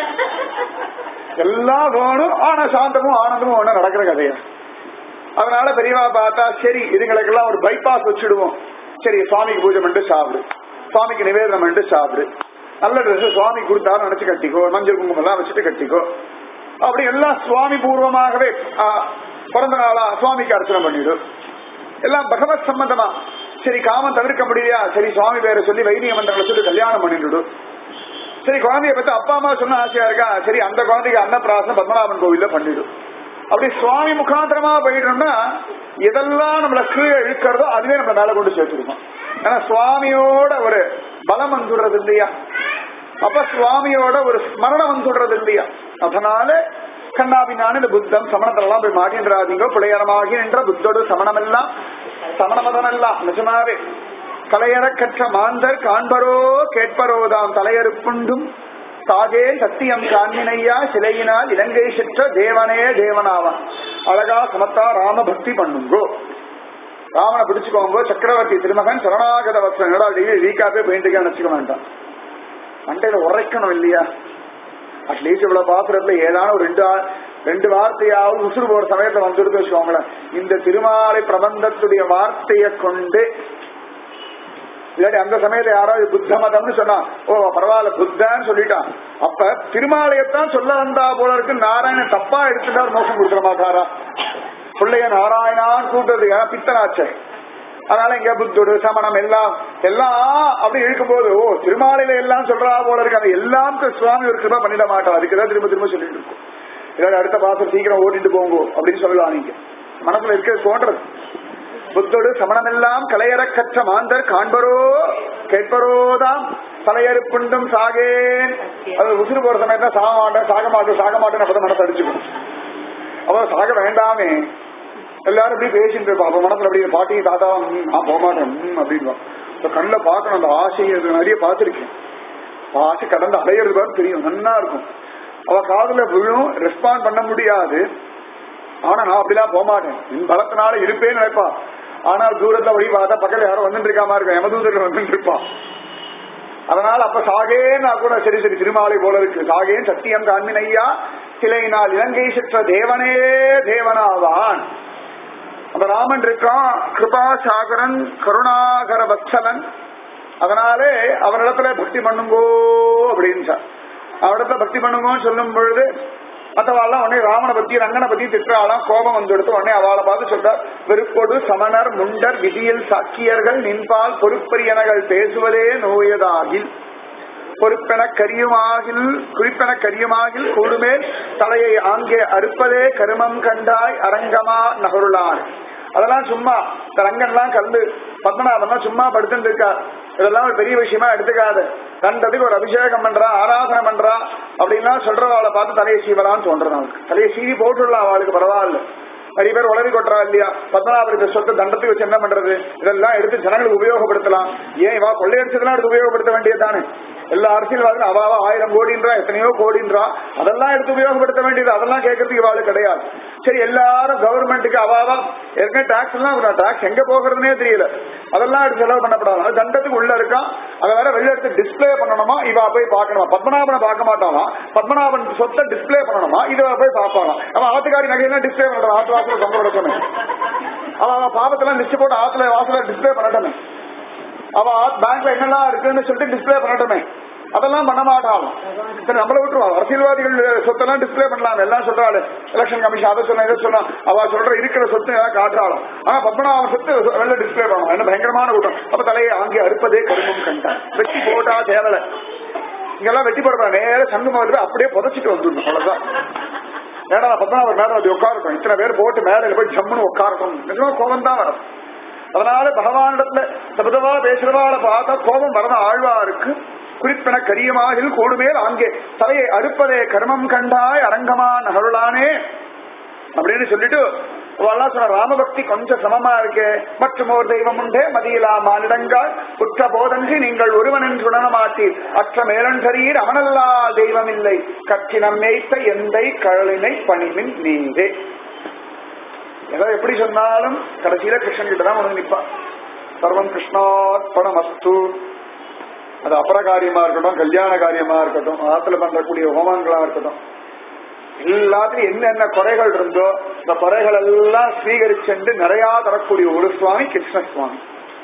எல்லாம் வேணும் ஆனா சாந்தமும் ஆனந்தமும் வேணும் நடக்கிற கதையா அதனால பெரியவா பார்த்தா சரி இதுங்களுக்கெல்லாம் ஒரு பைபாஸ் வச்சுடுவோம் சரி சுவாமிக்கு பூஜை பண்ணிட்டு சாப்பிடு சுவாமிக்கு நிவேதனம் பண்ணிட்டு சாப்பிடு நல்ல ட்ரெஸ் சுவாமி கொடுத்தாரு நினைச்சு கட்டிக்கோ மஞ்சள் குங்குமம் எல்லாம் வச்சுட்டு கட்டிக்கோ அப்படி எல்லாம் சுவாமி பூர்வமாகவே பிறந்த நாளா சுவாமிக்கு அர்ச்சனை பண்ணிடு எல்லாம் பகவத் சம்பந்தமா சரி காமம் தவிர்க்க முடியா சரி சுவாமி பேரை சொல்லி வைத்திய மந்திரங்களை சொல்லி கல்யாணம் பண்ணிடு சரி குழந்தைய பத்தி அப்பா அம்மா சொன்ன ஆசையா இருக்கா சரி அந்த குழந்தைக்கு அன்னப்பிராசனம் பத்மநாபன் கோவில்ல பண்ணிடும் அப்படி சுவாமி முகாந்திரமா போயிட்டோம்னா எதெல்லாம் நம்மள கீழே இழுக்கிறதோ அதுவே நம்ம மேல கொண்டு சேர்த்துருக்கோம் ஏன்னா சுவாமியோட ஒரு பலம் வந்துடுறது இல்லையா அப்ப சுவாமியோட ஒரு ஸ்மரணம் வந்துடுறது இல்லையா அதனால கண்ணாபின்னான இந்த புத்தம் சமணத்தெல்லாம் போய் மாட்டின்றாதீங்க பிள்ளையரமாகி நின்ற புத்தோடு சமணம் எல்லாம் சமணமதம் எல்லாம் நிஜமாவே தலையற கற்ற மாந்தர் காண்பரோ கேட்பரோதாம் தலையறுப்புண்டும் சாகே சத்தியம் காண்மினையா சிலையினால் இலங்கை செற்ற தேவனே தேவனாவான் அழகா சமத்தா ராம பக்தி பண்ணுங்கோ ராமனை பிடிச்சுக்கோங்க சக்கரவர்த்தி திருமகன் சரணாகத வஸ்திரங்களா டெய்லி வீக்காப்பே பெயிண்ட்டுக்கே நினைச்சுக்க வேண்டாம் மண்டையில உரைக்கணும் இல்லையா அட்லீஸ்ட் இவ்வளவு பாசுரத்துல ஏதான ஒரு ரெண்டு ரெண்டு வார்த்தையாவது உசுறு போற சமயத்துல வந்துட்டு வச்சுக்கோங்களேன் இந்த திருமாலை பிரபந்தத்துடைய வார்த்தையை கொண்டு இல்லாட்டி அந்த சமயத்துல யாராவது புத்த மதம்னு சொன்னா ஓ பரவாயில்ல புத்தன்னு சொல்லிட்டான் அப்ப திருமாலயத்தான் சொல்ல வந்தா போல இருக்கு நாராயணன் தப்பா எடுத்துட்டார் மோசம் கொடுத்துட மாட்டாரா பிள்ளைய நாராயணான்னு கூப்பிட்டது ஏன்னா பித்தனாச்சே அதனால இங்க புத்தோடு சமணம் எல்லாம் எல்லாம் அப்படி இழுக்கும் போது ஓ திருமாலையில எல்லாம் சொல்றா போல இருக்கு அந்த எல்லாம் சுவாமி ஒரு கிருபா பண்ணிட மாட்டோம் அதுக்குதான் திரும்ப திரும்ப சொல்லிட்டு இருக்கும் இல்லாட்டி அடுத்த பாசம் சீக்கிரம் ஓட்டிட்டு போங்க அப்படின்னு சொல்லலாம் நீங்க மனசுல இருக்கிறது தோன்றது புத்தோடு சமணமெல்லாம் கலையற கற்ற மாந்தர் காண்பரோ கேட்பரோதாம் தலையறுப்புண்டும் சாகேன் அது உசுறு போற சமயத்துல சாக மாட்டேன் சாக மாட்டேன் சாக மாட்டேன் அப்பதான் மனசு அடிச்சுக்கணும் அவன் சாக வேண்டாமே எல்லாரும் இப்படி பேசிட்டு இருப்பா அப்ப மனசுல அப்படியே பாட்டி தாத்தா ம், நான் போக மாட்டேன் ம், அப்படின்வா இப்ப கண்ணுல பார்க்கணும் அந்த ஆசையை அது நிறைய பார்த்திருக்கேன் ஆசை கடந்து அலையிறது பாரு தெரியும் நன்னா இருக்கும் அவ காதுல விழும் ரெஸ்பாண்ட் பண்ண முடியாது ஆனா நான் அப்படிலாம் போக மாட்டேன் என் பலத்தினால இருப்பேன்னு நினைப்பா ஆனால் தூரத்துல வழி பார்த்தா பக்கத்துல யாரும் வந்துட்டு இருக்காம இருக்கும் யமதூதர்கள் வந்துட்டு இருப்பா அதனால அப்ப சாகேன்னா கூட சரி சரி திருமாலை போல இருக்கு சாகேன் சத்தியம் காண்மினையா சிலையினால் இலங்கை சுற்ற தேவனே தேவனாவான் அந்த ராமன் இருக்கான் கிருபா சாகரன் கருணாகர வத்சலன் அதனாலே அவனிடத்துல பக்தி பண்ணுங்கோ அப்படின்னு அவனிடத்துல பக்தி பண்ணுங்கோன்னு சொல்லும் பொழுது மற்றவாள்லாம் உடனே ராமனை பத்தி ரங்கனை பத்தி திட்டுறாளாம் கோபம் வந்து எடுத்து உடனே அவளை பார்த்து சொல்றார் வெறுப்பொடு சமணர் முண்டர் விதியில் சாக்கியர்கள் நின்பால் பொறுப்பரியனகள் பேசுவதே நோயதாகில் பொறுப்பென கரியுமாகில் குறிப்பென கரியுமாகில் கூடுமேல் தலையை ஆங்கே அறுப்பதே கருமம் கண்டாய் அரங்கமா நகருளான் அதெல்லாம் சும்மா இந்த ரங்கன்லாம் கல்லு பத்மநாபன்லாம் சும்மா படுத்துட்டு இருக்கார் இதெல்லாம் ஒரு பெரிய விஷயமா எடுத்துக்காத தண்டத்துக்கு ஒரு அபிஷேகம் பண்றா ஆராதனை பண்றா அப்படின்லாம் சொல்றவாளை பார்த்து தலையை சீவரான்னு தோன்றது அவளுக்கு தலையை சீவி போட்டுடலாம் அவளுக்கு பரவாயில்ல நிறைய பேர் உளறி கொட்டுறா இல்லையா பத்மநாபருக்கு சொத்து தண்டத்துக்கு வச்சு என்ன பண்றது இதெல்லாம் எடுத்து ஜனங்களுக்கு உபயோகப்படுத்தலாம் ஏன் இவா கொள்ளையடிச்சதெல்லாம் எடுத்து உபயோகப்படுத்த வேண்டியதுதானே எல்லா அரசியல்வாதிகளும் அவாவா ஆயிரம் கோடின்றா எத்தனையோ கோடின்றா அதெல்லாம் எடுத்து உபயோகப்படுத்த வேண்டியது அதெல்லாம் கேட்கறதுக்கு இவாளு கிடையாது சரி எல்லாரும் கவர்மெண்ட்டுக்கு அவாவா ஏற்கனவே டாக்ஸ் எல்லாம் டாக்ஸ் எங்க போகிறதுனே தெரியல அதெல்லாம் எடுத்து செலவு பண்ணப்படாது அது தண்டத்துக்கு உள்ள இருக்கான் அதை வேற வெளில எடுத்து டிஸ்பிளே பண்ணணுமா இவா போய் பார்க்கணுமா பத்மநாபனை பார்க்க மாட்டானா பத்மநாபன் சொத்தை டிஸ்பிளே பண்ணணுமா இதை போய் பார்ப்பானா அவன் ஆத்துக்காரி நகையெல்லாம் டிஸ்பிளே பண்ணணும் ஆத்து வாசல தொங்க விடக்கணும் அவன் அவன் பாவத்தெல்லாம் லிஸ்ட் போட்டு ஆத்துல வாசல டிஸ்பிளே பண்ணட்டமே அவன் பேங்க்ல என்னெல்லாம் இருக்குன்னு சொல்லிட்டு டிஸ்பிளே பண்ணட்டுமே அதெல்லாம் பண்ண மாட்டான் சரி நம்மள விட்டுருவான் அரசியல்வாதிகள் சொத்தெல்லாம் டிஸ்பிளே பண்ணலாம் எல்லாம் சொல்றாள் எலெக்ஷன் கமிஷன் அதை சொன்ன இதை சொன்னா அவ சொல்ற இருக்கிற சொத்து எல்லாம் காட்டுறாளும் ஆனா பத்மநாபன் சொத்து வெளில டிஸ்பிளே பண்ணலாம் என்ன பயங்கரமான கூட்டம் அப்ப தலையை அங்கே அறுப்பதே கருமம் கண்டான் வெட்டி போட்டா தேவலை இங்கெல்லாம் வெட்டி போடுறா நேர சங்கு மாதிரி அப்படியே புதைச்சிட்டு வந்துடணும் அவ்வளவுதான் ஏடா பத்மநாபர் மேல அப்படி உட்காரட்டும் இத்தனை பேர் போட்டு மேல போய் ஜம்முன்னு உட்காரட்டும் நிஜமா கோபம் தான் வரும் அதனால பகவானிடத்துல சபதவா பேசுறவாளை பார்த்தா கோபம் வரத ஆழ்வாருக்கு குறிப்பென கரியமாகில் கூடுமேல் அங்கே தலையை அறுப்பதே கர்மம் கண்டாய் அரங்கமா நகருளானே அப்படின்னு சொல்லிட்டு அவெல்லாம் சொன்ன ராமபக்தி கொஞ்சம் சமமா இருக்கே மற்றும் ஒரு தெய்வம் உண்டே மதியிலா மானிடங்கள் குற்ற போதன்றி நீங்கள் ஒருவன் என்று உணரமாட்டீர் அற்ற மேலன்றீர் அவனல்லா தெய்வம் இல்லை கற்றினம் மேய்த்த எந்தை கழலினை பணிமின் நீரே ஏதோ எப்படி சொன்னாலும் கடைசியில கிருஷ்ணன் கிட்ட தான் உனக்கு நிப்பான் சர்வம் கிருஷ்ணார்ப்பணம் அஸ்து அது அபர காரியமா இருக்கட்டும் கல்யாண காரியமா இருக்கட்டும் ஆத்துல பண்றக்கூடிய ஹோமங்களா இருக்கட்டும் எல்லாத்துலயும் என்னென்ன குறைகள் இருந்தோ இந்த குறைகள் எல்லாம் ஸ்வீகரிச்சுட்டு நிறைய தரக்கூடிய ஒரு சுவாமி கிருஷ்ண சுவாமி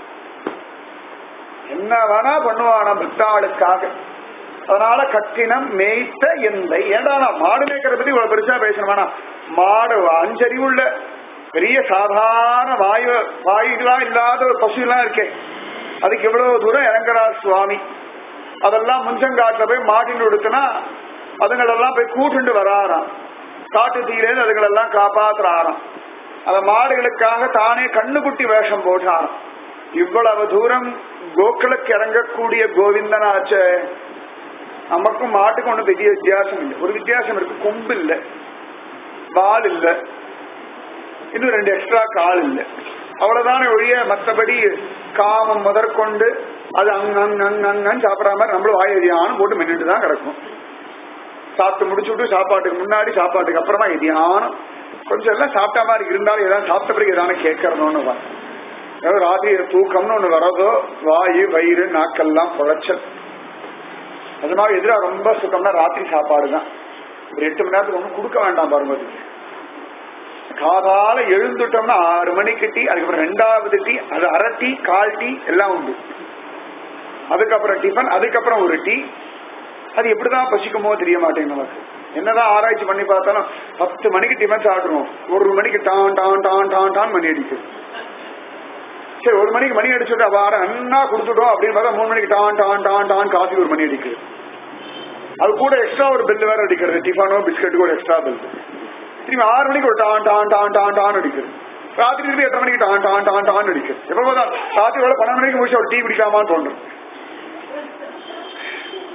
என்ன வேணா பண்ணுவானா பக்தாளுக்காக அதனால கட்டினம் மேய்த்த எந்தை ஏண்டா நான் மாடு மேய்க்கிறத பத்தி இவ்வளவு பெருசா பேசணுமானா மாடு அஞ்சறிவுள்ள பெரிய சாதாரண வாயு வாயுலாம் இல்லாத ஒரு பசு எல்லாம் இருக்கே அதுக்கு எவ்வளவு தூரம் இறங்குறார் சுவாமி அதெல்லாம் முஞ்சங்காட்டுல போய் மாட்டின்னு கொடுத்தனா அதுங்களெல்லாம் போய் கூட்டுண்டு வராராம் காட்டு தீரேன்னு அதுங்களெல்லாம் காப்பாத்துறாராம் அந்த மாடுகளுக்காக தானே கண்ணுக்குட்டி வேஷம் போட்டாராம் இவ்வளவு தூரம் கோக்களுக்கு இறங்கக்கூடிய கோவிந்தனாச்சே நமக்கும் மாட்டுக்கும் ஒன்றும் பெரிய வித்தியாசம் இல்லை ஒரு வித்தியாசம் இருக்கு கொம்பு இல்லை வால் இல்லை இன்னும் ரெண்டு எக்ஸ்ட்ரா கால் இல்லை அவ்வளவுதானே ஒழிய மற்றபடி காமம் முதற்கொண்டு அது அங்க அங்க அங்க அங்கன்னு சாப்பிடற மாதிரி நம்மளும் வாய் எதியானம் போட்டு மென்னுட்டு தான் கிடக்கும் சாப்பிட்டு முடிச்சு விட்டு சாப்பாட்டுக்கு முன்னாடி சாப்பாட்டுக்கு அப்புறமா எதியானம் கொஞ்சம் எல்லாம் சாப்பிட்ட மாதிரி இருந்தாலும் ஏதாவது சாப்பிட்ட பிறகு ஏதாவது கேட்கறணும்னு வா ஏதாவது ராத்திரி தூக்கம்னு ஒண்ணு வரதோ வாயு வயிறு நாக்கெல்லாம் குழைச்சல் அது மாதிரி எதிராக ரொம்ப சுத்தம்னா ராத்திரி சாப்பாடு தான் ஒரு எட்டு மணி நேரத்துக்கு ஒன்றும் கொடுக்க வேண்டாம் பாருங்க அதுக்கு. காதால எழுந்துட்டோம்னா ஆறு மணிக்கு டீ அதுக்கப்புறம் ரெண்டாவது டீ அது அரை டீ கால் டீ எல்லாம் உண்டு அதுக்கப்புறம் டிஃபன் அதுக்கப்புறம் ஒரு டீ அது எப்படிதான் பசிக்குமோ தெரிய மாட்டேங்குது நமக்கு என்னதான் ஆராய்ச்சி பண்ணி பார்த்தாலும் பத்து மணிக்கு டிஃபன் சாப்பிடுவோம் ஒரு மணிக்கு டான் டான் டான் டான் டான் மணி அடிக்குது சரி ஒரு மணிக்கு மணி அடிச்சுட்டு வார அண்ணா கொடுத்துட்டோம் அப்படின்னு பார்த்தா மூணு மணிக்கு டான் டான் டான் டான் காஃபி ஒரு மணி அடிக்குது அது கூட எக்ஸ்ட்ரா ஒரு பில் வேற அடிக்கிறது டிஃபனோ பிஸ்கட் கூட எக்ஸ்ட்ரா பில் திரும்பி ஆறு மணிக்கு ஒரு டான் டான் டான் டான் டான் அடிக்குது ராத்திரி திரும்பி எத்தனை மணிக்கு டான் டான் டான் டான் அடிக்குது எப்ப பார்த்தா ராத்திரி வேலை பன்னெண்டு மணிக்கு முடிச்சு ஒரு டீ குடிக்காமான்னு தோன்றும்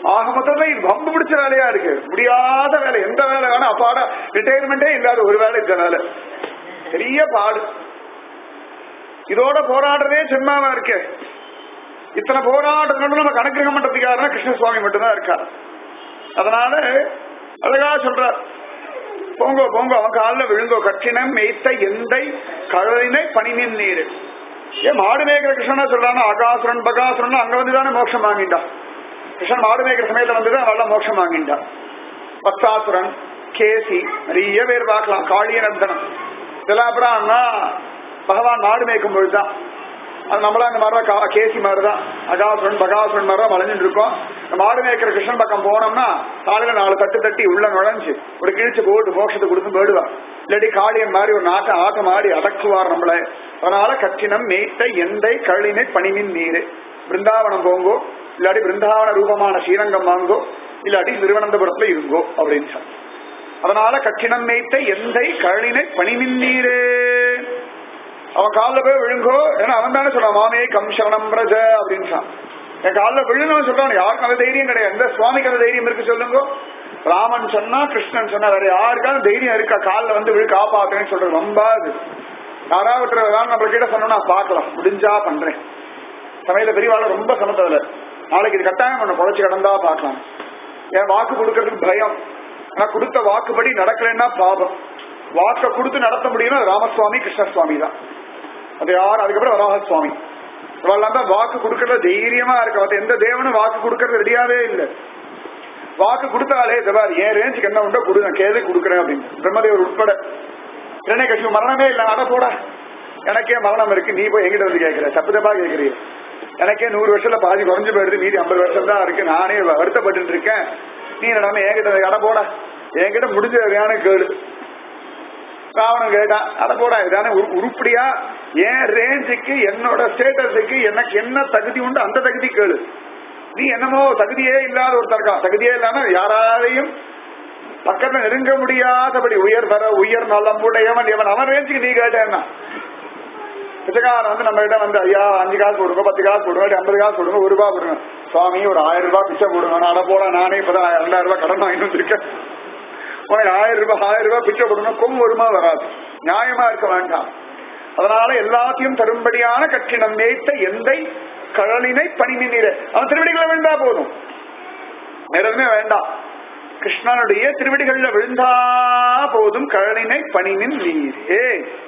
ஆக மொத்தத்துல இது வம்பு பிடிச்ச வேலையா இருக்கு முடியாத வேலை எந்த வேலை வேணா அப்பாட ரிட்டையர்மெண்டே இல்லாத ஒரு வேலை இந்த வேலை பெரிய பாடு இதோட போராடுறதே சிம்மாவா இருக்கு இத்தனை போராட்டங்கள் நம்ம கணக்கிரகம் பண்றதுக்காக கிருஷ்ணசுவாமி மட்டும்தான் இருக்கார் அதனால அழகா சொல்றார் போங்கோ போங்கோ அவன் காலில் விழுங்கோ கற்றினம் மெய்த்த எந்தை கழலினை பணிமின் நீர் ஏன் மாடு மேய்க்கிற கிருஷ்ணனா சொல்றானா அகாசுரன் பகாசுரன் அங்க வந்துதானே மோட்சம் வாங்கிட்டான் கிருஷ்ணன் மாடு மேய்க்கிற சமயத்துல வந்துதான் அவெல்லாம் மோட்சம் வாங்கிட்டான் பக்தாசுரன் கேசி நிறைய பேர் பார்க்கலாம் காளிய நர்தனம் இதெல்லாம் அப்புறம் பகவான் மாடு மேய்க்கும் பொழுதுதான் அது நம்மளா அந்த மாதிரி தான் கேசி மாதிரி தான் அகாசுரன் பகாசுரன் மாதிரி தான் வளைஞ்சிட்டு இருக்கோம் இந்த மாடு மேய்க்கிற கிருஷ்ணன் பக்கம் போனோம்னா காலையில நாலு தட்டு தட்டி உள்ள நுழைஞ்சு ஒரு கிழிச்சு போட்டு மோட்சத்தை கொடுத்து போயிடுவான் இல்லாட்டி காளியன் மாதிரி ஒரு நாட்டை ஆட்டம் ஆடி அடக்குவார் நம்மள அதனால கச்சினம் மேய்த்த எந்தை கழினை பணிமின் நீரு பிருந்தாவனம் போங்கோ இல்லாட்டி பிருந்தாவன ரூபமான ஸ்ரீரங்கம் வாங்கோ இல்லாட்டி திருவனந்தபுரத்துல இருங்கோ அப்படின்னு சொன்ன அதனால கச்சினம் மேய்த்த எந்தை கழினை பணிமின் நீரே அவன் காலில் போய் விழுங்கோ ஏன்னா அவன் தானே சொல்றான் மாமே கம் சரணம் பிரஜ அப்படின்னு சொன்னான் என் காலில் விழுங்கன்னு சொல்றான் யாருக்கும் அந்த தைரியம் கிடையாது எந்த சுவாமிக்கு அந்த தைரியம் இருக்கு சொல்லுங்க ராமன் சொன்னா கிருஷ்ணன் சொன்னா வேற யாருக்காவது தைரியம் இருக்கா காலில் வந்து விழு காப்பாத்துறேன்னு சொல்றது ரொம்ப அது யாராவது ஒருத்தர் நம்ம கிட்ட சொன்னோம்னா பார்க்கலாம் முடிஞ்சா பண்றேன் சமையல பெரியவாள ரொம்ப சமத்ததுல நாளைக்கு இது கட்டாயம் பண்ண குறைச்சு கடந்தா பார்க்கலாம் என் வாக்கு கொடுக்கறதுக்கு பயம் ஆனா கொடுத்த வாக்குப்படி நடக்கலைன்னா பாபம் வாக்க கொடுத்து நடத்த முடியும்னா ராமசுவாமி கிருஷ்ணசுவாமி தான் அது யார் அதுக்கப்புறம் வராக சுவாமி இவெல்லாம் தான் வாக்கு கொடுக்கறத தைரியமா இருக்கு அவன் எந்த தேவனும் வாக்கு கொடுக்கறது ரெடியாவே இல்லை வாக்கு கொடுத்தாலே தபார் என் ரேஞ்சுக்கு என்ன உண்டோ கொடுங்க கேள்வி கொடுக்குறேன் அப்படின்னு பிரம்மதேவர் உட்பட இரண்டே கட்சி மரணமே இல்லை அட போட எனக்கே மரணம் இருக்கு நீ போய் எங்கிட்ட வந்து கேட்கிற தப்பு தப்பா கேட்கறிய எனக்கே நூறு வருஷத்துல பாதி குறைஞ்சு போயிடுது மீதி ஐம்பது வருஷம் தான் இருக்கு நானே வருத்தப்பட்டு இருக்கேன் நீ என்னடாம என்கிட்ட அட போட என்கிட்ட முடிஞ்ச வேணும் கேளு ராவணன் கேட்டான் அட போடா இதானே உருப்படியா என் ரேஞ்சுக்கு என்னோட ஸ்டேட்டஸுக்கு எனக்கு என்ன தகுதி உண்டு அந்த தகுதி கேளு நீ என்னமோ தகுதியே இல்லாத ஒருத்தர் இருக்கான் தகுதியே இல்லாம யாராலையும் பக்கத்துல நெருங்க முடியாதபடி உயர் வர உயர் நலம் உடையவன் எவன் அவன் ரேஞ்சுக்கு நீ கேட்டேன்னா பிச்சைக்காரன் வந்து நம்ம கிட்ட வந்து ஐயா அஞ்சு காசு கொடுங்க பத்து காசு கொடுங்க ஐம்பது காசு கொடுங்க ஒரு ரூபா கொடுங்க சுவாமி ஒரு ஆயிரம் ரூபாய் பிச்சை கொடுங்க அட போட நானே இப்பதான் ரெண்டாயிரம் ரூபாய் கடன் வாங்கிட்டு வந்திருக்கேன் உனக்கு ஆயிரம் ரூபாய் ஆயிரம் ரூபாய் பிச்சை கொடுக்கணும் கொம்பு வருமா வராது நியாயமா இருக்க வேண்டாம் அதனால எல்லாத்தையும் தரும்படியான கட்சினம் மேய்த்த எந்தை கழலினை பணிமினீர அவன் திருவடிகளை விழுந்தா போதும் வேற எதுவுமே வேண்டாம் கிருஷ்ணனுடைய திருவடிகள்ல விழுந்தா போதும் கழலினை பணிமின் நீரே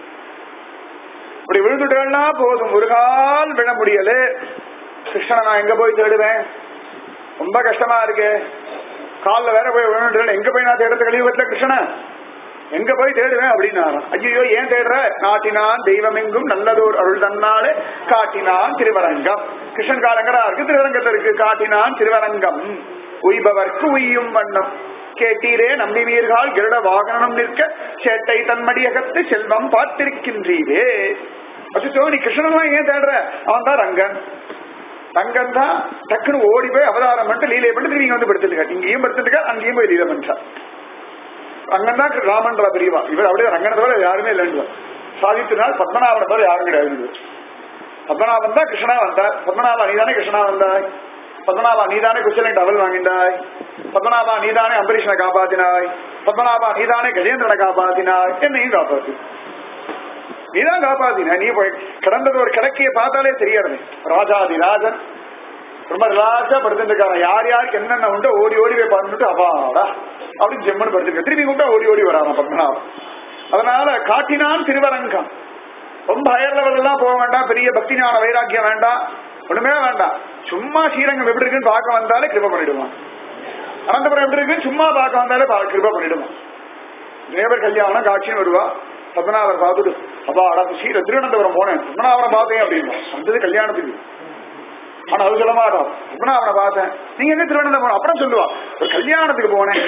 இப்படி விழுந்துட்டா போதும் ஒரு கால் விழ முடியல கிருஷ்ணனை நான் எங்க போய் தேடுவேன் ரொம்ப கஷ்டமா இருக்கு காலில் வேற போய் விழுந்துட்டு எங்க போய் நான் தேடுறது கலியுகத்துல கிருஷ்ணன் எங்க போய் தேடுவேன் அப்படின்னு ஐயோ ஏன் தேடுற நாட்டினான் தெய்வம் எங்கும் நல்லதோர் அருள் தன்னாலே காட்டினான் திருவரங்கம் கிருஷ்ணன் காலங்கடா இருக்கு திருவரங்கத்துல இருக்கு காட்டினான் திருவரங்கம் உய்பவர்க்கு உய்யும் வண்ணம் கேட்டீரே நம்பிவீர்கள் கிருட வாகனம் நிற்க சேட்டை தன்மடியகத்து செல்வம் பார்த்திருக்கின்றீரே அச்சோ நீ கிருஷ்ணன் ஏன் தேடுற அவன் தான் ரங்கன் ரங்கன் தான் டக்குன்னு ஓடி போய் அவதாரம் பண்ணிட்டு லீலை பண்ணிட்டு நீங்க வந்து படுத்துட்டு இங்கேயும் படுத்துட்டு அங்கேயும் போய் லீலை பண்ணிட்டா ரங்கன் தான் ராமன்ற பிரிவா இவர் அப்படியே ரங்கனை தவிர யாருமே இல்லைன்னு சாதித்தினால் பத்மநாபனை தவிர யாரும் கிடையாது பத்மநாபன் தான் கிருஷ்ணா வந்தார் பத்மநாபா நீதானே கிருஷ்ணா வந்தாய் பத்மநாபா நீதானே குச்சலன் டவல் வாங்கிண்டாய் பத்மநாபா நீதானே அம்பரீஷனை காப்பாத்தினாய் பத்மநாபா நீதானே கஜேந்திரனை காப்பாத்தினாய் என்னையும் காப்பாத்தி நீதான் காப்பாத்தின நீ போய் கிடந்தது ஒரு கிடக்கைய பார்த்தாலே தெரியாது ராஜாதி ராஜன் ரொம்ப ரிலாக்ஸா படுத்துட்டு யார் யாருக்கு என்னென்ன உண்டோ ஓடி ஓடி போய் பார்த்துட்டு அப்பாடா அப்படின்னு ஜெம்மன் படுத்துருக்க திரும்பி கூப்பிட்டா ஓடி ஓடி வரான் பத்மநாபன் அதனால காட்டினான் திருவரங்கம் ரொம்ப ஹயர் லெவல் எல்லாம் போக வேண்டாம் பெரிய பக்தி ஞான வைராக்கியம் வேண்டாம் ஒண்ணுமே வேண்டாம் சும்மா ஸ்ரீரங்கம் எப்படி இருக்குன்னு பார்க்க வந்தாலே கிருப பண்ணிடுவான் அனந்தபுரம் எப்படி இருக்குன்னு சும்மா பார்க்க வந்தாலே கிருப பண்ணிடுவான் தேவர் கல்யாணம் காட்சின்னு வருவா பத்மநாபர் பார்த்துட்டு அப்பா அடா ஸ்ரீர திருவனந்தபுரம் போனேன் பத்மநாபரம் பார்த்தேன் அப்படின்னு வந்தது கல்யாணத்துக்கு ஆனா அது சொல்ல மாட்டோம் பத்மநாபனை பார்த்தேன் நீங்க எங்க திருவனந்தபுரம் அப்புறம் சொல்லுவா ஒரு கல்யாணத்துக்கு போனேன்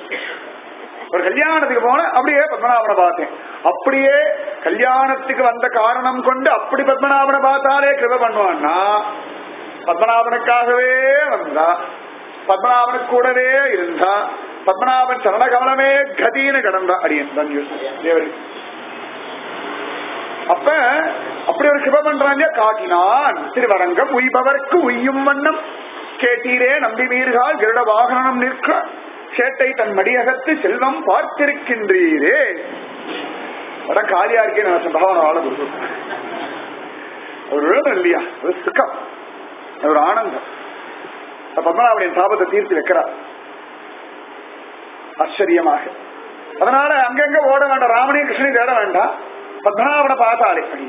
ஒரு கல்யாணத்துக்கு போனேன் அப்படியே பத்மநாபனை பார்த்தேன் அப்படியே கல்யாணத்துக்கு வந்த காரணம் கொண்டு அப்படி பத்மநாபனை பார்த்தாலே கிருப பண்ணுவான்னா பத்மநாபனுக்காகவே வந்தா பத்மநாபனுக்கு கூடவே இருந்தா பத்மநாபன் சரணகமலமே கதின்னு கடந்தா அடியன் தன்யூ தேவரி அப்ப அப்படி ஒரு கிருப பண்றாங்க காட்டினான் திருவரங்கம் உய்பவர்க்கு உய்யும் வண்ணம் கேட்டீரே நம்பினீர்கள் கருட வாகனம் நிற்க சேட்டை தன் மடியகத்து செல்வம் பார்த்திருக்கின்றீரே வட காலியா இருக்கே நான் பகவான் ஆள கொடுக்கும் ஒரு விழுந்தம் இல்லையா ஒரு சுக்கம் ஒரு ஆனந்தம் பத்மநாபனின் தாபத்தை தீர்த்து வைக்கிறார் ஆச்சரியமாக அதனால அங்கங்க ஓட வேண்டாம் ராமனையும் கிருஷ்ணனையும் தேட வேண்டாம் பத்மநாபனை பார்த்தாலே அப்படி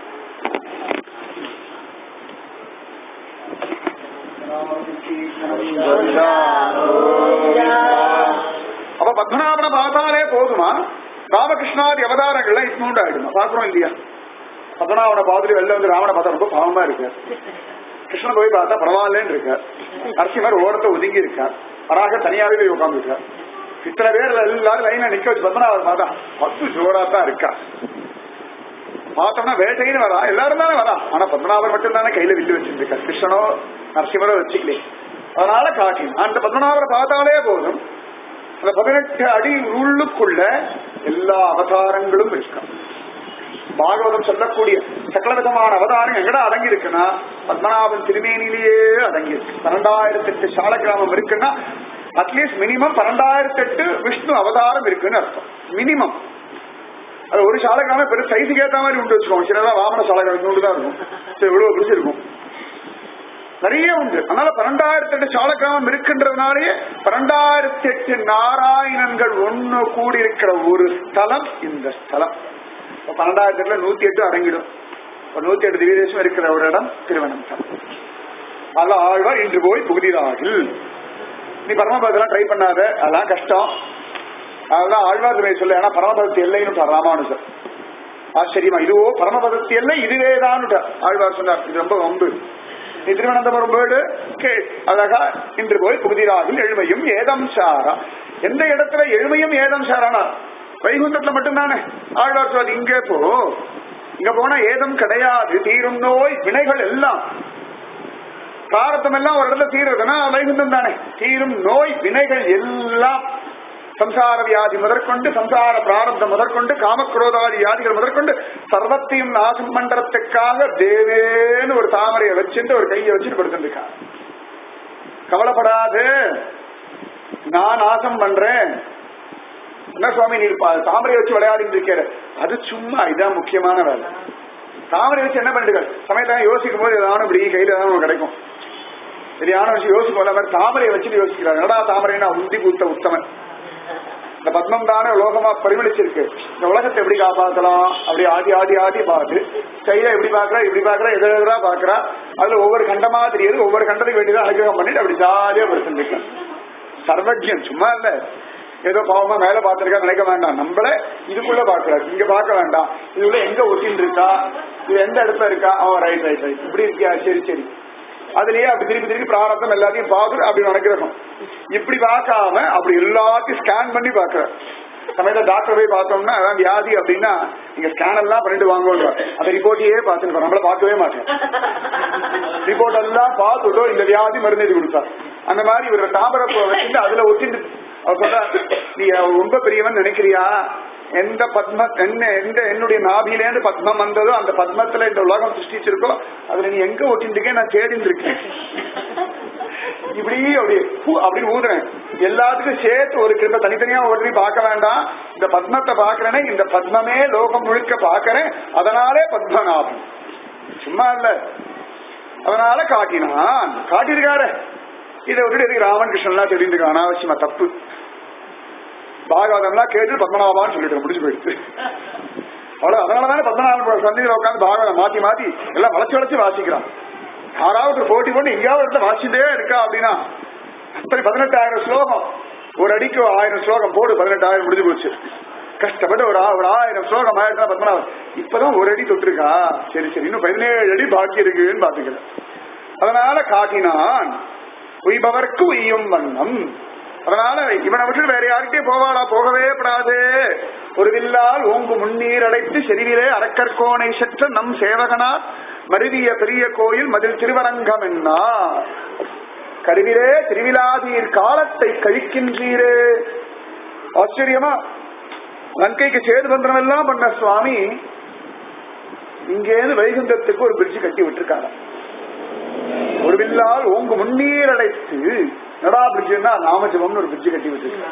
அப்ப பத்மநாபனை பார்த்தாலே போதுமா ராமகிருஷ்ணாதி அவதாரங்கள்லாம் இட்னூண்டு ஆயிடுமா பாக்குறோம் இல்லையா பத்மநாபனை பார்த்துட்டு வெளில வந்து ராமனை பார்த்தா ரொம்ப பாவமா இருக்கு கிருஷ்ணன் போய் பார்த்தா பரவாயில்லன்னு இருக்கார் நரசிம்மர் ஓரத்தை ஒதுங்கி இருக்கார் வராக தனியாவே போய் உட்கார்ந்து இருக்கார் இத்தனை பேர் எல்லாரும் லைனா நிக்க வச்சு பத்மநாபர் மாதா பத்து ஜோரா தான் இருக்கா பார்த்தோம்னா வேட்டைன்னு வரா எல்லாரும் தானே வரா ஆனா பத்மநாபர் மட்டும் தானே கையில வில்லு வச்சிருக்கா கிருஷ்ணனோ நரசிம்மரோ வச்சுக்கலே அதனால காட்டி அந்த பத்மநாபரை பார்த்தாலே போதும் அந்த பதினெட்டு அடி உள்ளுக்குள்ள எல்லா அவதாரங்களும் இருக்கும் பாகவதம் சொல்லக்கூடிய சகல விதமான அவதாரம் எங்கடா அடங்கி இருக்குன்னா பத்மநாபன் திருமேனிலேயே அடங்கி இருக்கு பன்னெண்டாயிரத்தி எட்டு சால கிராமம் இருக்குன்னா அட்லீஸ்ட் மினிமம் பன்னெண்டாயிரத்தி எட்டு விஷ்ணு அவதாரம் இருக்குன்னு அர்த்தம் மினிமம் அது ஒரு சால கிராமம் பெரிய சைஸுக்கு ஏத்த மாதிரி உண்டு வச்சுக்கோங்க சின்னதா வாமன சால கிராமம் தான் இருக்கும் சரி இவ்வளவு பிடிச்சி இருக்கும் நிறைய உண்டு அதனால பன்னெண்டாயிரத்தி எட்டு சால கிராமம் இருக்கின்றதுனாலேயே பன்னெண்டாயிரத்தி எட்டு நாராயணன்கள் ஒண்ணு கூடி இருக்கிற ஒரு ஸ்தலம் இந்த ஸ்தலம் பன்னெண்டாயிரத்தி எட்டுல நூத்தி எட்டு அடங்கிடும் ஒரு நூத்தி எட்டு திவ்யதேசம் இருக்கிற ஒரு இடம் திருவனந்தம் அல்ல ஆழ்வார் இன்று போய் புகுதிராகில் நீ பரமபதத்தெல்லாம் ட்ரை பண்ணாத அதெல்லாம் கஷ்டம் அதெல்லாம் ஆழ்வார் துணை சொல்ல ஏன்னா பரமபதத்து எல்லைன்னு ராமானுஜர் ஆச்சரியமா இதுவோ பரமபதத்து எல்லை இதுவேதான் ஆழ்வார் சொன்னார் இது ரொம்ப வம்பு நீ திருவனந்தபுரம் போயிடு கே அழகா இன்று போய் புகுதிராகில் எழுமையும் ஏதம் சாரா எந்த இடத்துல எழுமையும் ஏதம் சாரானா வைகுண்டத்துல மட்டும்தானே ஆழ்வார் சொல்றது இங்கே போ இங்க போனா ஏதும் கிடையாது தீரும் நோய் வினைகள் எல்லாம் பிராரத்தம் எல்லாம் ஒரு இடத்துல தீருதுன்னா வைகுண்டம் தானே தீரும் நோய் வினைகள் எல்லாம் சம்சார வியாதி முதற்கொண்டு சம்சார பிராரப்தம் முதற்கொண்டு காமக்ரோதாதி வியாதிகள் முதற்கொண்டு சர்வத்தையும் நாசம் பண்றதுக்காக தேவேன்னு ஒரு தாமரையை வச்சுட்டு ஒரு கையை வச்சுட்டு படுத்துருக்காங்க கவலைப்படாது நான் நாசம் பண்றேன் என்ன சுவாமி நீ தாமரையை வச்சு விளையாடிட்டு இருக்கிற அது சும்மா இதான் முக்கியமான வேலை தாமரை வச்சு என்ன பண்ணிட்டு சமயத்தான் யோசிக்கும் போது ஏதாவது இப்படி கையில ஏதாவது கிடைக்கும் சரியான விஷயம் யோசிக்கும் போது மாதிரி தாமரையை வச்சுட்டு யோசிக்கிறார் என்னடா தாமரைன்னா உந்தி பூத்த உத்தமன் இந்த பத்மம் தானே லோகமா பரிமளிச்சிருக்கு இந்த உலகத்தை எப்படி காப்பாத்தலாம் அப்படி ஆடி ஆடி ஆடி பார்த்து கையில எப்படி பாக்குறா இப்படி பாக்குறா எதிர எதிரா பாக்குறா அதுல ஒவ்வொரு கண்டமா தெரியுது ஒவ்வொரு கண்டத்துக்கு வேண்டியதான் அனுகிரகம் பண்ணிட்டு அப்படி ஜாலியா படுத்துருக்கேன் சர்வஜன் சும்மா இல்ல ஏதோ பாவமா மேல பாத்திருக்கா நினைக்க வேண்டாம் நம்மள இதுக்குள்ள பாக்குறாரு இங்க பார்க்க வேண்டாம் இதுக்குள்ள எங்க ஒட்டின்னு இருக்கா இது எந்த இடத்துல இருக்கா அவன் ரைட் ரைட் ரைட் இப்படி இருக்கியா சரி சரி அதுலயே அப்படி திருப்பி திருப்பி பிராரத்தம் எல்லாத்தையும் பார்த்து அப்படி நடக்கிறோம் இப்படி பார்க்காம அப்படி எல்லாத்தையும் ஸ்கேன் பண்ணி பாக்குற சமயத்துல டாக்டர் போய் பார்த்தோம்னா அதான் வியாதி அப்படின்னா நீங்க ஸ்கேன் எல்லாம் பண்ணிட்டு வாங்குவோம் அந்த ரிப்போர்ட்டையே பார்த்துட்டு நம்மள பார்க்கவே மாட்டேன் ரிப்போர்ட் எல்லாம் பார்த்துட்டோ இந்த வியாதி மருந்து எழுதி கொடுத்தா அந்த மாதிரி இவர் தாமரப்பூ வச்சுட்டு அதுல ஒட்டிட்டு அவர் சொல்ற நீ ரொம்ப பெரியவன் நினைக்கிறியா எந்த பத்ம என்ன எந்த என்னுடைய நாபிலேருந்து பத்மம் வந்ததோ அந்த பத்மத்துல இந்த உலகம் சிருஷ்டிச்சிருக்கோ அதுல நீ எங்க ஒட்டின்றிருக்கே நான் தேடிட்டு இருக்கேன் இப்படி அப்படி அப்படி ஊதுறேன் எல்லாத்துக்கும் சேர்த்து ஒரு கிருப்ப தனித்தனியா ஒருத்தி பார்க்க வேண்டாம் இந்த பத்மத்தை பாக்குறேனே இந்த பத்மமே லோகம் முழுக்க பாக்குறேன் அதனாலே பத்மநாபம் சும்மா இல்ல அதனால காட்டினான் காட்டியிருக்காரு இதை விட்டுட்டு ராமன் கிருஷ்ணன்லாம் தெரிஞ்சுக்க அனாவசியமா தப்பு பாகவதம்லாம் கேட்டு பத்மநாபான்னு சொல்லிட்டு முடிஞ்சு போயிடுச்சு அவ்வளவு அதனாலதானே பத்மநாபன் சந்தையில உட்காந்து பாகவதம் மாத்தி மாத்தி எல்லாம் வளைச்சு வளைச்சு வாசிக்கிறான் யாராவது ஒரு போட்டி போட்டு எங்கேயாவது இடத்துல வாசிட்டே இருக்கா அப்படின்னா அப்படி பதினெட்டாயிரம் ஸ்லோகம் ஒரு அடிக்கு ஆயிரம் ஸ்லோகம் போடு பதினெட்டாயிரம் முடிஞ்சு போச்சு கஷ்டப்பட்டு ஒரு ஒரு ஆயிரம் ஸ்லோகம் ஆயிரத்தி பத்மநாபன் இப்பதான் ஒரு அடி தொட்டிருக்கா சரி சரி இன்னும் பதினேழு அடி பாக்கி இருக்குன்னு பாத்துக்கிறேன் அதனால காட்டினான் உய்பவர்க்கு உய்யும் வண்ணம் அதனால இவனை விட்டு வேற யாருக்கே போவாளா போகவே படாது ஒரு வில்லால் ஓங்கு முன்னீர் அடைத்து செறிவிலே அரக்கற்கோணை சற்ற நம் சேவகனார் மருவிய பெரிய கோயில் மதில் திருவரங்கம் என்னா கருவிலே திருவிழாதீர் காலத்தை கழிக்கின்றீரே ஆச்சரியமா லங்கைக்கு சேது பந்திரம் எல்லாம் பண்ண சுவாமி இங்கேருந்து வைகுந்தத்துக்கு ஒரு பிரிட்ஜ் கட்டி விட்டுருக்காங்க ஒரு வில்லால் ஓங்கு முன்னீர் அடைத்து நடா பிரிட்ஜுன்னா நாமஜபம்னு ஒரு பிரிட்ஜ் கட்டி வச்சிருக்க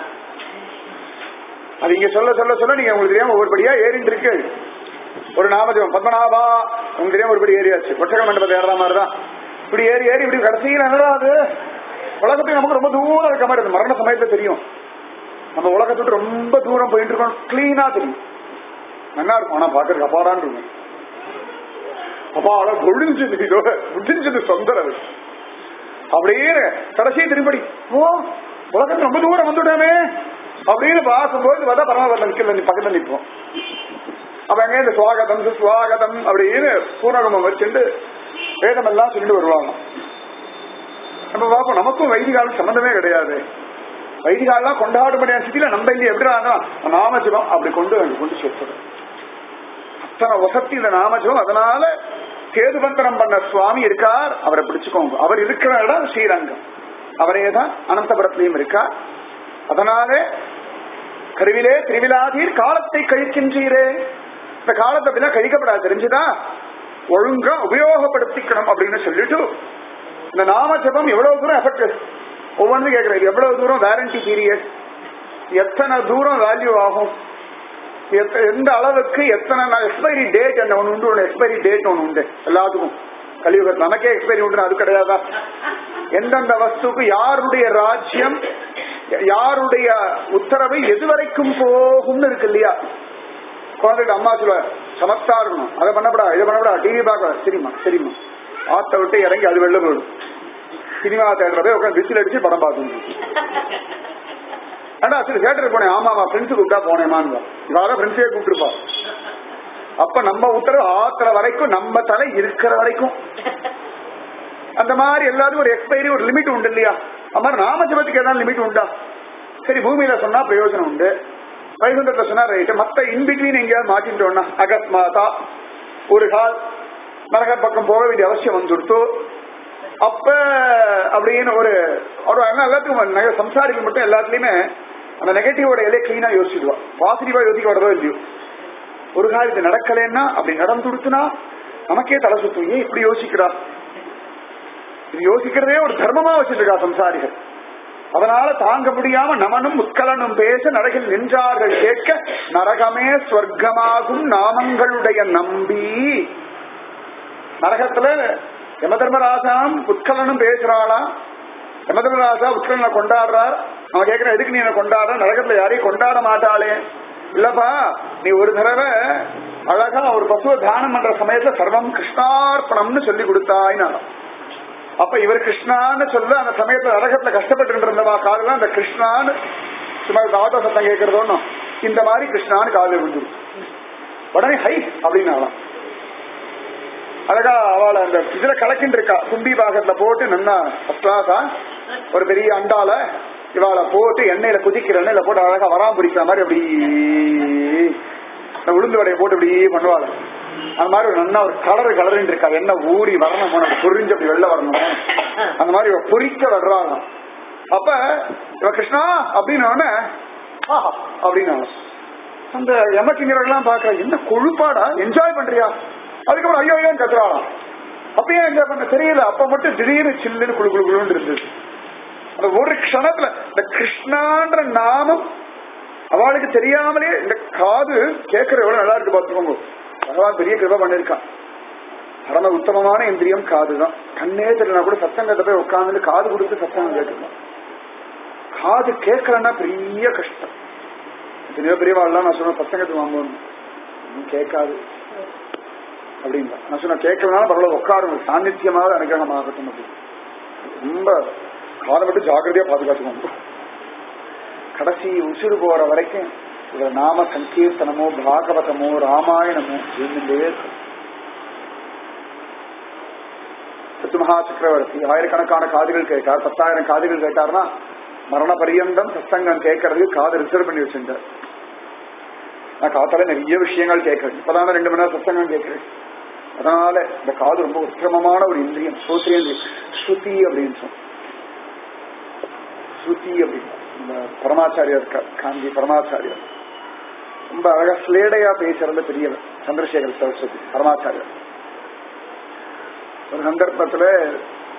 அது இங்க சொல்ல சொல்ல சொல்ல நீங்க உங்களுக்கு தெரியாம ஒவ்வொருபடியா ஏறிட்டு இருக்கு ஒரு நாமஜபம் பத்மநாபா உங்களுக்கு தெரியாம ஒருபடி ஏறியாச்சு ஒட்டக மண்டபத்தை ஏறுற மாதிரிதான் இப்படி ஏறி ஏறி இப்படி கடைசியில் என்னடா அது உலகத்துக்கு நமக்கு ரொம்ப தூரம் இருக்க மாதிரி இருக்கு. மரண சமயத்துல தெரியும் நம்ம உலகத்தை விட்டு ரொம்ப தூரம் போயிட்டு இருக்கோம் கிளீனா தெரியும் நல்லா இருக்கும் ஆனா பாக்குறதுக்கு அப்பாடான் இருக்கும் அப்பாடா முடிஞ்சது இதோட முடிஞ்சது சொந்தம் அது அப்படியே கடைசி திரும்படி ஓ உலகத்துல ரொம்ப தூரம் வந்துட்டோமே அப்படின்னு பார்க்கும்போது பார்த்தா பரமாவட்டம் நிக்கல நீ பக்கத்துல நிற்போம் அப்ப எங்க இந்த சுவாகதம் சுவாகதம் அப்படின்னு பூர்ணகுமம் வச்சுட்டு வேதம் எல்லாம் சொல்லிட்டு வருவாங்க நம்ம பார்ப்போம் நமக்கும் வைதிகாலும் சம்பந்தமே கிடையாது வைதிகாலாம் கொண்டாடும்படியான ஸ்திதியில நம்ம இங்க எப்படி நாமஜபம் அப்படி கொண்டு அங்க கொண்டு சேர்த்துடும் அத்தனை வசத்தி இந்த நாமஜபம் அதனால சேதுபந்தனம் பண்ண சுவாமி இருக்கார் அவரை பிடிச்சுக்கோங்க அவர் இருக்கிற இடம் ஸ்ரீரங்கம் அவரே தான் அனந்தபுரத்திலையும் இருக்கார் அதனாலே கருவிலே திருவிழாதீர் காலத்தை கழிக்கின்றீரே இந்த காலத்தை அப்படிலாம் கழிக்கப்படாது தெரிஞ்சுதா ஒழுங்கா உபயோகப்படுத்திக்கணும் அப்படின்னு சொல்லிட்டு இந்த நாம ஜபம் எவ்வளவு தூரம் எஃபெக்ட் ஒவ்வொன்று கேட்கறது எவ்வளவு தூரம் வாரண்டி பீரியட் எத்தனை தூரம் வேல்யூ ஆகும் எத்த- எந்த அளவுக்கு எத்தனை எக்ஸ்பைரி டேட் என்ன ஒன்று உண்டு எக்ஸ்பைரி டேட் ஒன்று உண்டு எல்லாத்துக்கும் கலியுகத்தில் நமக்கே எக்ஸ்பைரி உண்டு அது கிடையாதா எந்தெந்த வஸ்துக்கு யாருடைய ராஜ்யம் யாருடைய உத்தரவு எது வரைக்கும் போகும்னு இருக்கு இல்லையா குழந்தைகிட்ட அம்மா சொல்ல சமத்தா இருக்கணும் அதை பண்ணப்படா இதை பண்ணப்படா டிவி பார்க்க சரிம்மா சரிம்மா ஆத்த விட்டு இறங்கி அது வெளில போயிடும் சினிமா தேட்டரை போய் உட்காந்து விசில் அடிச்சு படம் பார்க்கணும் ஏண்டா சரி தேட்டருக்கு போனேன் ஆமாமா ஃப்ரெண்ட்ஸு கூப்பிட்டா போனேமான்னு இவாதான் ஃப்ரெண்ட்ஸே கூப்பிட்டுருப்பா அப்ப நம்ம உத்தரவு ஆத்திர வரைக்கும் நம்ம தலை இருக்கிற வரைக்கும் அந்த மாதிரி எல்லாரும் ஒரு எக்ஸ்பைரி ஒரு லிமிட் உண்டு இல்லையா அது மாதிரி நாமஜபத்துக்கு ஏதாவது லிமிட் உண்டா சரி பூமியில சொன்னா பிரயோஜனம் உண்டு வைகுண்டத்துல சொன்னா ரைட்டு மத்த இன்பிட்வீன் எங்கேயாவது மாட்டிட்டோம்னா அகஸ்மாதா ஒரு கால் நரக பக்கம் போக வேண்டிய அவசியம் வந்துடுத்து அப்ப அப்படின்னு ஒரு ஒரு ஆனா எல்லாத்துக்கும் நெக- சம்சாரிகள் மட்டும் எல்லாத்துலயுமே அந்த நெகட்டிவோட இலையை கிளீனா யோசிச்சுடுவா பாசிட்டிவா யோசிக்க வரதோ இல்லையோ ஒரு கால் இது நடக்கலைன்னா அப்படி நடந்துடுத்துனா நமக்கே தலை சுத்தும் ஏன் இப்படி யோசிக்கிறா இது யோசிக்கிறதே ஒரு தர்மமா வச்சிருக்கா சம்சாரிகள் அதனால தாங்க முடியாம நமனும் முத்கலனும் பேச நரகில் நின்றார்கள் கேட்க நரகமே ஸ்வர்க்கமாகும் நாமங்களுடைய நம்பி நரகத்துல யம தர்மராஜாம் உட்கலனும் பேசுறாளா யம தர்மராஜா உட்கலனை கொண்டாடுறார் அவன் கேட்கிறான் எதுக்கு நீ என்ன கொண்டாடுற நரகத்துல யாரையும் கொண்டாட மாட்டாளே இல்லப்பா நீ ஒரு தடவை அழகா ஒரு பசுவை தானம் பண்ற சமயத்துல சர்வம் கிருஷ்ணார்ப்பணம்னு சொல்லி கொடுத்தாயினா அப்ப இவர் கிருஷ்ணான்னு சொல்ல அந்த சமயத்துல நரகத்துல கஷ்டப்பட்டு இருந்தவா காதெல்லாம் அந்த கிருஷ்ணான்னு சும்மா ஆட்டோ சத்தம் கேட்கறதோன்னு இந்த மாதிரி கிருஷ்ணான்னு காதல் விழுந்துரு உடனே ஹை அப்படின்னாலாம் அழகா அவளை அந்த இதுல கலக்கின்னு இருக்கா கும்பி பாகத்துல போட்டு நின்னா கிளாஸா ஒரு பெரிய அண்டால இவாளை போட்டு எண்ணெயில குதிக்கிற எண்ணெயில போட்டு அழகா வராம பிடிக்கிற மாதிரி அப்படி இந்த உளுந்து வடையை போட்டு இப்படி பண்ணுவாள் அந்த மாதிரி ஒரு நன்னா ஒரு கலர் கலருன்னு இருக்கா எண்ணெய் ஊறி வரணும் போன பொரிஞ்சு அப்படி வெளில வரணும் அந்த மாதிரி இவ பொறிக்க வர்றாங்க அப்ப இவ கிருஷ்ணா அப்படின்னு உடனே, ஆஹா அப்படின்னு அந்த எமக்கிங்கிறவெல்லாம் பாக்குற என்ன கொழுப்பாடா என்ஜாய் பண்றியா அதுக்கப்புறம் ஐயோ ஐயோ கத்துறாளாம் அப்பயே என்ஜாய் பண்ண தெரியல அப்ப மட்டும் திடீர்னு சில்லுன்னு குழு குழு குழுன்னு இருந்தது அந்த ஒரு க்ஷணத்துல இந்த கிருஷ்ணான்ற நாமம் அவளுக்கு தெரியாமலே இந்த காது கேட்கற எவ்வளவு நல்லா இருக்கு பாத்துக்கோங்க பகவான் பெரிய கிருபை பண்ணிருக்கான் பரம உத்தமமான இந்திரியம் காதுதான் கண்ணே தெரியலனா கூட சத்தங்கத்தை போய் உட்கார்ந்து காது கொடுத்து சத்தம் கேட்டுக்கலாம் காது கேட்கலன்னா பெரிய கஷ்டம் எத்தனையோ பெரியவாள்லாம் நான் சொன்ன சத்தங்கத்துக்கு வாங்குவோம் இன்னும் கேட்காது அப்படின்னா நான் சொன்ன கேட்கலனாலும் பரவாயில்ல உட்காருங்க சாநித்தியமாக அனுகிரகமாகட்டும் அப்படின்னு ரொம்ப காதை மட்டும் ஜாக்கிரதையா பாதுகாத்துக்கோங்க கடைசி உசுறு போற வரைக்கும் இதுல நாம சங்கீர்த்தனமோ பாகவதமோ ராமாயணமோ இருந்துட்டே இருக்கும் சத்துமகா சக்கரவர்த்தி ஆயிரக்கணக்கான காதுகள் கேட்டார் பத்தாயிரம் காதுகள் கேட்டார்னா மரண பரியந்தம் சத்சங்கம் கேட்கறதுக்கு காது ரிசர்வ் பண்ணி வச்சிருந்தார் நான் காத்தால நிறைய விஷயங்கள் கேட்கறேன் இப்பதான் ரெண்டு மணி நேரம் சத்சங்கம் கேட்கிறேன் அதனால இந்த காது ரொம்ப உத்தமமான ஒரு இந்திரியம் ஸ்ரோத்ரேந்திரியம் ஸ்ருதி அப்படின்னு சொன்னோம் ஸ்ருதி அப்படின்னு இந்த பரமாச்சாரியர் இருக்கார் காஞ்சி பரமாச்சாரியர் ரொம்ப அழகா ஸ்லேடையா பேசுறது பெரியவர் சந்திரசேகர் சரஸ்வதி பரமாச்சாரியர் ஒரு சந்தர்ப்பத்துல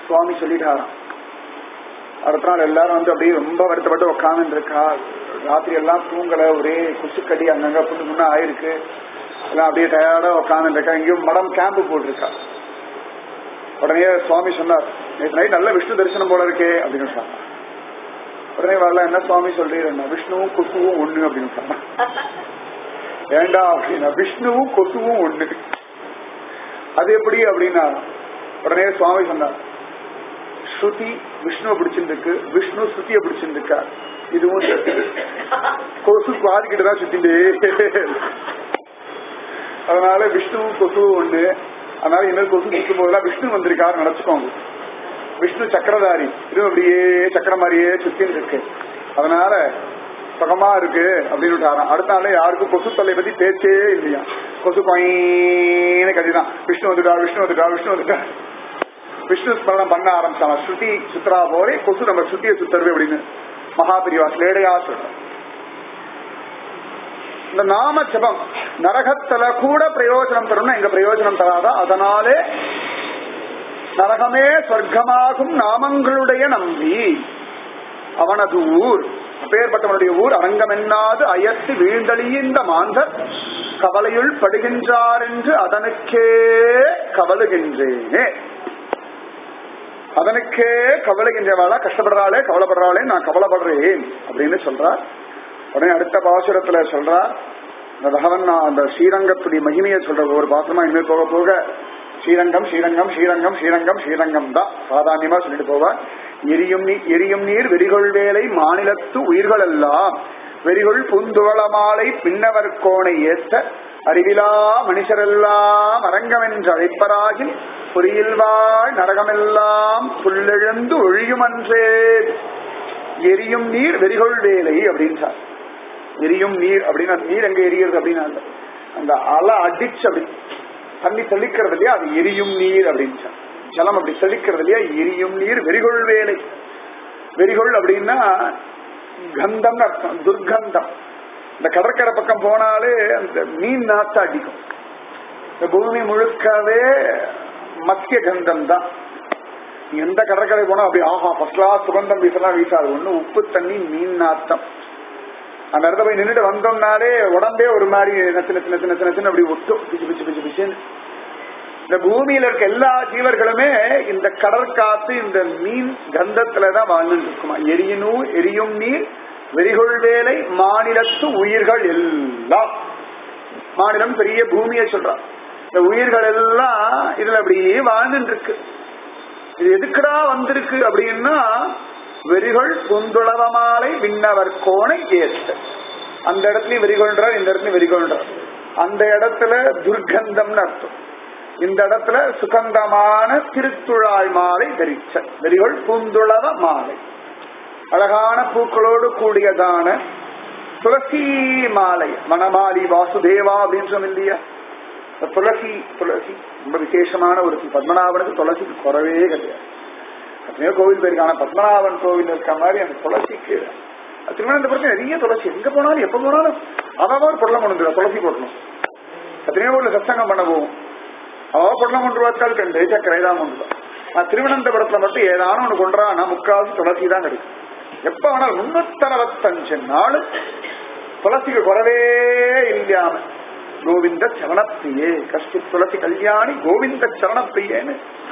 சுவாமி சொல்லிட்டாராம் அடுத்த நாள் எல்லாரும் வந்து அப்படியே ரொம்ப வருத்தப்பட்டு உட்காந்து இருக்கா ராத்திரி எல்லாம் தூங்கல ஒரே குசுக்கடி அங்கங்க புண்ணு புண்ணு ஆயிருக்கு எல்லாம் அப்படியே டயர்டா உட்காந்து இருக்கா எங்கேயும் மடம் கேம்ப் போட்டிருக்கா உடனே சுவாமி சொன்னார் நேற்று நைட் நல்ல விஷ்ணு தரிசனம் போல இருக்கே அப்படின்னு சொன்னார் உடனே வரல என்ன சுவாமி சொல்றீங்க விஷ்ணுவும் கொசுவும் ஒண்ணு அப்படின்னு சொன்னா ஏண்டா அப்படின்னா விஷ்ணுவும் கொசுவும் ஒண்ணு அது எப்படி அப்படின்னா உடனே சுவாமி சொன்னார் ஸ்ருதி விஷ்ணுவை பிடிச்சிருக்கு விஷ்ணு ஸ்ருதியை பிடிச்சிருக்கா இதுவும் சரி. கொசு பாதிக்கிட்டு தான் சுத்திண்டே அதனால விஷ்ணுவும் கொசுவும் ஒண்ணு அதனால இன்னொரு கொசு சுத்தும் போதெல்லாம் விஷ்ணு வந்திருக்காரு நினைச்சுக்கோங்க விஷ்ணு சக்கரதாரி இது அப்படியே சக்கர மாதிரியே சுத்தின்னு இருக்கு அதனால சுகமா இருக்கு அப்படின்னு விட்டாராம் அடுத்த நாள் யாருக்கும் கொசு தொல்லை பத்தி பேச்சே இல்லையா கொசு கொயின்னு கட்டிதான் விஷ்ணு வந்துட்டா விஷ்ணு வந்துட்டா விஷ்ணு வந்துட்டா விஷ்ணு ஸ்மரணம் பண்ண ஆரம்பிச்சாங்க ஸ்ருதி சுத்ரா போலே கொசு நம்ம ஸ்ருதியை சுத்தருது அப்படின்னு மகாபிரிவா ஸ்லேடையா சொல்றோம் இந்த நாம ஜபம் நரகத்துல கூட பிரயோஜனம் தரும்னா எங்க பிரயோஜனம் தராதா அதனாலே நரகமே சொர்க்கமாகும் நாமங்களுடைய நம்பி அவனது ஊர் அப்பேற்பட்டவனுடைய ஊர் அரங்கமென்னாது அயர்த்தி வீழ்ந்தழிந்த மாந்தர் கவலையுள் படுகின்றார் என்று அதனுக்கே கவலுகின்றேனே அதனுக்கே கவலைகின்றவாளா கஷ்டப்படுறாளே கவலைப்படுறாளே நான் கவலைப்படுறேன் அப்படின்னு சொல்றார் உடனே அடுத்த பாசுரத்துல சொல்றார் இந்த பகவன் நான் அந்த ஸ்ரீரங்கத்துடைய மகிமையை சொல்ற ஒரு பாத்திரமா இனிமேல் போக போக ஸ்ரீரங்கம் ஸ்ரீரங்கம் ஸ்ரீரங்கம் ஸ்ரீரங்கம் ஸ்ரீரங்கம் தான் சாதாரணமா சொல்லிட்டு போவார் எரியும் நீர் எரியும் நீர் வெறிகொள் வேலை மாநிலத்து உயிர்கள் எல்லாம் வெறிகொள் புந்துவளமாலை பின்னவர் கோணை ஏத்த அறிவிலா மனுஷரெல்லாம் அரங்கம் என்று அழைப்பராகில் பொறியில் வாழ் நரகமெல்லாம் புல்லெழுந்து ஒழியுமன்றே எரியும் நீர் வெறிகொள் வேலை அப்படின்றார் எரியும் நீர் அப்படின்னு அந்த நீர் எங்க எரியுறது அப்படின்னா அந்த- அந்த அலை அடிச்சு அப்படி தண்ணி தெளிக்கிறது இல்லையா அது எரியும் நீர் அப்படின்னு ஜலம் அப்படி தெளிக்கிறது இல்லையா எரியும் நீர் வெறிகொள் வேலை வெறிகொள் அப்படின்னா கந்தம் அர்த்தம் துர்கந்தம் இந்த கடற்கரை பக்கம் போனாலே அந்த மீன் நாத்தம் அடிக்கும் இந்த பூமி முழுக்கவே மத்திய கந்தம் தான் நீ எந்த கடற்கரை போனா அப்படி ஆஹா ஃபர்ஸ்ட் கிளாஸ் சுகந்தம் வீசலாம் வீசாது ஒண்ணு உப்பு தண்ணி மீன் நாத்தம் அந்த இடத்துல போய் நின்றுட்டு வந்தோம்னாலே உடம்பே ஒரு மாதிரி நச்சு நச்சு நச்சு நச்சு நச்சுன்னு அப்படி ஒட்டும் பிச்சு பிச்சு பிச்சு பிச்சுன்னு இந்த பூமியில இருக்க எல்லா ஜீவர்களுமே இந்த கடற்காத்து இந்த மீன் கந்தத்துலதான் வாழ்ந்துட்டு இருக்குமா எரியினும் எரியும் நீர் வெறிகொள் வேலை மாநிலத்து உயிர்கள் எல்லாம் மாநிலம் பெரிய பூமியை சொல்றான் இந்த உயிர்கள் எல்லாம் இதுல அப்படியே வாழ்ந்துட்டு இருக்கு இது எதுக்குடா வந்திருக்கு அப்படின்னா வெறிகள் புந்துளவ மாலை விண்ணவர் கோணை ஏத்த அந்த இடத்துலயும் வெறிகொள்றார் இந்த இடத்துலயும் வெறிகொள்றார் அந்த இடத்துல துர்கந்தம்னு அர்த்தம் இந்த இடத்துல சுகந்தமான திருத்துழாய் மாலை தரிச்ச வெறிகள் பூந்துளவ மாலை அழகான பூக்களோடு கூடியதான துளசி மாலை வனமாலி வாசுதேவா அப்படின்னு சொன்ன இல்லையா இந்த துளசி துளசி ரொம்ப விசேஷமான ஒரு பத்மநாபனுக்கு துளசிக்கு குறவே கிடையாது எத்தனையோ கோவில் போயிருக்காங்க பத்மநாபன் கோவில் இருக்க மாதிரி அந்த துளசிக்கு திருவனந்தபுரத்துல நிறைய துளசி எங்க போனாலும் எப்ப போனாலும் அதாவது ஒரு பொருளம் கொண்டு வந்துருவா, துளசி போட்டணும் எத்தனையோ ஊர்ல சத்சங்கம் பண்ண போவோம் அதாவது பொருளம் கொண்டு வாத்தால் ரெண்டு சக்கரை தான் கொண்டு வா. நான் திருவனந்தபுரத்துல மட்டும் ஏதானும் ஒண்ணு கொண்டுறான்னா முக்காவது துளசி தான் கிடைக்கும் எப்ப வேணாலும் முன்னூத்தறுபத்தஞ்சு நாள் துளசிக்கு குறவே இல்லாம கோவிந்த சரணப்பிரியே கஷ்டி துளசி கல்யாணி கோவிந்த சரணப்பிரியேன்னு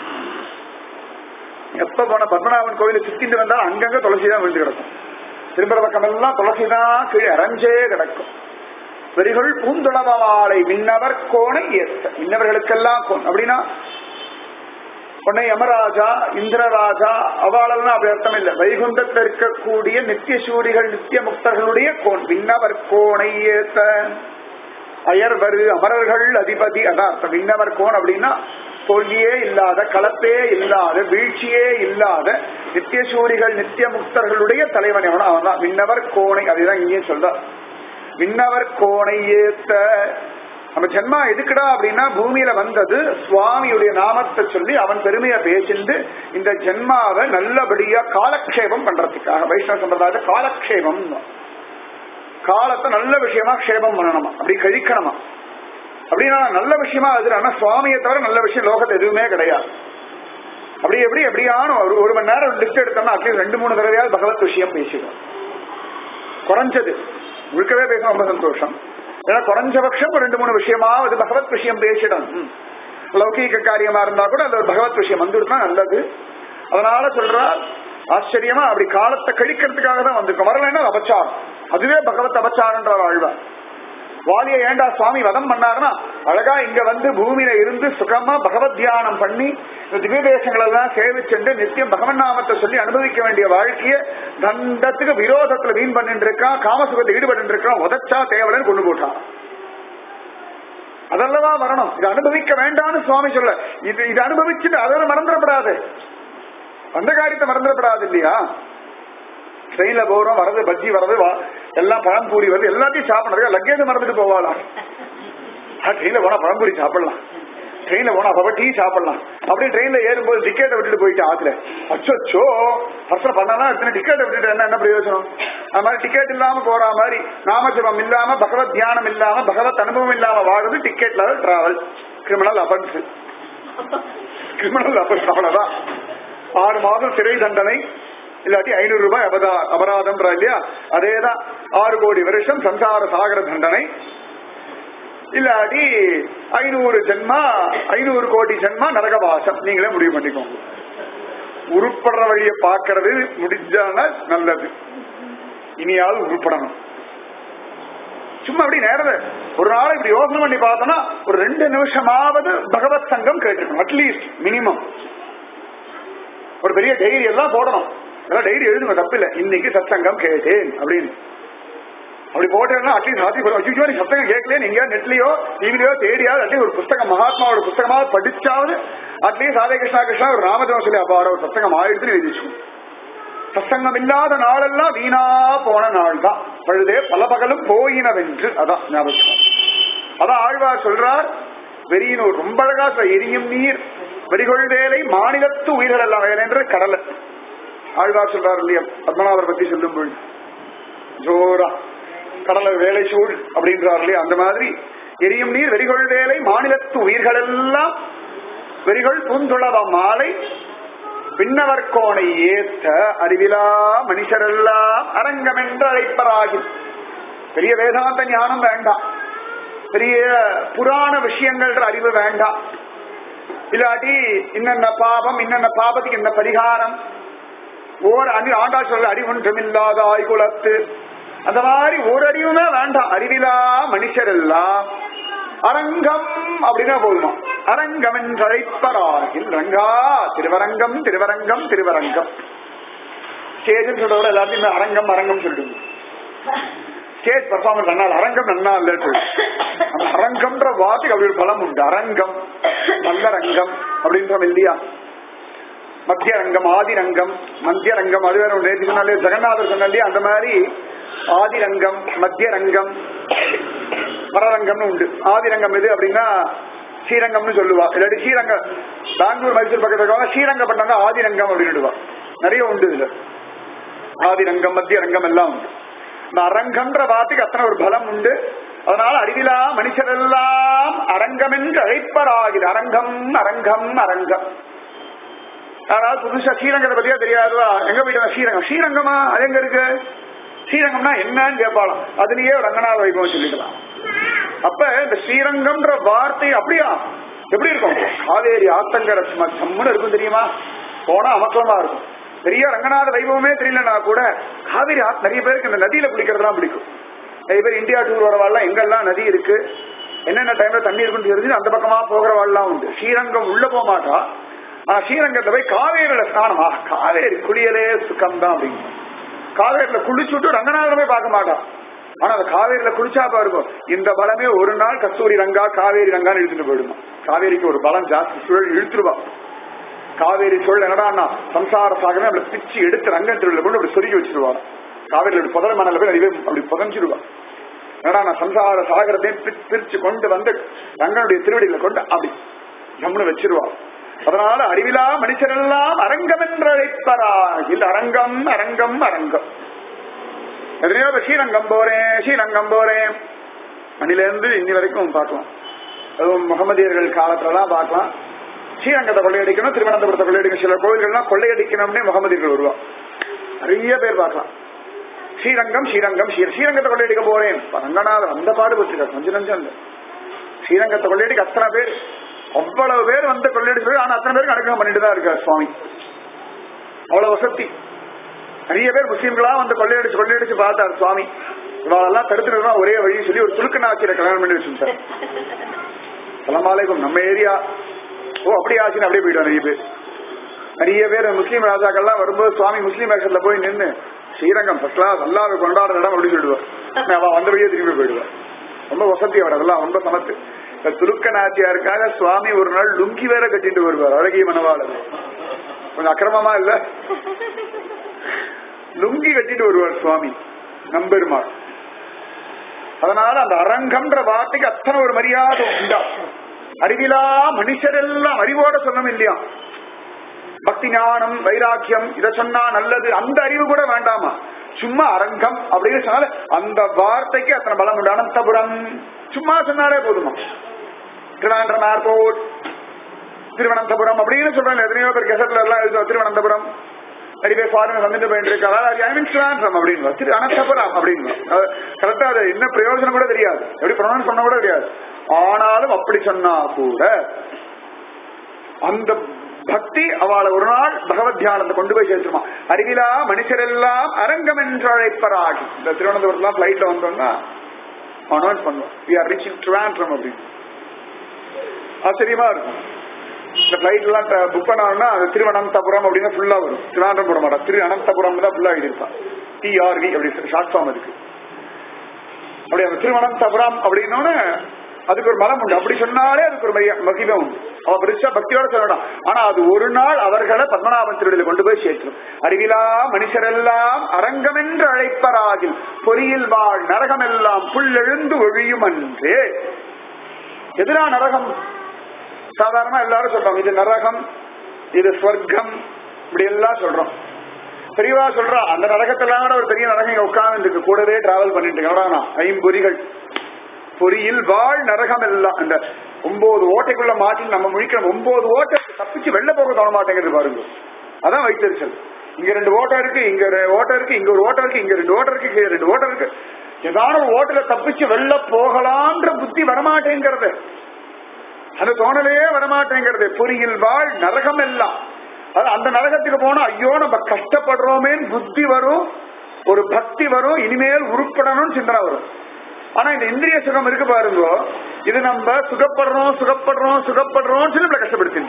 எப்ப போன பத்மநாபன் கோயில சுத்திட்டு வந்தாலும் அங்கங்க துளசி தான் விழுந்து கிடக்கும் திரும்புற பக்கம் எல்லாம் துளசி தான் கீழே அரைஞ்சே கிடக்கும் வெறிகள் பூந்துளவாளை விண்ணவர் கோணை ஏத்த விண்ணவர்களுக்கெல்லாம் கோன் அப்படின்னா உடனே யமராஜா இந்திரராஜா அவாளெல்லாம் அப்படி அர்த்தம் இல்லை வைகுண்டத்தில் இருக்கக்கூடிய நித்திய சூரிகள் நித்திய முக்தர்களுடைய கோன் விண்ணவர் கோணை ஏத்த அயர்வரு அமரர்கள் அதிபதி அதான் அர்த்தம் விண்ணவர் கோன் அப்படின்னா தோல்வியே இல்லாத கலப்பே இல்லாத வீழ்ச்சியே இல்லாத நித்திய சூரிகள் நித்திய முக்தர்களுடைய தலைவன் எவனோ அவன் தான் விண்ணவர் கோணை அதுதான் இங்கேயும் சொல்ற விண்ணவர் கோணை ஏத்த நம்ம ஜென்மா எதுக்குடா அப்படின்னா பூமியில வந்தது சுவாமியுடைய நாமத்தை சொல்லி அவன் பெருமையை பேசிண்டு இந்த ஜென்மாவை நல்லபடியா காலக்ஷேபம் பண்றதுக்காக வைஷ்ணவ சம்பிரதாயத்தை காலக்ஷேபம் காலத்தை நல்ல விஷயமா க்ஷேபம் பண்ணணுமா அப்படி கழிக்கணுமா அப்படின்னா நல்ல விஷயமா அது ஆனா சுவாமியை தவிர நல்ல விஷயம் லோகத்துல எதுவுமே கிடையாது அப்படி எப்படி எப்படியான ஒரு ஒரு மணி நேரம் லிஸ்ட் எடுத்தோம்னா அட்லீஸ்ட் ரெண்டு மூணு தடவையாவது பகவத் விஷயம் பேசிடும் குறைஞ்சது முழுக்கவே பேச ரொம்ப சந்தோஷம் ஏன்னா குறைஞ்சபட்சம் ஒரு ரெண்டு மூணு விஷயமாவது பகவத் விஷயம் பேசிடும் ம். லௌகீக காரியமா இருந்தா கூட அது ஒரு பகவத் விஷயம் வந்துடுனா நல்லது அதனால சொல்றார் ஆச்சரியமா அப்படி காலத்தை கழிக்கிறதுக்காக தான் வந்திருக்கோம் வரலைன்னா அது அபச்சாரம் அதுவே பகவத் அபச்சாரன்ற வாழ்வார் வாலிய ஏண்டா சுவாமி வதம் பண்ணாருன்னா அழகா இங்க வந்து பூமியில இருந்து சுகமா பகவத் தியானம் பண்ணி இந்த திவ்ய தேசங்கள் எல்லாம் சேவிச்சுண்டு நித்தியம் பகவன் நாமத்தை சொல்லி அனுபவிக்க வேண்டிய வாழ்க்கைய தண்டத்துக்கு விரோதத்துல வீண் பண்ணிட்டு இருக்கான் காமசுகத்தை ஈடுபட்டு இருக்கான் உதச்சா தேவலன்னு கொண்டு போட்டான் அதல்லவா வரணும் இது அனுபவிக்க வேண்டாம்னு சுவாமி சொல்ல இது இது அனுபவிச்சுட்டு அதெல்லாம் மறந்துடப்படாது அந்த காரியத்தை மறந்துடப்படாது இல்லையா ட்ரெயின்ல போறோம் வரது பஜ்ஜி வரது வா- எல்லாம் பழம்பூரி வருது எல்லாத்தையும் சாப்பிடறது லக்கேஜ் மறந்துட்டு போவாளாம் ட்ரெயின்ல போனா பழம்பூரி சாப்பிடலாம் ட்ரெயின்ல போனா அப்ப டீ சாப்பிடலாம் அப்படியே ட்ரெயின்ல ஏறும்போது டிக்கெட்டை விட்டுட்டு போயிட்டு ஆத்துல அச்சோ பர்சன் பண்ணாதான் எத்தனை டிக்கெட்டை விட்டுட்டு என்ன என்ன பிரயோஜனம் அது மாதிரி டிக்கெட் இல்லாம போற மாதிரி நாமஜபம் இல்லாம பகவத் தியானம் இல்லாம பகவத் அனுபவம் இல்லாம வாடுறது ticket level travel criminal offence criminal offence அவ்வளவுதான் ஆறு மாதம் சிறை தண்டனை இல்லாட்டி ஐநூறு ரூபாய் அபதா அபராதம்ன்றா இல்லையா அதேதான் ஆறு கோடி வருஷம் சம்சார சாகர தண்டனை இல்லாட்டி ஐநூறு ஜென்மா ஐநூறு கோடி ஜென்மா நரகவாசம் நீங்களே முடிவு பண்ணிக்கோங்க உருப்படுற வழியை பார்க்கறது முடிஞ்சான நல்லது இனியாவது உருப்படணும் சும்மா அப்படி நேரத ஒரு நாள் இப்படி யோசனை பண்ணி பார்த்தோம்னா ஒரு ரெண்டு நிமிஷமாவது பகவத் சங்கம் கேட்டிருக்கணும் அட்லீஸ்ட் மினிமம் ஒரு பெரிய டைரி எல்லாம் போடணும் எல்லாம் டைரி எழுதுங்க தப்பில்லை இன்னைக்கு சத்சங்கம் கேட்டேன் அப்படின்னு அப்படி போட்டேன்னா அட்லீஸ்ட் சாத்தி ஐயோ நீ சத்தகம் கேட்கல நீங்க நெட்லயோ டிவிலயோ தேடியாவது அட்லீஸ்ட் ஒரு புஸ்தகம் மகாத்மாவோட புஸ்தகமாவது படிச்சாவது அட்லீஸ்ட் ராதே கிருஷ்ணா கிருஷ்ணா ஒரு ராமஜபம் சொல்லி அப்பாவோட ஒரு சத்தகம் ஆயிடுச்சுன்னு எழுதிச்சு சத்சங்கம் இல்லாத நாளெல்லாம் வீணா போன நாள் தான் பழுதே பல பகலும் போயினவென்று அதான் ஞாபகம் அதான் ஆழ்வார் சொல்றார் வெறியினூர் ரொம்ப அழகா சொல்ற எரியும் நீர் வெறிகொள் வேலை மாநிலத்து உயிர்கள் எல்லாம் வேலைன்ற கடலை ஆழ்வார் சொல்றார் இல்லையா பத்மநாபர் பத்தி சொல்லும் பொழுது ஜோரா கடலை வேலை சூழ் அப்படின்றார் இல்லையா அந்த மாதிரி எரியும் நீர் வெறிகொள் வேலை மாநிலத்து உயிர்கள் எல்லாம் வெறிகொள் பூந்துளவ மாலை பின்னவர் கோணை ஏத்த அறிவிலா மனுஷரெல்லாம் அரங்கம் என்று அழைப்பராகி பெரிய வேதாந்த ஞானம் வேண்டாம் பெரிய புராண விஷயங்கள்ன்ற அறிவு வேண்டாம் இல்லாட்டி இன்னென்ன பாபம் இன்னென்ன பாபத்துக்கு என்ன பரிகாரம் ஓர் அணி ஆண்டா சொல்ல அறிவொன்றுமில்லாத ஆய்குலத்து அந்த மாதிரி ஒரு அறிவுமே வேண்டாம் அறிவிலா மனுஷர் எல்லாம் அரங்கம் அப்படின்னா போதுமா அரங்கம் என்றழைப்பராகில் ரங்கா திருவரங்கம் திருவரங்கம் திருவரங்கம் ஸ்டேஜ் சொல்றவரை எல்லாத்தையுமே அரங்கம் அரங்கம் சொல்லிடுங்க ஸ்டேஜ் பர்ஃபார்மன்ஸ் நன்னா அரங்கம் நன்னா இல்ல அந்த அரங்கம்ன்ற வார்த்தைக்கு அப்படி ஒரு பலம் உண்டு அரங்கம் நல்ல ரங்கம் அப்படின்றோம் இல்லையா மத்திய ரங்கம் ஆதி ரங்கம் மத்திய ரங்கம் அது வேற ஒன்று நேற்று சொன்னாலே ஜெகநாதர் சொன்னாலே அந்த மாதிரி ஆதி ரங்கம் மத்திய ரங்கம் பரரங்கம்னு உண்டு ஆதி ரங்கம் எது அப்படின்னா ஸ்ரீரங்கம்னு சொல்லுவா இல்லாட்டி ஸ்ரீரங்கம் பெங்களூர் மைசூர் பக்கத்துல இருக்கவங்க ஸ்ரீரங்கப்பட்டினம் ஆதி ரங்கம் அப்படின்னு நிறைய உண்டு இதுல ஆதி ரங்கம் மத்திய ரங்கம் எல்லாம் உண்டு இந்த அரங்கம்ன்ற வார்த்தைக்கு அத்தனை ஒரு பலம் உண்டு அதனால அறிவிலா மனுஷரெல்லாம் அரங்கம் என்று அழைப்பராகிறது அரங்கம் அரங்கம் அரங்கம் யாராவது புதுசா ஸ்ரீரங்கத்தை பத்தியா தெரியாதா எங்க போயிட்டு ஸ்ரீரங்கம் ஸ்ரீரங்கமா அது எங்க இருக்கு ஸ்ரீரங்கம்னா என்னன்னு கேட்பாளாம் அதுலயே ஒரு ரங்கநாத வைபவம் சொல்லிக்கலாம் அப்ப இந்த ஸ்ரீரங்கம்ன்ற வார்த்தை அப்படியா எப்படி இருக்கும் காவேரி ஆத்தங்கர சும்மா சம்முன்னு இருக்கும் தெரியுமா போனா அமக்கலமா இருக்கும் பெரிய ரங்கநாத வைபவமே தெரியலனா கூட காவேரி ஆத் நிறைய பேருக்கு இந்த நதியில குளிக்கிறதுலாம் பிடிக்கும் நிறைய பேர் இந்தியா டூர் வரவாள்லாம் எங்கெல்லாம் நதி இருக்கு என்னென்ன டைம்ல தண்ணி இருக்குன்னு தெரிஞ்சு அந்த பக்கமா போகிறவாள்லாம் உண்டு ஸ்ரீரங்கம் உள்ள போக மாட்டா ஆனா ஸ்ரீரங்கத்தை போய் காவேரியில ஸ்நானமா காவேரி குளியலே சுகம் தான் அப்படின்னு காவேரியில குளிச்சுட்டு ரங்கநாதனை போய் பார்க்க மாட்டான் ஆனா அந்த காவேரியில குளிச்சா பாருங்க இந்த பலமே ஒரு நாள் கஸ்தூரி ரங்கா காவேரி ரங்கான்னு இழுத்துட்டு போயிடுமா காவேரிக்கு ஒரு பலம் ஜாஸ்தி சுழல் இழுத்துருவா காவேரி சுழல் என்னடா சம்சார சாகரமே அப்படி பிச்சு எடுத்து ரங்கன் திருவிழா கொண்டு அப்படி சொருகி வச்சிருவாங்க காவேரி அப்படி புதல மணல போய் நிறைய அப்படி புதஞ்சிருவா என்னடா நான் சம்சார சாகரத்தையும் பிரி- பிரிச்சு கொண்டு வந்து ரங்கனுடைய திருவடியில கொண்டு அப்படி ஜம்முன்னு வச்சிருவா அதனால அறிவிலா மனுஷரெல்லாம் அரங்கம் என்று அழைப்பராகில் அரங்கம் அரங்கம் அரங்கம் எத்தனையோ பேர் ஸ்ரீரங்கம் போறேன் ஸ்ரீரங்கம் போறேன் அன்னில இருந்து இன்னி வரைக்கும் பார்க்கலாம் அதுவும் முகமதியர்கள் காலத்துலலாம் பார்க்கலாம் ஸ்ரீரங்கத்தை கொள்ளையடிக்கணும் திருவனந்தபுரத்தை கொள்ளையடிக்கணும் சில கோயில்கள்லாம் கொள்ளையடிக்கணும்னே முகமதிகள் வருவா நிறைய பேர் பார்க்கலாம் ஸ்ரீரங்கம் ஸ்ரீரங்கம் ஸ்ரீ ஸ்ரீரங்கத்தை கொள்ளையடிக்க போறேன் ரங்கநாதர் அந்த பாடுபட்டிருக்கார் கொஞ்சம் நஞ்சம் இல்ல ஸ்ரீரங்கத்தை கொள்ளையடிக்க அத்தனை பேர் அவ்வளவு பேர் வந்து கொள்ளையடிச்சு ஆனா அத்தனை பேருக்கு அடக்கம் பண்ணிட்டு தான் இருக்கார் சுவாமி அவ்வளவு வசதி நிறைய பேர் முஸ்லீம்களா வந்து கொள்ளையடிச்சு கொள்ளையடிச்சு பார்த்தார் சுவாமி இவாளெல்லாம் தடுத்துட்டு ஒரே வழி சொல்லி ஒரு துலுக்க ஆட்சியில கல்யாணம் பண்ணி வச்சுட்டார் சலமாலேக்கும் நம்ம ஏரியா ஓ அப்படி ஆச்சுன்னு அப்படியே போயிடுவார் நிறைய பேர் நிறைய பேர் முஸ்லீம் ராஜாக்கள்லாம் வரும்போது சுவாமி முஸ்லீம் வேஷத்துல போய் நின்று ஸ்ரீரங்கம் ஃபர்ஸ்ட் கிளாஸ் அல்லாத கொண்டாடுற இடம் அப்படின்னு சொல்லிடுவார் அவ வந்த வழியே திரும்பி போயிடுவார் ரொம்ப வசதி அவர் அதெல்லாம் ரொம்ப சமத்து இந்த துலுக்க நாச்சியாருக்காக சுவாமி ஒரு நாள் லுங்கி வேற கட்டிட்டு வருவார் அழகிய மனவாளர் கொஞ்சம் அக்கிரமமா இல்ல லுங்கி கட்டிட்டு வருவார் சுவாமி நம்பெருமாள் அதனால அந்த அரங்கம்ன்ற வார்த்தைக்கு அத்தனை ஒரு மரியாதை உண்டா அறிவிலா மனுஷரெல்லாம் அறிவோட சொல்லணும் இல்லையா பக்தி ஞானம் வைராக்கியம் இத சொன்னா நல்லது அந்த அறிவு கூட வேண்டாமா சும்மா அரங்கம் அப்படின்னு சொன்னால அந்த வார்த்தைக்கு அத்தனை பலம் உண்டு அனந்தபுரம் சும்மா சொன்னாலே போதுமா திருவாண்டம் ஏர்போர்ட் திருவனந்தபுரம் அப்படின்னு சொல்றாங்க எத்தனையோ பேர் கெசட்ல எல்லாம் எழுதுவோம் திருவனந்தபுரம் நிறைய பேர் ஃபாரினர் வந்துட்டு போயிட்டு இருக்காங்க ஐ மீன் திருவாண்டம் அப்படின்னு திரு அனந்தபுரம் அப்படின்னு கரெக்டா அது என்ன பிரயோஜனம் கூட தெரியாது எப்படி ப்ரொனவுன்ஸ் பண்ண கூட தெரியாது ஆனாலும் அப்படி சொன்னா கூட அந்த பக்தி அவளை ஒரு நாள் பகவத் தியானத்தை கொண்டு போய் சேர்த்துருமா அறிவிலா மனுஷரெல்லாம் அரங்கம் என்று அழைப்பராகி இந்த திருவனந்தபுரத்துல பிளைட்ல வந்தோம்னா அனௌன்ஸ் பண்ணுவோம் we are reach in Trivandrum அப்படின்னு ஆச்சரியமா இருக்கும் இந்த பிளைட் எல்லாம் புக் பண்ணோம்னா அது திருவனந்தபுரம் அப்படின்னு ஃபுல்லா வரும் திருவனந்தபுரம் போட மாட்டா திரு அனந்தபுரம் தான் ஃபுல்லா எழுதியிருப்பான் டிஆர்வி அப்படி ஷார்ட் ஃபார்ம் அதுக்கு அப்படி அந்த திருவனந்தபுரம் அப்படின்னோன்னு அதுக்கு ஒரு மலம் உண்டு அப்படி சொன்னாலே அதுக்கு ஒரு மகிமை உண்டு அவ பெருசா பக்தியோட சொல்லணும் ஆனா அது ஒரு நாள் அவர்களை பத்மநாபன் திருவிழில கொண்டு போய் சேர்க்கணும் அறிவிலா மனுஷரெல்லாம் அரங்கம் என்று அழைப்பராகில் பொறியில் வாழ் நரகமெல்லாம் புல்லெழுந்து ஒழியும் அன்றே எதிரா நரகம் சாதாரணமா எல்லாரும் சொல்றோம் இது நரகம் இது ஸ்வர்க்கம் இப்படி எல்லாம் சொல்றோம் பெரியவா சொல்றா அந்த நரகத்தெல்லாம் கூட ஒரு பெரிய நரகம் இங்க உட்கார்ந்து கூடவே டிராவல் பண்ணிட்டு இருக்கா ஐம்பொறிகள் பொறியில் வாழ் நரகம் எல்லாம் அந்த ஒன்பது ஓட்டைக்குள்ள மாட்டி நம்ம முழிக்கிறோம் ஒன்பது ஓட்டை தப்பிச்சு வெளில போக தோண மாட்டேங்குது பாருங்க அதான் வைத்தறிச்சல் இங்க ரெண்டு ஓட்டம் இருக்கு இங்க ஓட்டம் இருக்கு இங்க ஒரு ஓட்டம் இருக்கு இங்க ரெண்டு ஓட்டம் இருக்கு இங்க ரெண்டு ஓட்டம் இருக்கு ஏதாவது ஒரு ஓட்டல தப்பிச்சு வெளில போகலான்ற புத்தி வரமாட்டேங்கிறது அந்த தோணலையே வரமாட்டேங்கிறது பொறியில் வாழ் நரகம் எல்லாம் அந்த நரகத்துக்கு போனா ஐயோ நம்ம கஷ்டப்படுறோமேன்னு புத்தி வரும் ஒரு பக்தி வரும் இனிமேல் உருப்படணும்னு சிந்தனை வரும் ஆனா இந்த இந்திரிய சுகம் இருக்கு பாருங்க இது நம்ம சுகப்படுறோம் சுகப்படுறோம் சுகப்படுறோம் நம்மளை கஷ்டப்படுத்திட்டு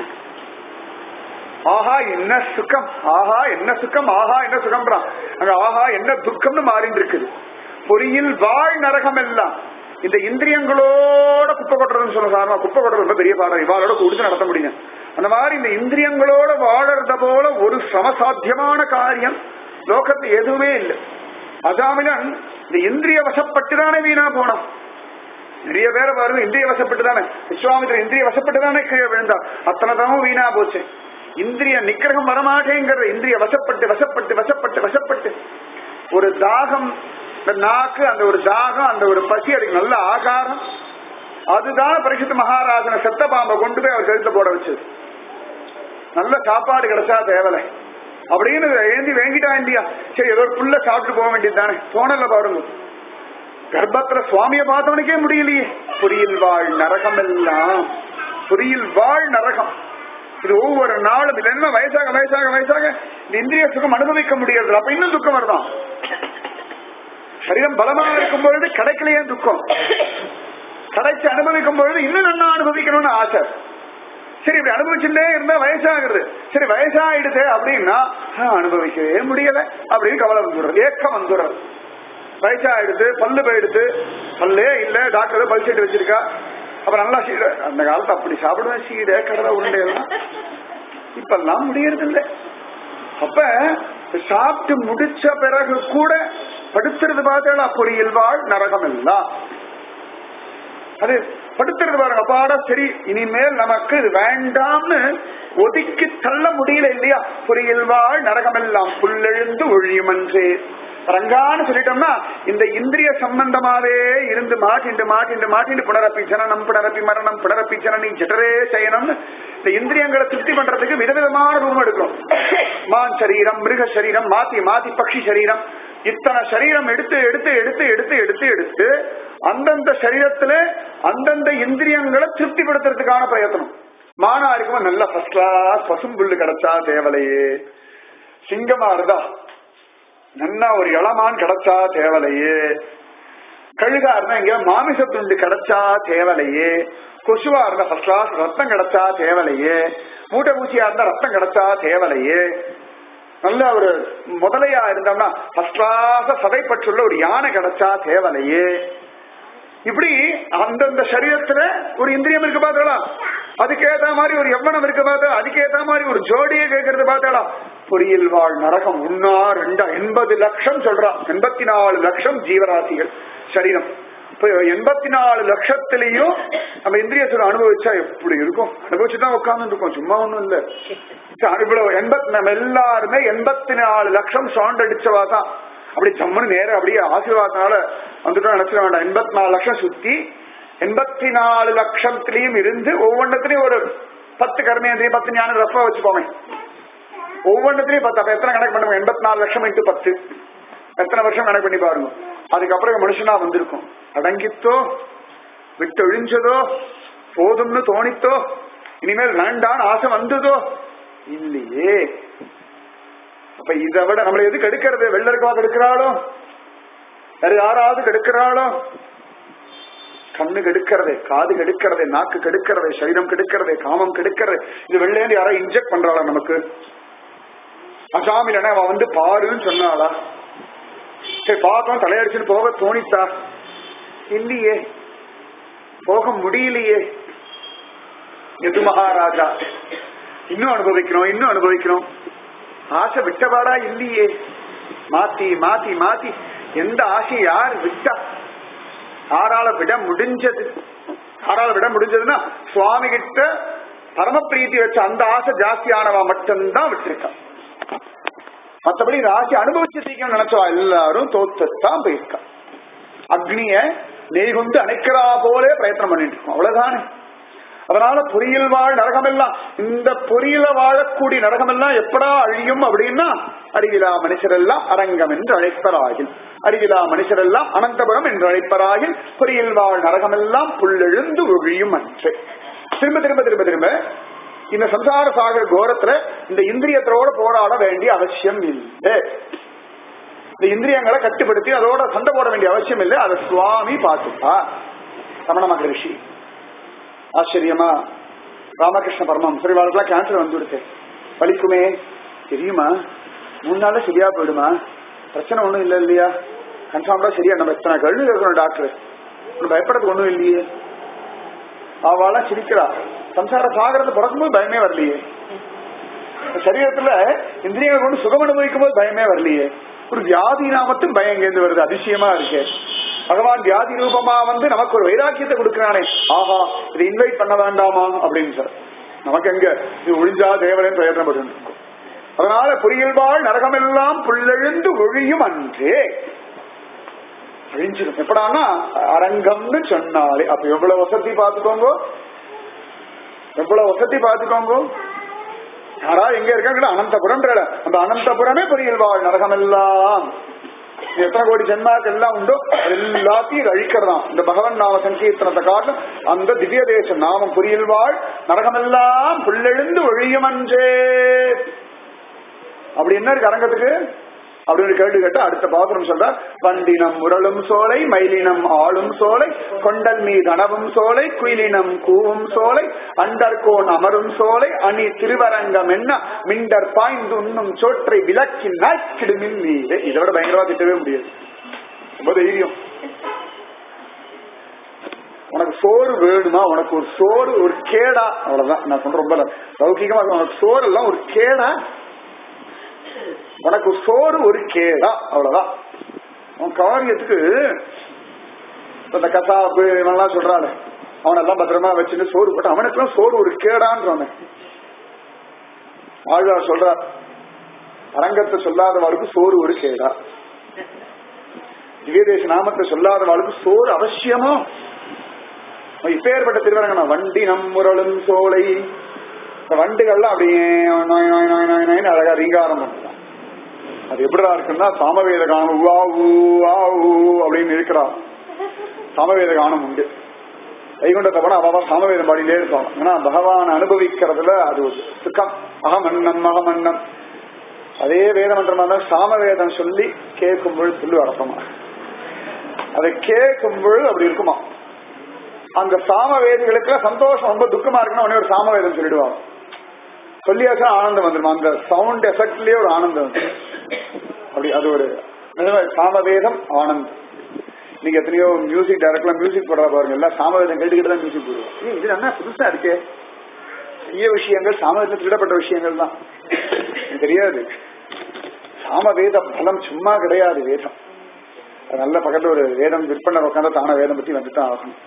ஆஹா என்ன சுகம் ஆஹா என்ன சுகம் ஆஹா என்ன சுகம்ன்றான் அங்க ஆஹா என்ன துக்கம்னு மாறிட்டு இருக்குது பொறியில் வாழ் நரகம் எல்லாம் இந்த இந்திரியங்களோட குப்பை கொட்டுறதுன்னு சொல்ல சாரமா குப்பை கொட்டுறது ரொம்ப பெரிய பாடம் இவாளோட கொடுத்து நடத்த முடியுங்க அந்த மாதிரி இந்த இந்திரியங்களோட வாழறத போல ஒரு சமசாத்தியமான காரியம் லோகத்துல எதுவுமே இல்லை அசாமிலன் இந்த இந்திரிய வசப்பட்டுதானே வீணா போனான் நிறைய பேரை பாருங்க இந்திரிய வசப்பட்டு தானே விஸ்வாமித்திர இந்திரிய வசப்பட்டு தானே கீழே விழுந்தார் அத்தனை தமும் வீணா போச்சு இந்திரிய நிக்கிரகம் வரமாட்டேங்கிற இந்திரிய வசப்பட்டு வசப்பட்டு வசப்பட்டு வசப்பட்டு ஒரு தாகம் இந்த நாக்கு அந்த ஒரு தாகம் அந்த ஒரு பசி அதுக்கு நல்ல ஆகாரம் அதுதான் பரிசுத்த மகாராஜனை செத்த பாம்பை கொண்டு போய் அவர் கழுத்துல போட வச்சது நல்ல சாப்பாடு கிடைச்சா தேவலை அப்படின்னு ஏந்தி வேங்கிட்டா இல்லையா சரி ஏதோ ஒரு புல்ல சாப்பிட்டு போக வேண்டியது தானே தோணல பாருங்க கர்ப்பத்துல சுவாமிய பார்த்தவனுக்கே முடியலையே பொறியில் வாழ் நரகம் எல்லாம் பொறியில் வாழ் நரகம் இது ஒவ்வொரு நாளும் இது என்ன வயசாக வயசாக வயசாக இந்த இந்திரிய சுகம் அனுபவிக்க முடியாது அப்ப இன்னும் துக்கம் வருதான் சரீரம் பலமா இருக்கும் பொழுது கிடைக்கலையே துக்கம் கிடைச்சு அனுபவிக்கும் பொழுது இன்னும் நல்லா அனுபவிக்கணும்னு ஆசை சரி இப்படி அனுபவிச்சுட்டே இருந்தா வயசாகுது சரி வயசாயிடுது அப்படின்னா அனுபவிக்கவே முடியல அப்படின்னு கவலை வந்துடுறது ஏக்கம் வந்துடுறது வயசாயிடுது பல்லு போயிடுது பல்லே இல்ல டாக்டர் பல் சீட்டு வச்சிருக்கா அப்ப நல்லா சீடை அந்த காலத்து அப்படி சாப்பிடுவேன் சீடை கடலை உருண்டை எல்லாம் இப்பெல்லாம் முடியறது இல்லை அப்ப சாப்பிட்டு முடிச்ச பிறகு கூட படுத்துறது பார்த்தா பொறியில் வாழ் நரகம் எல்லாம் அது படுத்துறது பாருங்க அப்பாடா சரி இனிமேல் நமக்கு இது வேண்டாம்னு ஒதுக்கி தள்ள முடியல இல்லையா பொறியில் வாழ் நரகமெல்லாம் புல்லெழுந்து ஒழியுமன்றே ரங்கான்னு சொல்லிட்டோம்னா இந்த இந்திரிய சம்பந்தமாவே இருந்து மாட்டிண்டு மாட்டிண்டு மாட்டிண்டு புனரப்பி ஜனனம் புனரப்பி மரணம் புனரப்பி ஜனனி ஜடரே சயனம் இந்த இந்திரியங்களை திருப்தி பண்றதுக்கு விதவிதமான ரூபம் எடுக்கிறோம் மான் சரீரம் மிருக சரீரம் மாத்தி மாத்தி பக்ஷி சரீரம் இத்தனை சரீரம் எடுத்து எடுத்து எடுத்து எடுத்து எடுத்து எடுத்து அந்தந்த சரீரத்துல அந்தந்த இந்திரியங்களை திருப்திப்படுத்துறதுக்கான பிரயத்தனம் மானா இருக்கும் நல்ல ஃபர்ஸ்ட் கிளாஸ் பசும்புல்லு கிடைச்சா தேவலையே சிங்கமா இருந்தா நல்லா ஒரு இளமான் கிடைச்சா தேவலையே கழுகா இருந்தா இங்க மாமிச துண்டு கிடைச்சா தேவலையே கொசுவா இருந்தா ஃபர்ஸ்ட் கிளாஸ் ரத்தம் கிடைச்சா தேவலையே மூட்டை பூச்சியா இருந்தா ரத்தம் கிடைச்சா தேவலையே நல்ல ஒரு முதலையா இருந்தோம்னா ஃபர்ஸ்ட் கிளாஸ் சதைப்பற்றுள்ள ஒரு யானை கிடைச்சா தேவலையே இப்படி அந்தந்த சரீரத்துல ஒரு இந்திரியம் இருக்கு பார்த்தா அதுக்கேத்த மாதிரி ஒரு எவ்வளம் இருக்கு பார்த்தா அதுக்கேத்த மாதிரி ஒரு ஜோடியை கேட்கறது பார்த்தாளா பொறியில் வாழ் நரகம் ஒன்னா ரெண்டா எண்பது லட்சம் சொல்றா எண்பத்தி நாலு லட்சம் ஜீவராசிகள் சரீரம் இப்ப எண்பத்தி நாலு லட்சத்திலையும் நம்ம இந்திரியத்தை அனுபவிச்சா எப்படி இருக்கும் அனுபவிச்சுதான் உட்கார்ந்து இருக்கோம் சும்மா ஒண்ணும் இல்ல இவ்வளவு எண்பத்தி நம்ம எல்லாருமே எண்பத்தி நாலு லட்சம் சவுண்ட் அடிச்சவா தான் அப்படி ஜம்முன்னு நேரம் அப்படியே ஆசீர்வாதனால வந்துட்டோம் நினைச்சிட வேண்டாம் எண்பத்தி நாலு லட்சம் சுத்தி எண்பத்தி நாலு லட்சத்திலையும் இருந்து ஒவ்வொன்றத்திலையும் ஒரு பத்து கர்மேந்திரியம் பத்து ஞானம் ரஃபா வச்சுப்போமே ஒவ்வொன்றத்திலையும் பத்து அப்ப எத்தனை கணக்கு பண்ணுவோம் எண்பத்தி நாலு லட்சம் இன்ட்டு பத்து எத்தனை வருஷம் கணக்கு பண்ணி பாருங்க அதுக்கப்புறம் மனுஷனா வந்திருக்கும் அடங்கித்தோ விட்டு ஒழிஞ்சதோ போதும்னு தோணித்தோ இனிமேல் வேண்டான்னு ஆசை வந்ததோ இல்லையே அப்ப இதை விட நம்மளை எது கெடுக்கிறது வெள்ள இருக்கவா கெடுக்கிறாளோ வேற யாராவது கெடுக்கிறாளோ கண்ணு கெடுக்கிறது காது கெடுக்கிறது நாக்கு கெடுக்கிறது சரீரம் கெடுக்கிறது காமம் கெடுக்கிறது இது வெள்ளையந்து யாரோ இன்ஜெக்ட் பண்றாளா நமக்கு அசாமிலன அவன் வந்து பாருன்னு சொன்னாளா சரி பார்த்தோம் தலையடிச்சுன்னு போக தோணித்தா இல்லையே போக முடியலையே எது மகாராஜா இன்னும் அனுபவிக்கணும் இன்னும் அனுபவிக்கணும் ஆசை விட்டபாடா இல்லையே மாத்தி மாத்தி மாத்தி எந்த ஆசை யார் விட்டா யாரால விட முடிஞ்சது யாரால விட முடிஞ்சதுன்னா சுவாமி கிட்ட பரமப்பிரீத்தி வச்ச அந்த ஆசை ஜாஸ்தியானவா மட்டும்தான் விட்டுருக்கான் மற்றபடி இந்த ஆசை அனுபவிச்சு தீக்கணும் நினைச்சவா எல்லாரும் தோத்துத்தான் போயிருக்கா அக்னிய நெய் கொண்டு அணைக்கிறா போலே பிரயத்தனம் பண்ணிட்டு இருக்கோம் அவ்வளவுதானே அதனால பொறியில் வாழ் நரகமெல்லாம் இந்த பொறியில வாழக்கூடிய நரகமெல்லாம் எப்படா அழியும் அப்படின்னா அறிவிலா மனுஷரெல்லாம் அரங்கம் என்று அழைப்பராகில் அறிவிலா மனுஷரெல்லாம் அனந்தபுரம் என்று அழைப்பராகில் பொறியில் வாழ் நரகமெல்லாம் புல்லெழுந்து ஒழியும் அன்று திரும்ப திரும்ப திரும்ப திரும்ப இந்த சம்சார சாகர் கோரத்துல இந்த இந்திரியத்தோட போராட வேண்டிய அவசியம் இல்லை இந்த இந்திரியங்களை கட்டுப்படுத்தி அதோட சண்டை போட வேண்டிய அவசியம் இல்லை அதை சுவாமி பார்த்துப்பா ரமண மகரிஷி ஆச்சரியமா ராமகிருஷ்ண பரமம் சரி வாழ்க்கெல்லாம் கேன்சர் வந்து விடுத்து வலிக்குமே தெரியுமா மூணு நாள்ல சரியா போயிடுமா பிரச்சனை ஒண்ணும் இல்ல இல்லையா கன்ஃபார்ம்டா சரியா நம்ம எத்தனை கழுவி இருக்கணும் டாக்டர் ஒன்னும் பயப்படுறதுக்கு ஒண்ணும் இல்லையே அவளாம் சிரிக்கிறா சம்சார சாகரத்தை பிறக்கும்போது பயமே வரலையே சரீரத்துல இந்திரியங்களை கொண்டு சுகம் அனுபவிக்கும் போது பயமே வரலையே ஒரு வியாதி நாமத்தும் பயம் கேந்து வருது அதிசயமா இருக்கு பகவான் வியாதி ரூபமா வந்து நமக்கு ஒரு வைராக்கியத்தை கொடுக்கிறானே ஆஹா இதை இன்வைட் பண்ண வேண்டாமா அப்படின்னு சார் நமக்கு எங்க இது ஒழிஞ்சா தேவரன் பிரயத்தனப்பட்டு இருக்கும் அதனால பொறியியல் வாழ் நரகமெல்லாம் புல்லெழுந்து ஒழியும் அன்றே அழிஞ்சிடும் எப்படானா அரங்கம்னு சொன்னாலே அப்ப எவ்வளவு வசதி பார்த்துக்கோங்க எவ்வளவு வசதி பார்த்துக்கோங்க யாரா எங்க இருக்காங்க அனந்தபுரம் அந்த அனந்தபுரமே பொறியியல் வாழ் நரகமெல்லாம் எத்தனை கோடி ஜென்மாக்கு எல்லாம் உண்டோ எல்லாத்தையும் அழிக்கிறதாம் இந்த பகவன் நாம சங்கீர்த்தனத்தை காட்டும் அந்த திவ்ய தேசம் நாமம் புரியல் வாழ் நரகமெல்லாம் புல்லெழுந்து ஒழியும் அன்றே அப்படி என்ன இருக்கு அரங்கத்துக்கு அப்படின்னு கேள்வி கேட்டா அடுத்த பாசுரம் சொல்ற வண்டினம் முரளும் சோலை மயிலினம் ஆளும் சோலை கொண்டல் மீது அணவும் சோலை குயிலினம் கூவும் சோலை அண்டர்கோன் அமரும் சோலை அணி திருவரங்கம் என்ன மிண்டர் பாய்ந்து உண்ணும் சோற்றை விளக்கி நாய்க்கிடுமின் மீது இதை விட பயங்கரமா திட்டவே முடியாது ரொம்ப தைரியம் உனக்கு சோறு வேணுமா உனக்கு ஒரு சோறு ஒரு கேடா அவ்வளவுதான் நான் சொல்றேன் ரொம்ப லௌகிகமா உனக்கு சோறு எல்லாம் ஒரு கேடா உனக்கு சோறு ஒரு கேடா அவ்வளவுதான் உன் காரியத்துக்கு இந்த கசாப்பு இவனெல்லாம் சொல்றாள் அவனெல்லாம் பத்திரமா வச்சுட்டு சோறு போட்டு அவனுக்கெல்லாம் சோறு ஒரு கேடான்றவன் ஆழ்வார் சொல்றார் அரங்கத்தை சொல்லாதவருக்கு சோறு ஒரு கேடா திவ்யதேச நாமத்தை சொல்லாதவாளுக்கு சோறு அவசியமா இப்பேற்பட்ட திருவரங்கனா வண்டி நம்முரளும் சோலை இந்த வண்டுகள்லாம் அப்படியே நாய் நாய் நாய் நாய் நாய்னு அழகா ரீங்காரம் பண்ணுறான் அது எப்படிடா இருக்குன்னா சாமவேத கானம் உவா ஊ ஆ ஊ அப்படின்னு இருக்கிறா சாமவேத கானம் உண்டு வைகுண்டத்தை போனா அவ சாமவேதம் பாடியிலே இருப்பான் ஏன்னா பகவான் அனுபவிக்கிறதுல அது ஒரு சுக்கம் அகமன்னம் அகமன்னம் அதே வேத மந்திரமா இருந்தா சாமவேதம் சொல்லி கேட்கும் பொழுது சொல்லு அர்த்தமா அதை கேட்கும் பொழுது அப்படி இருக்குமா அந்த சாமவேதிகளுக்கு சந்தோஷம் ரொம்ப துக்கமா இருக்குன்னா உடனே ஒரு சாமவேதம் சொல்லிடுவாங்க சொல்லியாச்சா ஆனந்தம் வந்துடும் அந்த சவுண்ட் எஃபெக்ட்லயே ஒரு ஆனந்தம் வந்துடும் அப்படி அது ஒரு நிஜமா சாமவேதம் ஆனந்தம் நீங்க எத்தனையோ மியூசிக் டைரக்ட்ல மியூசிக் போடுற பாருங்க எல்லாம் சாமவேதம் கேட்டுக்கிட்டு தான் மியூசிக் போடுவோம் ஏய், இது என்ன புதுசா இருக்கே பெரிய விஷயங்கள் சாமவேதத்தில் திருடப்பட்ட விஷயங்கள் தான் எனக்கு தெரியாது சாமவேத பலம் சும்மா கிடையாது வேதம் அது நல்ல பக்கத்துல ஒரு வேதம் விற்பனர் உட்காந்து தான வேதம் பத்தி வந்துதான் ஆகணும்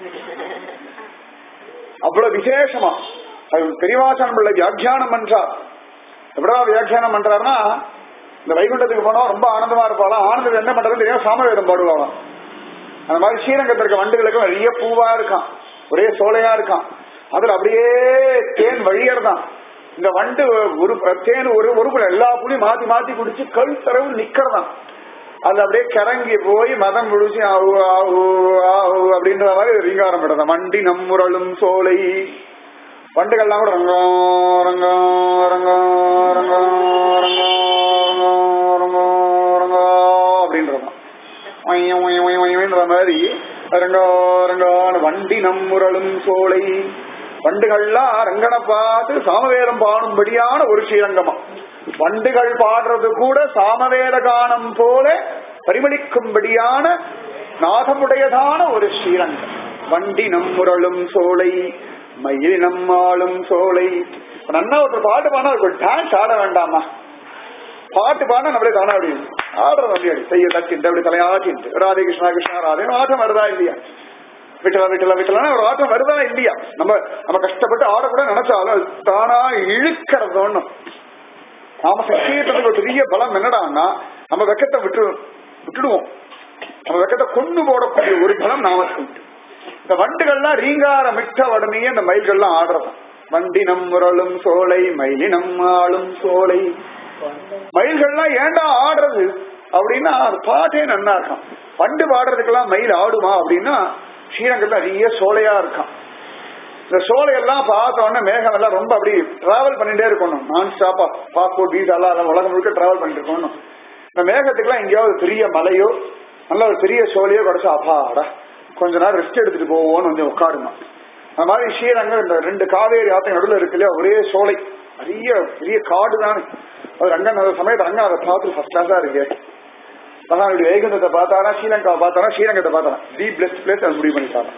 அவ்வளவு விசேஷமா அது பெரியவாசனம் உள்ள வியாக்கியானம் பண்றார் எப்படா வியாக்கியானம் பண்றாருன்னா இந்த வைகுண்டத்துக்கு போனா ரொம்ப ஆனந்தமா இருப்பாளாம் ஆனந்தம் என்ன பண்றதுன்னு தெரியும் சாமவேதம் பாடுவாளாம் அந்த மாதிரி ஸ்ரீரங்கத்தில் இருக்க வண்டுகளுக்கும் நிறைய பூவா இருக்கான் ஒரே சோலையா இருக்கான் அதுல அப்படியே தேன் வழியறதான் இந்த வண்டு ஒரு தேன் ஒரு ஒரு புல எல்லா புளியும் மாத்தி மாத்தி குடிச்சு கழுத்தரவு நிக்கிறதான் அது அப்படியே கிறங்கி போய் மதம் முடிச்சு ஆவு ஆவு ஆவு அப்படின்ற மாதிரி ரீங்காரம் படுறத வண்டி நம்முரளும் சோலை வண்டுகள்லாம் கூட ரங்கா ரங்கா ரங்கா ரங்கா ரங்கா ரங்கா ரங்கா அப்படின்றதான் ஒய்யம் ஒய்யம் ஒய்யம் ஒய்யம்ன்ற மாதிரி ரங்கா ரங்கான வண்டி நம்முரளும் சோலை வண்டுகள்லாம் ரங்கனை பார்த்து சாமவேதம் பாடும்படியான ஒரு ஸ்ரீரங்கமா வண்டுகள் பாடுறது கூட சாமவேத கானம் போல பரிமளிக்கும்படியான நாதமுடையதான ஒரு ஸ்ரீரங்கம் வண்டி நம்முரளும் சோலை மயில் நம்மாளும் சோலை இப்ப நன்னா ஒரு பாட்டு பாடினா அதுக்கு டான்ஸ் ஆட வேண்டாமா பாட்டு பாடினா நம்மளே தானே அப்படி ஆடுறது அப்படி அப்படி செய்ய தச்சிட்டு அப்படி தலையாச்சிட்டு ராதே கிருஷ்ணா கிருஷ்ணா ராதே ஆட்டம் வருதா இல்லையா விட்டல விட்டல விட்டலன்னா ஒரு ஆட்டம் வருதா இல்லையா நம்ம நம்ம கஷ்டப்பட்டு ஆடக்கூட நினைச்சாலும் அது தானா இழுக்கிறது ஒண்ணும் நாம சக்தியத்துக்கு ஒரு பெரிய பலம் என்னடான்னா நம்ம வெக்கத்தை விட்டு விட்டுடுவோம் நம்ம வெக்கத்தை கொண்டு போடக்கூடிய ஒரு பலம் நாமக்கு உண்டு இந்த வண்டுகள்லாம் ரீங்காரம் விட்ட உடனே இந்த மயில்கள்லாம் ஆடுறதாம் வண்டி நம்முரளும் சோலை மயிலி நம்மாளும் சோலை மயில்கள்லாம் ஏன்டா ஆடுறது அப்படின்னா அது பாட்டே நன்னா இருக்கான் வண்டு பாடுறதுக்கெல்லாம் மயில் ஆடுமா அப்படின்னா ஸ்ரீரங்கத்துல நிறைய சோலையா இருக்கான் இந்த சோலையெல்லாம் பார்த்த உடனே மேகம் எல்லாம் ரொம்ப அப்படி டிராவல் பண்ணிட்டே இருக்கணும் நான் ஸ்டாப்பா பாஸ்போர்ட் வீசா எல்லாம் உலகம் முழுக்க டிராவல் பண்ணிட்டு இருக்கணும் இந்த மேகத்துக்குலாம் எங்கேயாவது பெரிய மலையோ நல்ல ஒரு பெரிய சோலையோ கிடைச்சா அப்பாடா கொஞ்ச நேரம் ரெஸ்ட் எடுத்துட்டு போவோம்னு வந்து உட்காருமா அந்த மாதிரி ஸ்ரீரங்கம் இந்த ரெண்டு காவேரி ஆத்த நடுவில் இருக்கு இல்லையா ஒரே சோலை நிறைய பெரிய காடு தானே அது ரங்கன் அந்த சமயத்து ரங்கன் அதை பார்த்து ஃபர்ஸ்ட் கிளாஸா இருக்கு பகவானுடைய வைகுந்தத்தை பார்த்தாரா ஸ்ரீலங்காவை பார்த்தாரா ஸ்ரீரங்கத்தை பார்த்தாரா தி பெஸ்ட் பிளேஸ் அது முடிவு பண்ணிட்டாரா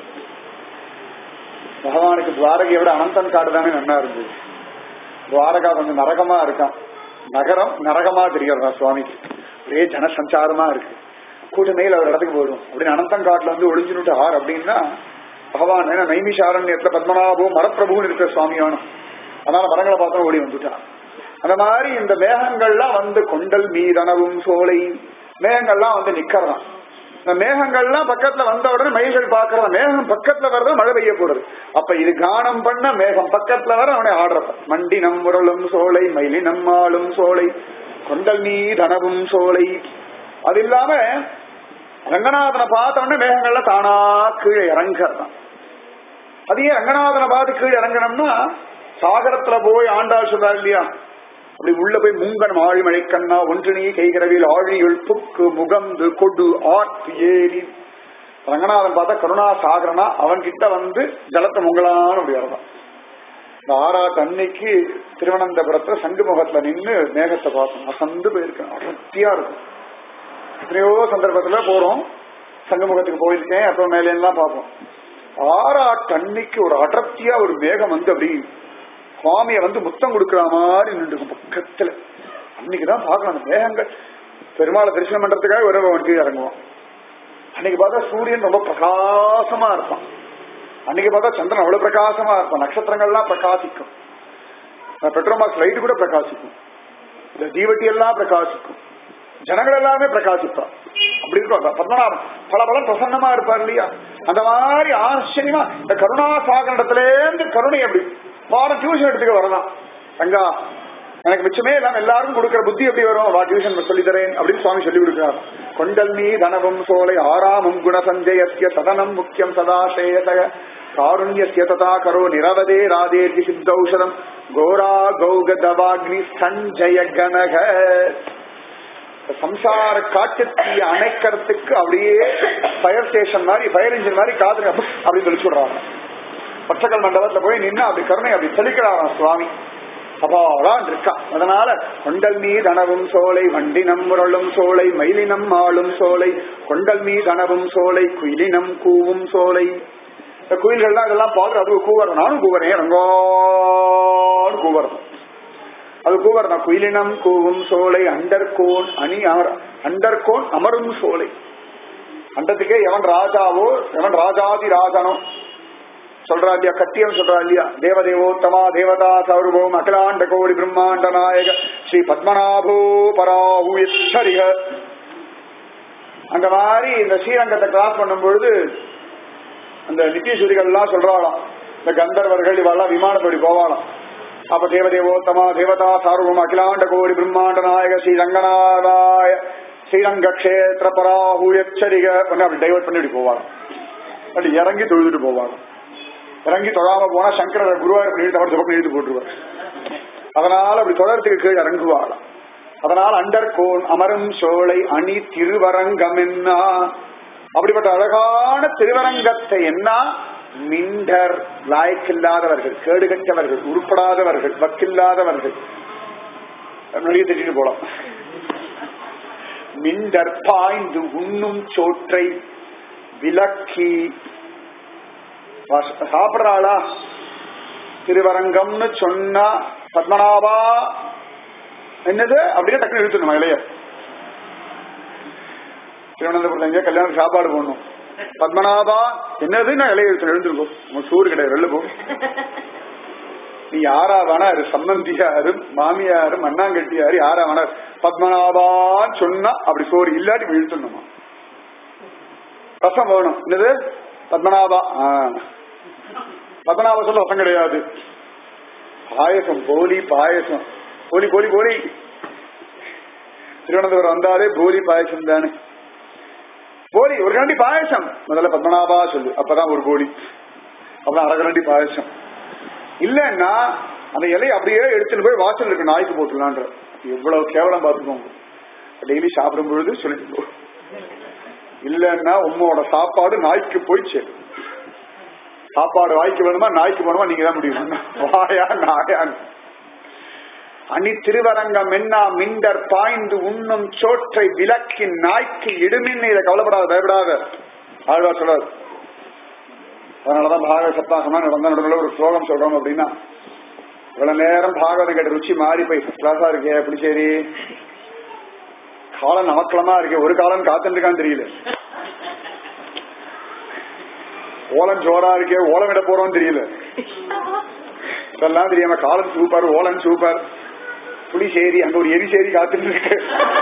பகவானுக்கு துவாரகையை விட அனந்தன் காடு தானே நல்லா இருந்தது துவாரகா கொஞ்சம் நரகமா இருக்கான் நகரம் நரகமா தெரியறதா சுவாமிக்கு ஒரே ஜனசஞ்சாரமா இருக்கு கூட்டமையில் அவர் இடத்துக்கு போயிடும் அப்படின்னு அனந்தன் காட்டுல வந்து ஒளிஞ்சுனுட்டு ஆர் அப்படின்னா பகவான் ஏன்னா நைமிஷாரண்யத்துல பத்மநாபோ மரப்பிரபுன்னு இருக்கிற சுவாமியானும் அதனால மரங்களை பார்த்தா ஓடி வந்துட்டான் அந்த மாதிரி இந்த மேகங்கள்லாம் வந்து கொண்டல் மீதனவும் சோலை மேகங்கள்லாம் வந்து நிக்கிறதாம் இந்த மேகங்கள்லாம் பக்கத்துல வந்த உடனே மயில்கள் பாக்குறத மேகம் பக்கத்துல வர்றது மழை பெய்ய போறது அப்ப இது கானம் பண்ண மேகம் பக்கத்துல வர அவனை ஆடுறத மண்டி நம்புரளும் சோலை மயிலி நம்மாளும் சோலை கொண்டல் மீதனவும் சோலை அது இல்லாம ரங்கநாதனை பார்த்த உடனே மேகங்கள்ல தானா கீழே இறங்கறதான் அது ஏன் ரங்கநாதனை பார்த்து கீழே இறங்கணும்னா சாகரத்துல போய் ஆண்டாள் சொல்றாரு இல்லையா அப்படி உள்ள போய் முங்கன் ஆழிமழை கண்ணா ஒன்றினி கைகிறவில் ஆழியுள் புக்கு முகந்து கொடு ஆர்த்து ஏறி ரங்கநாதன் பார்த்தா கருணா சாகரனா அவன் கிட்ட வந்து ஜலத்தை முங்கலான்னு அப்படி வரதான் இந்த ஆறாட்டு அன்னைக்கு திருவனந்தபுரத்துல சங்குமுகத்துல நின்னு மேகத்தை பார்த்தோம் அசந்து போயிருக்கேன் அடர்த்தியா இருக்கும் எத்தனையோ சந்தர்ப்பத்துல போறோம் சங்கமுகத்துக்கு போயிருக்கேன் அப்புறம் மேலே எல்லாம் பார்ப்போம் ஆறாட்டு அன்னைக்கு ஒரு அடர்த்தியா ஒரு மேகம் வந்து அப்படி சுவாமிய வந்து முத்தம் கொடுக்கிற மாதிரி நின்று பக்கத்துல அன்னைக்குதான் பார்க்கணும் அந்த மேகங்கள் பெருமாளை தரிசனம் பண்றதுக்காக ஒரு அவனுக்கு இறங்குவான் அன்னைக்கு பார்த்தா சூரியன் ரொம்ப பிரகாசமா இருப்பான் அன்னைக்கு பார்த்தா சந்திரன் அவ்வளவு பிரகாசமா இருப்பான் நட்சத்திரங்கள்லாம் பிரகாசிக்கும் பெட்ரோமாக்ஸ் லைட் கூட பிரகாசிக்கும் இந்த தீவட்டி எல்லாம் பிரகாசிக்கும் ஜனங்கள் எல்லாமே பிரகாசிப்பான் அப்படி இருக்கும் பத்மநாபன் பல பல பிரசன்னமா இருப்பார் இல்லையா அந்த மாதிரி ஆச்சரியமா இந்த கருணா சாகரத்துல இருந்து கருணை அப்படி பாடம் டியூஷன் எடுத்துக்க வரலாம் தங்கா எனக்கு மிச்சமே இல்லாம எல்லாரும் கொடுக்கிற புத்தி எப்படி வரும் வா டியூஷன் சொல்லி தரேன் அப்படின்னு சுவாமி சொல்லி கொடுக்கிறார் கொண்டல் நீ தனவும் சோலை ஆறாமம் குணசஞ்சயஸ்ய சதனம் முக்கியம் சதாசேயசய காருண்யஸ்ய ததா கரோ நிரவதே ராதேர்கி சித்தௌஷதம் கோரா கௌக தவாக்னி சஞ்சய கனக சம்சார காட்டுத்தீய அணைக்கிறதுக்கு அப்படியே ஃபயர் ஸ்டேஷன் மாதிரி ஃபயர் இன்ஜின் மாதிரி காதுங்க அப்படின்னு சொல்லி சொல்றாங்க பச்சைக்கல் மண்டபத்துல போய் நின்று அப்படி கருணை அப்படி தெளிக்கிறாராம் சுவாமி அபாடான் இருக்கா அதனால கொண்டல் மீது அணவும் சோலை வண்டினம் முரளும் சோலை மயிலினம் ஆளும் சோலை கொண்டல் மீது அணவும் சோலை குயிலினம் கூவும் சோலை இந்த குயில்கள்லாம் இதெல்லாம் பார்த்து அது கூவரம் நானும் கூவறேன் ரங்கோன்னு கூவரம் அது கூவரம் குயிலினம் கூவும் சோலை அண்டர்கோன் அணி அமர் அண்டர்கோன் அமரும் சோலை அண்டத்துக்கே எவன் ராஜாவோ எவன் ராஜாதி ராஜனோ சொல்றா இல்லையா கட்டியம் சொல்றா இல்லையா தேவதேவோத்தமா தேவதா சௌரபோம் அகிலாண்ட கோடி பிரம்மாண்ட நாயக ஸ்ரீ பத்மநாபோ பராஹு எச்சரிக அந்த மாதிரி இந்த ஸ்ரீரங்கத்தை கிராஸ் பண்ணும் பொழுது அந்த நித்தியசூரிகள் எல்லாம் சொல்றாளாம் இந்த கந்தர்வர்கள் இவெல்லாம் விமானப்படி போவாளாம் அப்ப தேவதேவோத்தமா தேவதா சார்வம் அகிலாண்ட கோடி பிரம்மாண்ட நாயக ஸ்ரீ ரங்கநாதாய ஸ்ரீரங்க கஷேத்திர பராஹு எச்சரிக அப்படி டைவர்ட் பண்ணி இப்படி போவாங்க அப்படி இறங்கி தொழுதுட்டு போவாங்க இறங்கி தொழாம போனா சங்கரர் குருவாயூர் எழுதி அவர் ஜபம் எழுதி போட்டுருவார் அதனால அப்படி தொடரத்துக்கு கீழே இறங்குவாளாம் அதனால் அண்டர்கோன் அமரும் சோலை அணி திருவரங்கம் என்ன அப்படிப்பட்ட அழகான திருவரங்கத்தை என்ன மிண்டர் லாய்க்கில்லாதவர்கள் கேடுகட்டவர்கள் உருப்படாதவர்கள் வக்கில்லாதவர்கள் நிறைய திட்டிட்டு போலாம் மிண்டர் பாய்ந்து உண்ணும் சோற்றை விலக்கி சாப்பிடுறாளா திருவரங்கம்னு சொன்னா பத்மநாபா என்னது அப்படின்னு டக்குனு இழுத்துணும் இளைய திருவனந்தபுரத்துல எங்கேயா கல்யாணம் சாப்பாடு போடணும் பத்மநாபா என்னது நான் இலைய எழுத்து எழுந்திருக்கும் உங்க சூறு கிடையாது வெளில போ நீ யாரா வேணா இரு சம்பந்தியாரு மாமியாரு மண்ணாங்கட்டியாரு யாரா வேணா பத்மநாபான்னு சொன்னா அப்படி சோறு இல்லாட்டி இழுத்துணுமா ரசம் வேணும் என்னது பத்மநாபா பத்மநாப சொல்ல ரசம் கிடையாது பாயசம் போலி பாயசம் போலி போலி போலி திருவனந்தபுரம் வந்தாலே போலி பாயசம் தானே போலி ஒரு கரண்டி பாயசம் முதல்ல பத்மநாபா சொல்லு அப்பதான் ஒரு கோழி அப்புறம் அரை கரண்டி பாயசம் இல்லன்னா அந்த இலையை அப்படியே எடுத்துட்டு போய் வாசல் இருக்க நாய்க்கு போட்டுலான்ற எவ்வளவு கேவலம் பார்த்துக்கோங்க டெய்லி சாப்பிடும் பொழுது சொல்லிட்டு போ இல்லன்னா உம்மோட சாப்பாடு நாய்க்கு போய் சேரும் சாப்பாடு வாய்க்கு வேணுமா நாய்க்கு வேணுமா நீங்க தான் முடியும் வாயா நாயான்னு அணி திருவரங்கம் என்ன மிண்டர் பாய்ந்து உண்ணும் சோற்றை விலக்கி நாய்க்கு இடுமின் இதை கவலைப்படாத பயப்படாத ஆழ்வா சொல்றாரு அதனாலதான் பாகவத சப்தாகமா நடந்த நடுவில் ஒரு ஸ்லோகம் சொல்றோம் அப்படின்னா இவ்வளவு நேரம் பாகவதம் கேட்ட ருச்சி மாறி போய் ஃபர்ஸ்ட் கிளாஸா இருக்கே அப்படி சரி காலம் நமக்கலமா இருக்கு ஒரு காலம் காத்துருக்கான்னு தெரியல ஓலம் ஜோரா இருக்கே ஓலம் விட போறோம் தெரியல இதெல்லாம் தெரியாம காலம் சூப்பர் ஓலன் சூப்பர் புளிசேரி அங்க ஒரு எரிசேரி காத்துட்டு இருக்கு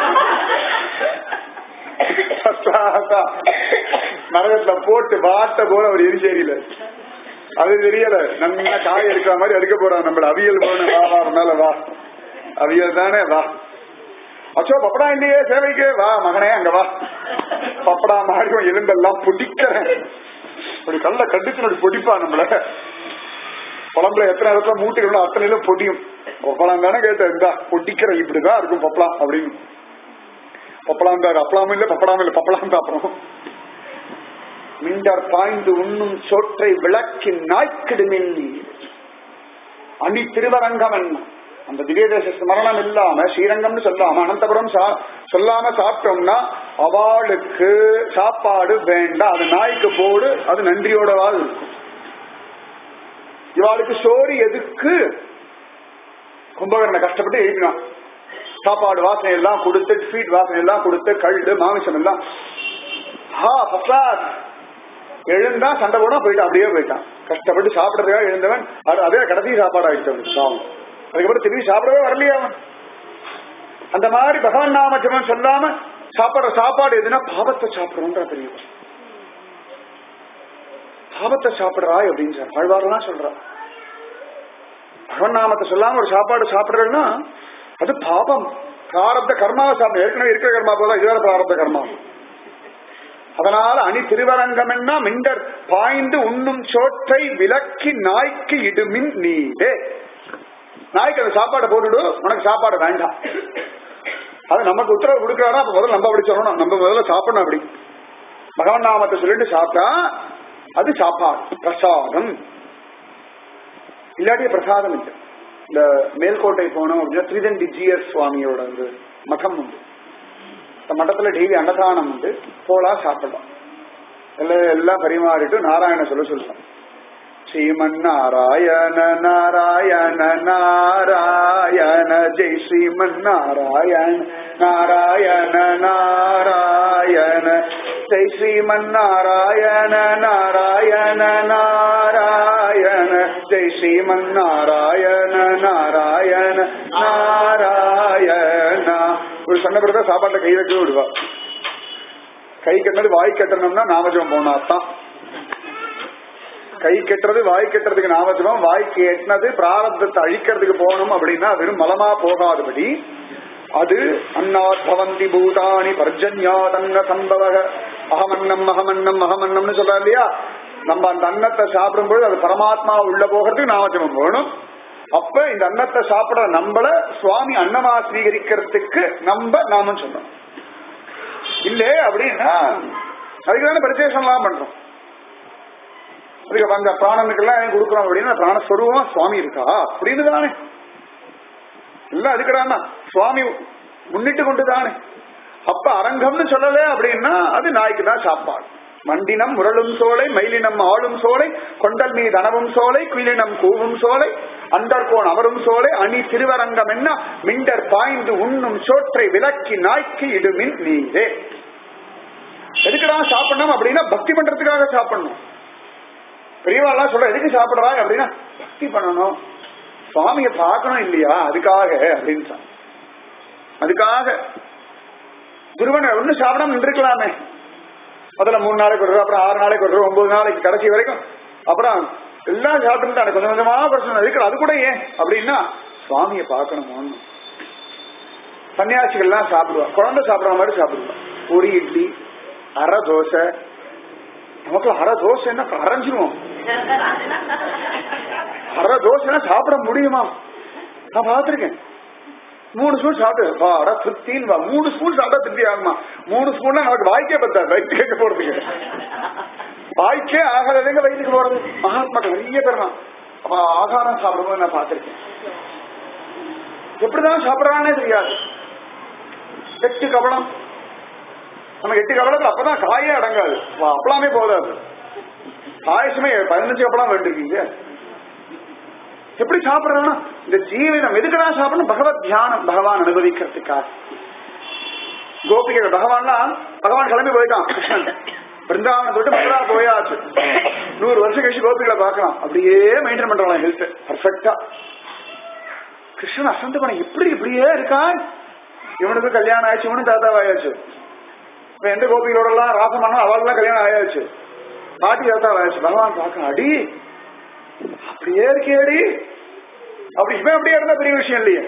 நரகத்துல போட்டு வாட்ட போல ஒரு எரிசேரியில அது தெரியல நல்லா காய் எடுக்கிற மாதிரி எடுக்க போறான் நம்மள அவியல் போன வா வா மேல வா அவியல் தானே வா அச்சோ பப்படா இல்லையே சேவைக்கு வா மகனே அங்க வா பப்படா மாதிரி எலும்பெல்லாம் பொடிக்கிறேன் ஒரு கல்ல கண்டிச்சு அப்படி பொடிப்பா நம்மள குழம்புல எத்தனை இடத்துல மூட்டுக்கணும் அத்தனையிலும் பொடியும் பப்பலாம் தானே கேட்ட இந்தா பொடிக்கிற இப்படிதான் இருக்கும் பப்பலாம் அப்படின்னு பப்பலாம் தான் அப்பலாமும் இல்ல பப்படாம இல்ல பப்பலாம் தான் அப்புறம் மிண்டர் பாய்ந்து உண்ணும் சோற்றை விளக்கி நாய்க்கிடுமில் அணி திருவரங்கம் என்ன அந்த திவ்யதேச ஸ்மரணம் இல்லாம ஸ்ரீரங்கம்னு சொல்லாம அனந்தபுரம் சொல்லாம சாப்பிட்டோம்னா அவளுக்கு சாப்பாடு வேண்டாம் அது நாய்க்கு போடு அது நன்றியோட வாழ் இருக்கும் இவாளுக்கு சோறு எதுக்கு கும்பகரனை கஷ்டப்பட்டு எழுப்பினான் சாப்பாடு வாசனை எல்லாம் கொடுத்து ஸ்வீட் வாசனை எல்லாம் கொடுத்து கழுது மாமிசம் எல்லாம் ஹா ஃபர்ஸ்ட் கிளாஸ் எழுந்தா சண்டை போனா போயிட்டான் அப்படியே போயிட்டான் கஷ்டப்பட்டு சாப்பிடறதுக்காக எழுந்தவன் அது அதே கடைசி சாப்பாடு ஆயிடுச்சு அவனுக்கு பாவம் அதுக்கப்புறம் திரும்பி சாப்பிடவே வரலையே அவன் அந்த மாதிரி பகவான் நாம ஜபம் சொல்லாம சாப்பாடுற சாப்பாடு எதுனா பாவத்தை சாப்பிடுறோன்ற பெரியவர் பாவத்தை சாப்பிடுறாய் அப்படின்னு சார் ஆழ்வாரெல்லாம் சொல்றா பகவன் நாமத்தை சொல்லாம ஒரு சாப்பாடு சாப்பிடுறேன்னா அது பாபம் பிராரப்த கர்மாவை சாப்பிட ஏற்கனவே இருக்கிற கர்மா போதா இதுவரை பிராரப்த கர்மா அதனால அணி திருவரங்கம் என்ன மிண்டர் பாய்ந்து உண்ணும் சோற்றை விலக்கி நாய்க்கு இடுமின் நீடே நாய்க்கு அந்த சாப்பாடை போட்டுடு உனக்கு சாப்பாடு வேண்டாம் அது நமக்கு உத்தரவு கொடுக்கறாரா அப்ப முதல்ல நம்ம அப்படி சொல்லணும் நம்ம முதல்ல சாப்பிடணும் அப்படி பகவான் நாமத்தை சொல்லிட்டு சாப்பிட்டா அது சாப்பாடு பிரசாதம் இல்லாட்டிய பிரசாதம் இல்லை இந்த மேல்கோட்டை போனோம் அப்படின்னா திரிதண்டி ஜிஎஸ் சுவாமியோட வந்து மகம் உண்டு இந்த மட்டத்துல டெய்லி அன்னதானம் உண்டு போலா சாப்பிடலாம் எல்லாம் எல்லாம் பரிமாறிட்டு நாராயண சொல்ல சொல்லுவோம் ஸ்ரீமன் நாராயண நாராயண நாராயண ஜெய் ஸ்ரீமன் நாராயண நாராயண நாராயண ஜெய் ஸ்ரீமன் நாராயண நாராயண நாராயண ஜெய் ஸ்ரீமன் நாராயண நாராயண நாராயண ஒரு சொன்ன பிறகு சாப்பாட்டை கை வைக்க விடுவா கை கட்டினது வாய் கட்டணும்னா நாமஜம் போனாத்தான் கை கெட்டுறது வாய் கெட்டுறதுக்கு நாமஜபம் வாய்க்கு எட்டினது பிராரப்தத்தை அழிக்கிறதுக்கு போகணும் அப்படின்னா வெறும் மலமா போகாதபடி அது அன்னாத் பவந்தி பூதானி பர்ஜன்யாதன்ன சம்பவக அகமன்னம் அகமன்னம் அகமன்னம்னு சொல்றா இல்லையா நம்ம அந்த அன்னத்தை சாப்பிடும்போது அது பரமாத்மா உள்ள போகிறதுக்கு நாமஜபம் வேணும் அப்ப இந்த அன்னத்தை சாப்பிட நம்மள சுவாமி அன்னமா ஸ்வீகரிக்கிறதுக்கு நம்ம நாமம் சொன்னோம் இல்லே அப்படின்னா அதுக்கு தானே பரிசேஷம்லாம் பண்றோம் அதுக்கு அந்த பிராணனுக்கெல்லாம் ஏன் கொடுக்குறோம் அப்படின்னா பிராணஸ்வரூபமா சுவாமி இருக்கா அப்படின்னு தானே இல்ல அதுக்குடானா சுவாமி முன்னிட்டு கொண்டு தானே அப்ப அரங்கம்னு சொல்லல அப்படின்னா அது நாய்க்கு தான் சாப்பாடு மண்டினம் முரளும் சோலை மயிலினம் ஆளும் சோலை கொண்டல் மீது அனவும் சோலை குயிலினம் கூவும் சோலை அண்டர்கோன் அமரும் சோலை அணி திருவரங்கம் என்ன மிண்டர் பாய்ந்து உண்ணும் சோற்றை விலக்கி நாய்க்கு இடுமின் நீரே எதுக்குடா சாப்பிடணும் அப்படின்னா பக்தி பண்றதுக்காக சாப்பிடணும் பெரியவாள்லாம் சொல்ற எதுக்கு சாப்பிடுறா அப்படின்னா பக்தி பண்ணணும் சுவாமியை பார்க்கணும் இல்லையா அதுக்காக அப்படின்னு சொன்ன. அதுக்காக குருவனை ஒண்ணு சாப்பிடாம நின்றுக்கலாமே முதல்ல மூணு நாளைக்கு ஒரு தடவை, அப்புறம் ஆறு நாளைக்கு ஒரு தடவை, ஒன்பது நாளைக்கு கடைசி வரைக்கும் அப்புறம் எல்லாம் சாப்பிட்டு கொஞ்சம் கொஞ்சமா பிரச்சனை இருக்கு அது கூட ஏன் அப்படின்னா சுவாமியை பார்க்கணும் சன்னியாசிகள்லாம் சாப்பிடுவா குழந்தை சாப்பிடுற மாதிரி சாப்பிடுவா ஒரு இட்லி அரை தோசை நமக்கு அரை தோசைன்னா அரைஞ்சிருவோம் அரை தோசைனா சாப்பிட முடியுமா நான் பார்த்திருக்கேன் மூணு ஸ்பூன் சாப்பிட்டு வாடா திருப்தின்னு வா மூணு ஸ்பூன் சாப்பிட்டா திருப்தி ஆகுமா மூணு ஸ்பூன்னா நமக்கு வாய்க்கே பத்தாது வயிற்று கேட்க போறதுக்கு வாய்க்கே ஆகாதவங்க வயிற்றுக்கு போறது மகாத்மாக்கள் நிறைய பேர் தான் அப்ப ஆகாரம் சாப்பிடும்போது நான் பார்த்திருக்கேன் எப்படிதான் சாப்பிடறானே தெரியாது எட்டு கவலம் நமக்கு எட்டு கவலத்துல அப்பதான் காயே அடங்காது வா, அப்பளாமே போதாது பாயசமே பதினஞ்சு அப்பளம் வேண்டிருக்கீங்க எப்படி சாப்பிடுறோம்னா இந்த ஜீவனம் எதுக்குடா சாப்பிடணும் பகவத் தியானம் பகவான் அனுபவிக்கிறதுக்காக கோபிகள் பகவான்லாம் பகவான் கிளம்பி போயிட்டான் கிருஷ்ணன் பிருந்தாவனம் தொட்டு மதுரா போயாச்சு நூறு வருஷம் கழிச்சு கோபிகளை பார்க்கலாம் அப்படியே மெயின்டைன் பண்றாங்க ஹெல்த் பர்ஃபெக்டா கிருஷ்ணன் அசந்து பண்ண எப்படி இப்படியே இருக்கான் இவனுக்கு கல்யாணம் ஆயிடுச்சு இவனும் தாத்தாவாயாச்சு இப்ப எந்த கோபிகளோட எல்லாம் ராசமானோ அவளுக்கு கல்யாணம் ஆயாச்சு பாட்டி தாத்தாவாயாச்சு பகவான் பார்க்க அடி அப்படியே இருக்கேடி அப்படி இவன் அப்படியே இருந்தா பெரிய விஷயம் இல்லையே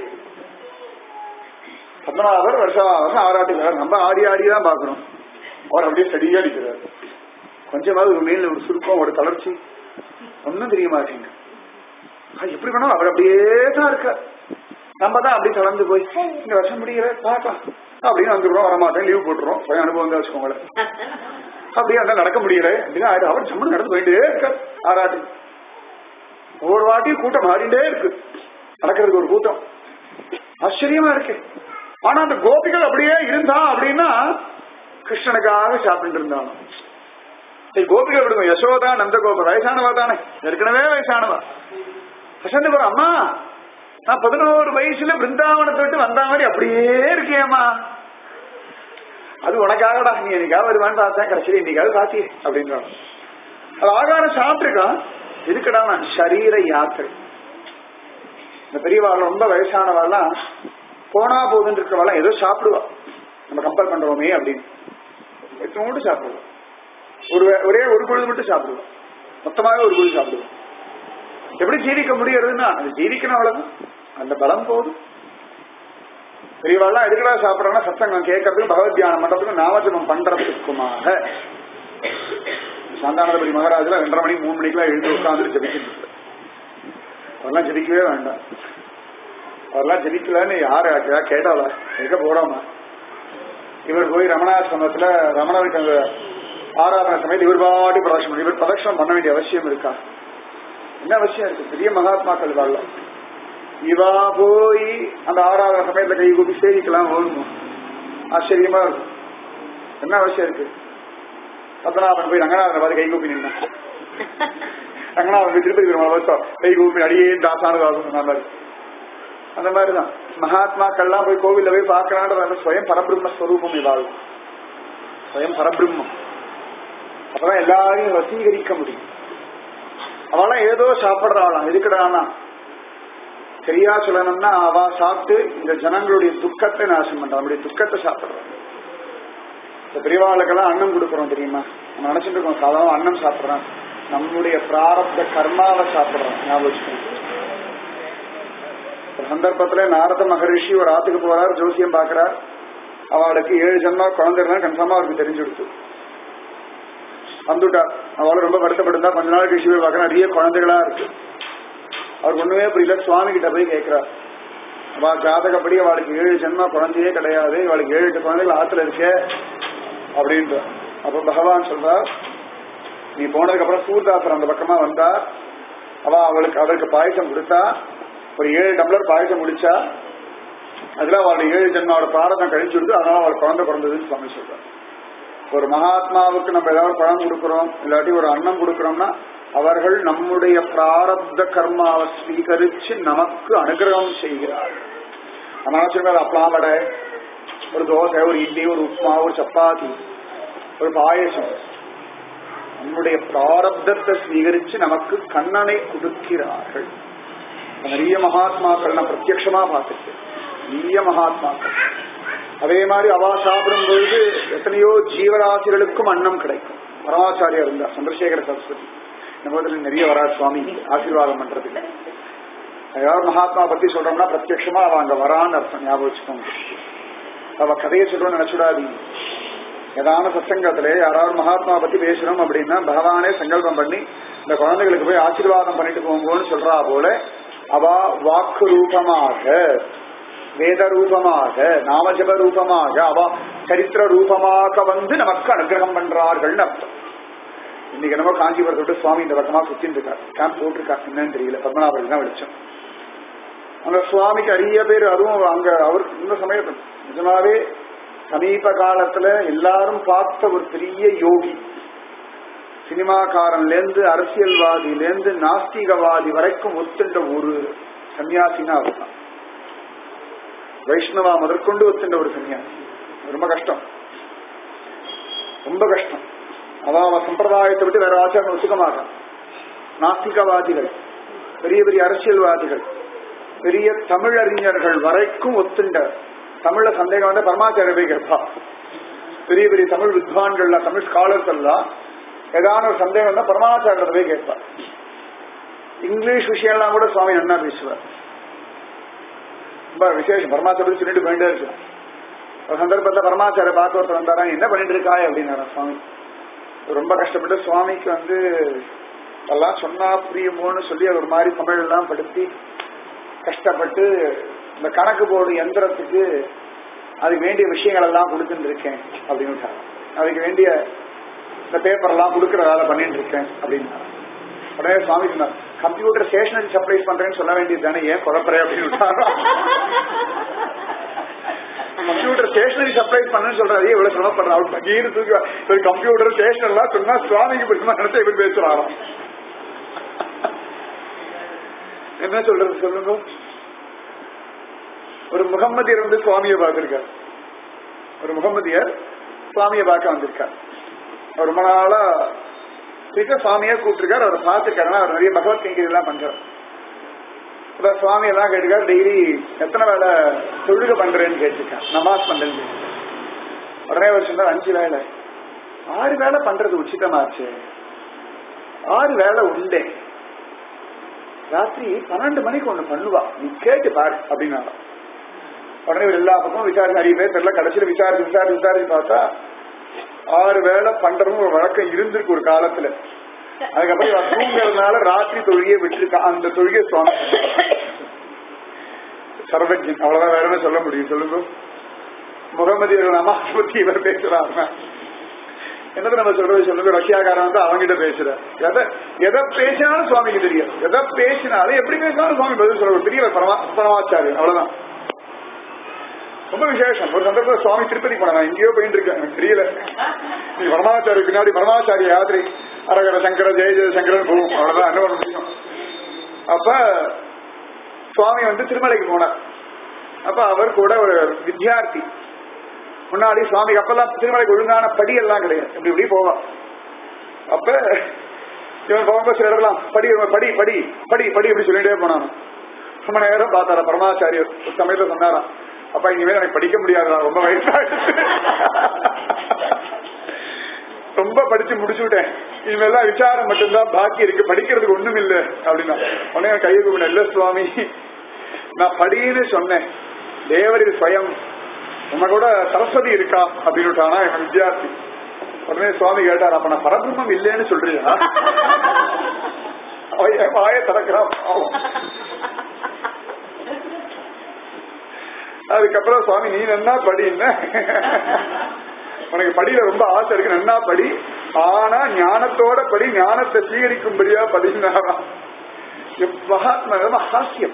பத்மநாபர் வருஷம் வருஷம் ஆராட்டுகிறார் நம்ம ஆடி ஆடி தான் பார்க்கணும் அவர் அப்படியே ஸ்டடியா அடிக்கிறார் கொஞ்சமாவது ஒரு மேல ஒரு சுருக்கம் ஒரு தளர்ச்சி ஒன்னும் தெரிய மாட்டேங்க அது எப்படி வேணாலும் அவர் அப்படியே தான் இருக்கார் நம்ம தான் அப்படி கலந்து போய் இந்த வருஷம் முடியல பார்க்கலாம் அப்படின்னு வந்துடுறோம் வரமாட்டேன் லீவ் போட்டுறோம் போய் அனுபவம் தான் வச்சுக்கோங்களேன் அப்படியே அந்த நடக்க முடியல அப்படின்னா ஆயிடும். அவர் சம்மன் நடந்து போயிட்டே இருக்கார் ஆராட்டு ஒவ்வொரு வாட்டியும் கூட்டம் மாறிண்டே இருக்கு நடக்கிறதுக்கு ஒரு கூட்டம் ஆச்சரியமா இருக்கு ஆனா அந்த கோபிகள் அப்படியே இருந்தா அப்படின்னா கிருஷ்ணனுக்காக சாப்பிட்டு இருந்தாங்க சரி கோபிகள் விடுங்க யசோதா நந்தகோபர் வயசானவா தானே ஏற்கனவே வயசானவா வசந்து போற அம்மா நான் பதினோரு வயசுல பிருந்தாவனத்தை விட்டு வந்த மாதிரி அப்படியே இருக்கேம்மா அது உனக்காகடா நீ என்னைக்காவது வருவான்னு பார்த்தேன் கடைசியில் இன்னைக்காவது பாத்தி அப்படின்றான் அது ஆகாரம் சாப்பிட்டுருக்கான் இருக்குடா நான் சரீர யாத்திரை இந்த பெரியவாள் ரொம்ப வயசானவாள்லாம் போனா போதுன்னு இருக்கிறவாள் ஏதோ சாப்பிடுவா நம்ம கம்பேர் பண்றோமே அப்படின்னு எத்தனோடு சாப்பிடுவோம் ஒரு ஒரே ஒரு பொழுது மட்டும் சாப்பிடுவோம் மொத்தமாவே ஒரு பொழுது சாப்பிடுவோம் எப்படி ஜீவிக்க முடியறதுன்னா அது ஜீவிக்கணும் அவ்வளவுதான் அந்த பலம் போதும் பெரியவாள்லாம் எதுக்கடா சாப்பிடறாங்கன்னா சத்தங்கம் கேட்கறதுக்கும் பகவத் தியானம் பண்றதுக்கும் நாமஜபம் பண்றதுக்குமாக சாந்தானதபதி மகாராஜில் ரெண்டரை மணி மூணு மணிக்கெல்லாம் எழுந்து உட்காந்து ஜபிக்கிட்டு அதெல்லாம் ஜபிக்கவே வேண்டாம் அதெல்லாம் ஜபிக்கலன்னு யாரு கேட்டாளா எங்க போடாம இவர் போய் ரமணாசிரமத்துல ரமணருக்கு அந்த ஆராதனை சமயத்தில் இவர் பாடி பிரதட்சணம் பண்ணி- இவர் பிரதட்சணம் பண்ண வேண்டிய அவசியம் இருக்கா என்ன அவசியம் இருக்கு பெரிய மகாத்மாக்கள் வாழலாம் இவா போய் அந்த ஆராதனை சமயத்துல கை கூப்பி சேவிக்கலாம் ஓடணும் ஆச்சரியமா இருக்கும் என்ன அவசியம் இருக்கு பத்மநாபன் போய் ரங்கநாதனை பார்த்து கை கூப்பி நின்னா ரங்கநாதன் போய் திருப்பதி பெருமாள் வருஷம் கை கூப்பி அடியே தாசானதாகும் சொன்ன மாதிரி அந்த மாதிரிதான் மகாத்மாக்கள்லாம் போய் கோவில்ல போய் பார்க்கலான்றது அந்த ஸ்வயம் பரபிரம்ம ஸ்வரூபம் இவாளும் ஸ்வயம் பரபிரம்மம் அப்பதான் எல்லாரையும் வசீகரிக்க முடியும் அவெல்லாம் ஏதோ சாப்பிடுறாளாம் எதுக்குடானா சரியா சொல்லணும்னா அவ சாப்பிட்டு இந்த ஜனங்களுடைய துக்கத்தை நாசம் பண்றான் நம்முடைய துக்கத்தை சாப்பிடுறான் இந்த பெரியவாளுக்கெல்லாம் அன்னம் கொடுக்குறோம் தெரியுமா நம்ம நினைச்சிட்டு இருக்கோம் சாதாரண அன்னம் சாப்பிடுறான் நம்முடைய பிராரப்த கர்மாவை சாப்பிடுறோம் ஞாபகம் வச்சுக்கோங்க. ஒரு சந்தர்ப்பத்துல நாரத மகரிஷி ஒரு ஆத்துக்கு போறார் ஜோசியம் பாக்குறார் அவளுக்கு ஏழு ஜென்மா குழந்தைன்னா கன்ஃபார்மா அவருக்கு தெரிஞ்சுடுத்து வந்துட்டார் அவளும் ரொம்ப வருத்தப்பட்டிருந்தா கொஞ்ச நாள் கழிச்சு போய் பார்க்க நிறைய குழந்தைகளா இருக்கு அவருக்கு ஒண்ணுமே புரியல சுவாமி கிட்ட போய் கேட்கிறார் அவ ஜாதகப்படி அவளுக்கு ஏழு ஜென்மா குழந்தையே கிடையாது அவளுக்கு ஏழு எட்டு குழந்தைகள் ஆத்துல இருக்கே அப்படின்ற அப்ப பகவான் சொல்றார் நீ போனதுக்கு அப்புறம் சூர்தாசர் அந்த பக்கமா வந்தா அவ அவளுக்கு அவளுக்கு பாயசம் கொடுத்தா ஒரு ஏழு டம்ளர் பாயசம் குடிச்சா அதுல அவளுடைய ஏழு ஜென்மாவோட பிராரதம் கழிச்சு கொடுத்து அதனால அவள் குழந்தை பிறந்ததுன்னு சுவாமி சொல்றார் ஒரு மகாத்மாவுக்கு நம்ம ஏதாவது பழம் கொடுக்கிறோம் இல்லாட்டி ஒரு அன்னம் கொடுக்கிறோம்னா அவர்கள் நம்முடைய பிராரப்த கர்மாவை ஸ்வீகரிச்சு நமக்கு அனுகிரகம் செய்கிறார்கள் அதனால சொல்லுங்க அப்பலாம் வடை ஒரு தோசை ஒரு இட்லி ஒரு உப்புமா ஒரு சப்பாத்தி ஒரு பாயசம் நம்முடைய பிராரப்தத்தை ஸ்வீகரிச்சு நமக்கு கண்ணனை கொடுக்கிறார்கள் நிறைய மகாத்மாக்கள் நான் பிரத்யட்சமா பார்த்துருக்கேன் நிறைய மகாத்மாக்கள் அதே மாதிரி அவா சாப்பிடும் பொழுது எத்தனையோ ஜீவராசிகளுக்கும் அன்னம் கிடைக்கும் பரமாச்சாரியா இருந்தா சந்திரசேகர சரஸ்வதி நம்ம இதுல நிறைய வராது சுவாமி ஆசீர்வாதம் பண்றதுக்கு ஏதாவது மகாத்மா பத்தி சொல்றோம்னா பிரத்யட்சமா அவ அங்க வரான்னு அர்த்தம் ஞாபகம் வச்சுக்கோங்க அவ கதையை சொல்றோம்னு நினைச்சுடாதீங்க ஏதான சத்சங்கத்துல யாராவது மகாத்மா பத்தி பேசுறோம் அப்படின்னா பகவானே சங்கல்பம் பண்ணி இந்த குழந்தைகளுக்கு போய் ஆசீர்வாதம் பண்ணிட்டு போங்கன்னு சொல்றா போல அவ வாக்கு ரூபமாக வேத ரூபமாக நாமஜப ரூபமாக அவ சரித்திர ரூபமாக வந்து நமக்கு அனுகிரகம் பண்றார்கள்னு அர்த்தம் இன்னைக்கு நம்ம காஞ்சிபுரத்தை விட்டு சுவாமி இந்த பக்கமா சுத்தின்னு இருக்கார் கேம்ப் போட்டிருக்கார் என்னன்னு தெரியல பத்மநாபர்கள் தான் வெளிச்சம் அந்த சுவாமிக்கு நிறைய பேர் அதுவும் அங்க அவர் இந்த சமயத்தில் நிஜமாவே சமீப காலத்துல எல்லாரும் பார்த்த ஒரு பெரிய யோகி சினிமாக்காரன்ல இருந்து அரசியல்வாதியில இருந்து நாஸ்திகவாதி வரைக்கும் ஒத்துண்ட ஒரு சன்னியாசினா அவர் தான் வைஷ்ணவா முதற்கொண்டு ஒத்துண்ட ஒரு சன்னியாசி ரொம்ப கஷ்டம் ரொம்ப கஷ்டம் அதான் அவன் சம்பிரதாயத்தை விட்டு வேற ஆச்சாரம் ஒத்துக்க மாட்டான் நாஸ்திகவாதிகள் பெரிய பெரிய அரசியல்வாதிகள் பெரிய தமிழறிஞர்கள் வரைக்கும் ஒத்துண்ட தமிழ்ல சந்தேகம் வந்து பரமாச்சாரிய போய் கேட்பா பெரிய பெரிய தமிழ் வித்வான்கள்ல தமிழ் ஸ்காலர்ஸ் எல்லாம் ஏதான ஒரு சந்தேகம் வந்தா பரமாச்சாரியத்தை போய் கேட்பா இங்கிலீஷ் விஷயம்லாம் கூட சுவாமி நன்னா பேசுவார் ரொம்ப விசேஷம் பரமாச்சாரிய சொல்லிட்டு போயிட்டே இருக்கலாம் ஒரு சந்தர்ப்பத்துல பரமாச்சாரிய பார்க்க ஒருத்தர் வந்தாரா என்ன பண்ணிட்டு இருக்காய் அப்படின்னாரா சுவாமி ரொம்ப கஷ்டப்பட்டு சுவாமிக்கு வந்து எல்லாம் சொன்னா புரியுமோன்னு சொல்லி அது ஒரு மாதிரி தமிழ் எல்லாம் படுத்தி கஷ்டப்பட்டு இந்த கணக்கு போர்டு எந்திரத்துக்கு அதுக்கு வேண்டிய விஷயங்கள் எல்லாம் கொடுத்துட்டு இருக்கேன் அப்படின்னு விட்டாங்க. அதுக்கு வேண்டிய இந்த பேப்பர் எல்லாம் கொடுக்குற வேலை பண்ணிட்டு இருக்கேன் அப்படின்னா உடனே சுவாமி சொன்னார் கம்ப்யூட்டர் ஸ்டேஷனரி சப்ளைஸ் பண்றேன்னு சொல்ல வேண்டியது தானே ஏன் குழப்பறே அப்படின்னு விட்டாரா கம்ப்யூட்டர் ஸ்டேஷனரி சப்ளை பண்ணுன்னு சொல்றாரு இவ்வளவு சிரமப்படுற அவர் பகீர் தூக்கி ஒரு கம்ப்யூட்டர் ஸ்டேஷன் எல்லாம் சொன்னா சுவாமிக்கு பிடிக்குமா நினைச்சா இவர் பேசுறாராம் என்ன சொல்றது சொல்லுங்க ஒரு முகம்மதியர் வந்து சுவாமியை பார்த்திருக்கார் ஒரு முகம்மதியர் சுவாமியை பார்க்க வந்திருக்கார் அவர் ரொம்ப நாளா கிட்ட சுவாமியே கூப்பிட்டுருக்காரு அவர் பார்த்துருக்காரு அவர் நிறைய பகவத் கைங்கரி எல்லாம் பண்றாரு இப்ப சுவாமி எல்லாம் கேட்டுக்காரு டெய்லி எத்தனை வேலை தொழுக பண்றேன்னு கேட்டிருக்கேன் நமாஸ் பண்றேன்னு கேட்டிருக்காரு. உடனே அவர் சொன்னார் அஞ்சு வேலை ஆறு வேலை பண்றது உச்சிதமாச்சு ஆறு வேலை உண்டே ராத்திரி பன்னெண்டு மணிக்கு ஒண்ணு பண்ணுவா நீ கேட்டு பாரு அப்படின்னாராம் உடனே இவர் எல்லா பக்கமும் விசாரிச்சு நிறைய பேர் தெரியல கடைசியில விசாரிச்சு விசாரிச்சு விசாரிச்சு பார்த்தா ஆறு வேலை பண்றதும் ஒரு வழக்கம் இருந்திருக்கு ஒரு காலத்துல அதுக்கப்புறம் இவன் தூங்குறதுனால ராத்திரி தொழுகையை விட்டுருக்கான் அந்த தொழுகை சுவாமி சர்வஜன் அவ்வளவுதான் வேற என்ன சொல்ல முடியும் சொல்லுங்க முகமது நமாஸ் பத்தி இவர் பேசுறாங்க என்னது நம்ம சொல்றது சொல்லுங்க ரஷ்யாக்காரன் வந்து அவங்கிட்ட பேசுற எதை எதை பேசினாலும் சுவாமிக்கு தெரியும் எதை பேசினாலும் எப்படி பேசினாலும் சுவாமி பதில் சொல்ல பெரிய பரமா பரமாச்சாரியன் அவ்வளவுதான் ரொம்ப விசேஷம் ஒரு சந்தர்ப்பத்தில் சுவாமி திருப்பதி போன நான் எங்கேயோ போயிட்டு இருக்கேன் எனக்கு தெரியல நீ பரமாச்சாரிய பின்னாடி பரமாச்சாரிய யாத்திரை அரகர சங்கர ஜெய ஜெய சங்கரன் போகும் அவ்வளவுதான் என்ன பண்ண முடியும் அப்ப சுவாமி வந்து திருமலைக்கு போனார் அப்ப அவர் கூட ஒரு வித்தியார்த்தி முன்னாடி சுவாமி அப்பெல்லாம் திருமலைக்கு ஒழுங்கான படி எல்லாம் கிடையாது இப்படி இப்படி போவான் அப்ப இவன் போகும்போது சில இடம்லாம் படி படி படி படி படி அப்படி சொல்லிட்டே போனான் ரொம்ப நேரம் பார்த்தாரா பரமாச்சாரியர் ஒரு சமயத்துல சொன்னாராம் அப்பா இனிமேல் எனக்கு படிக்க முடியாதுடா ரொம்ப வயசாயிடுச்சு ரொம்ப படிச்சு முடிச்சு விட்டேன் இனிமேல் விசாரம் மட்டும்தான் பாக்கி இருக்கு படிக்கிறதுக்கு ஒண்ணும் இல்ல அப்படின்னா உடனே கையை கூப்பிட இல்ல சுவாமி நான் படின்னு சொன்னேன் தேவரில் ஸ்வயம் உன்ன கூட சரஸ்வதி இருக்கா அப்படின்னுட்டானா என் வித்தியார்த்தி உடனே சுவாமி கேட்டார் அப்ப நான் பரபிரம்மம் இல்லைன்னு சொல்றியா அவன் என் வாய திறக்கிறான் பாவம். அதுக்கப்புறம் சுவாமி நீ நன்னா படி என்ன உனக்கு படியில ரொம்ப ஆசை இருக்கு நன்னா படி ஆனா ஞானத்தோட படி ஞானத்தை சீகரிக்கும்படியா படினாராம் மகாத்மா ஹாஸ்யம்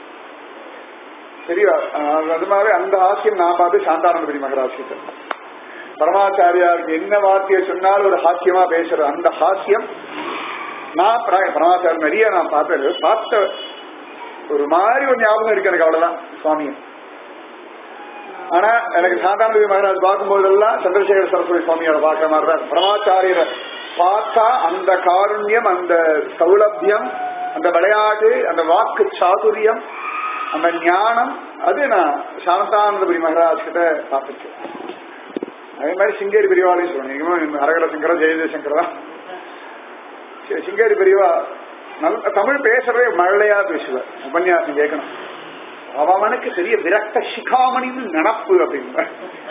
சரியா அஹ் அது மாதிரி அந்த ஹாஸ்யம் நான் பார்த்து சாந்தானந்தபதி மகராஜ் கிட்ட பரமாச்சாரியாருக்கு என்ன வார்த்தையை சொன்னாலும் ஒரு ஹாஸ்யமா பேசுற அந்த ஹாஸ்யம் நான் பிராய- பரமாச்சாரியர் நிறைய நான் பார்த்தது பார்த்த ஒரு மாதிரி ஒரு ஞாபகம் இருக்கு எனக்கு அவ்வளவுதான் சுவாமியை ஆனா எனக்கு சாந்தானந்தபதி மகராஜ் பார்க்கும்போதெல்லாம் சந்திரசேகர சரஸ்வதி சுவாமியோட பார்க்குற மாதிரி தான் பரமாச்சாரியரை பார்த்தா அந்த காருண்யம் அந்த சௌலபியம் அந்த விளையாட்டு அந்த வாக்கு சாதுரியம் அந்த ஞானம் அது நான் சாந்தானந்தபுரி மகராஜ் கிட்ட பார்த்துருக்கேன் அதே மாதிரி சிங்கேரி பெரியவாளையும் சொல்லணும் ஹரகர சங்கரா ஜெயஜெயசங்கரா சி- சிங்கேரி பெரியவா நல்ல தமிழ் பேசுறதே மழலையா பேசுவார் உபன்யாசம் கேட்கணும் அவனுக்கு பெரிய விரக்த சிகாமணின்னு நினப்பு அப்படின்னு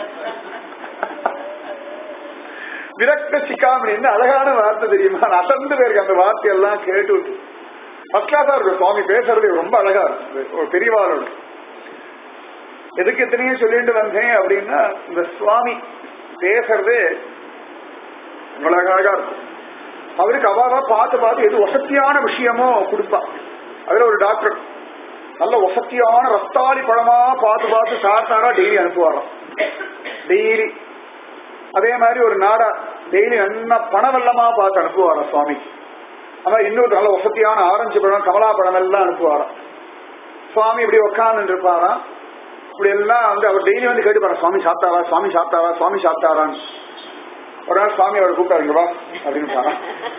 விரக்த சிகாமணின்னு அழகான வார்த்தை தெரியுமா நான் அசந்து பேருக்கு அந்த வார்த்தையெல்லாம் கேட்டு விட்டு ஃபர்ஸ்ட் கிளாஸா இருக்கும் சுவாமி பேசுறது ரொம்ப அழகா இருக்கும் ஒரு பெரியவாளோட எதுக்கு எத்தனையோ சொல்லிட்டு வந்தேன் அப்படின்னா இந்த சுவாமி பேசுறது அவ்வளவு அழகா இருக்கும் அவருக்கு அவாவா பார்த்து பார்த்து எது வசதியான விஷயமோ கொடுப்பா அதுல ஒரு டாக்டர் நல்ல வசதியான ரஸ்தாளி பழமா பார்த்து பார்த்து சார்த்தாரா டெய்லி அனுப்புவாராம் டெய்லி அதே மாதிரி ஒரு நாடா டெய்லி நல்லா பணவெல்லமா பார்த்து அனுப்புவாராம் சுவாமி அதான் இன்னொரு நல்ல வசதியான ஆரஞ்சு பழம் கமலா பழம் எல்லாம் அனுப்புவாராம் சுவாமி இப்படி உட்கார்ந்து இருப்பாராம் இப்படி எல்லாம் வந்து அவர் டெய்லி வந்து கேட்டுப்பாரு சுவாமி சாப்பிட்டாரா சுவாமி சாப்பிட்டாரா சுவாமி சாப்பிட்டாரான்னு ஒரு நாள் சுவாமி அவர் கூப்பிட்டாருங்க வா அப்படின்னு பாரா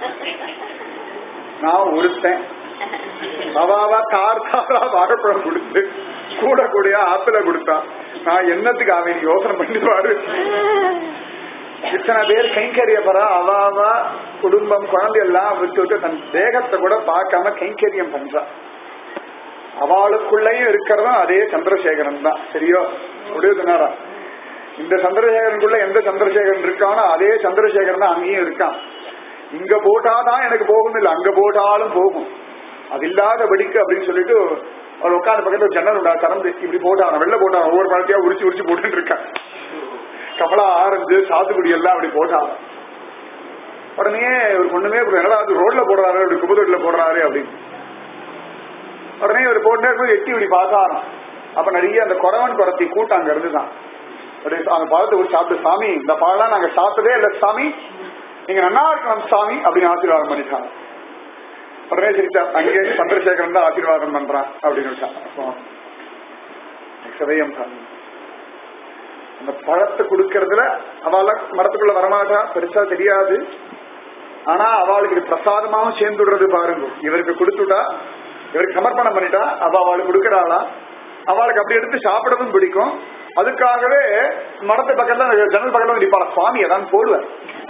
நான் ஒருத்தன் அவாவா தார் தாரா வாழைப்பழம் கொடுத்து கூட கூடயா ஆப்பிள கொடுத்தா நான் என்னத்துக்கு அவன் யோசனை பண்ணிடுவாரு இத்தனை பேர் கைங்கரியப்பறா அவாவா குடும்பம் குழந்தை எல்லாம் விட்டு விட்டு தன் தேகத்தை கூட பார்க்காம கைங்கரியம் பண்றா அவளுக்குள்ளயும் இருக்கிறதும் அதே சந்திரசேகரன் தான் சரியோ முடியுதுனாரா இந்த சந்திரசேகரனுக்குள்ள எந்த சந்திரசேகரன் இருக்கானோ அதே சந்திரசேகரன் தான் அங்கேயும் இருக்கான் இங்க போட்டாதான் எனக்கு போகும் இல்ல அங்க போட்டாலும் போகும் அது இல்லாத வெடிக்கு அப்படின்னு சொல்லிட்டு அவர் உட்காந்து பக்கத்துல ஜன்னல் உண்டா திறந்து இப்படி போட்டான் வெளில போட்டான் ஒவ்வொரு பழத்தையா உரிச்சு உரிச்சு போட்டுட்டு இருக்கான் கமலா ஆரஞ்சு சாத்துக்குடி எல்லாம் அப்படி போட்டான் உடனே ஒரு பொண்ணுமே என்னடா அது ரோட்ல போடுறாரு அப்படி குப்பத்தொட்டில போடுறாரு அப்படின்னு உடனே இவர் போட்டே இருக்கும்போது எட்டி இப்படி பார்த்தாராம் அப்ப நிறைய அந்த குறவன் குறத்தி கூட்டம் அங்க இருந்துதான் அப்படியே அந்த பழத்தை ஒரு சாப்பிட்டு சாமி இந்த பழம் நாங்க சாப்பிட்டதே இல்ல சாமி நீங்க நல்லா இருக்கணும் சாமி அப்படின்னு ஆசீர்வாதம் பண்ணிட்டாங்க உடனே சிரிச்சா அங்கே சந்திரசேகரன் தான் ஆசீர்வாதம் பண்றான் அப்படின்னு விட்டாங்க சதயம் சாமி அந்த பழத்தை கொடுக்கறதுல அவள மரத்துக்குள்ள வரமாட்டா பெருசா தெரியாது ஆனா அவளுக்கு இது பிரசாதமாவும் சேர்ந்து விடுறது பாருங்க இவருக்கு கொடுத்துட்டா இவருக்கு சமர்ப்பணம் பண்ணிட்டா அவ அவளுக்கு கொடுக்கறாளா அவளுக்கு அப்படி எடுத்து சாப்பிடவும் பிடிக்கும் அதுக்காகவே மரத்து பக்கத்துல ஜன்னல் பக்கத்துல வந்து நிப்பாள சுவாமி அதான் போடுவார்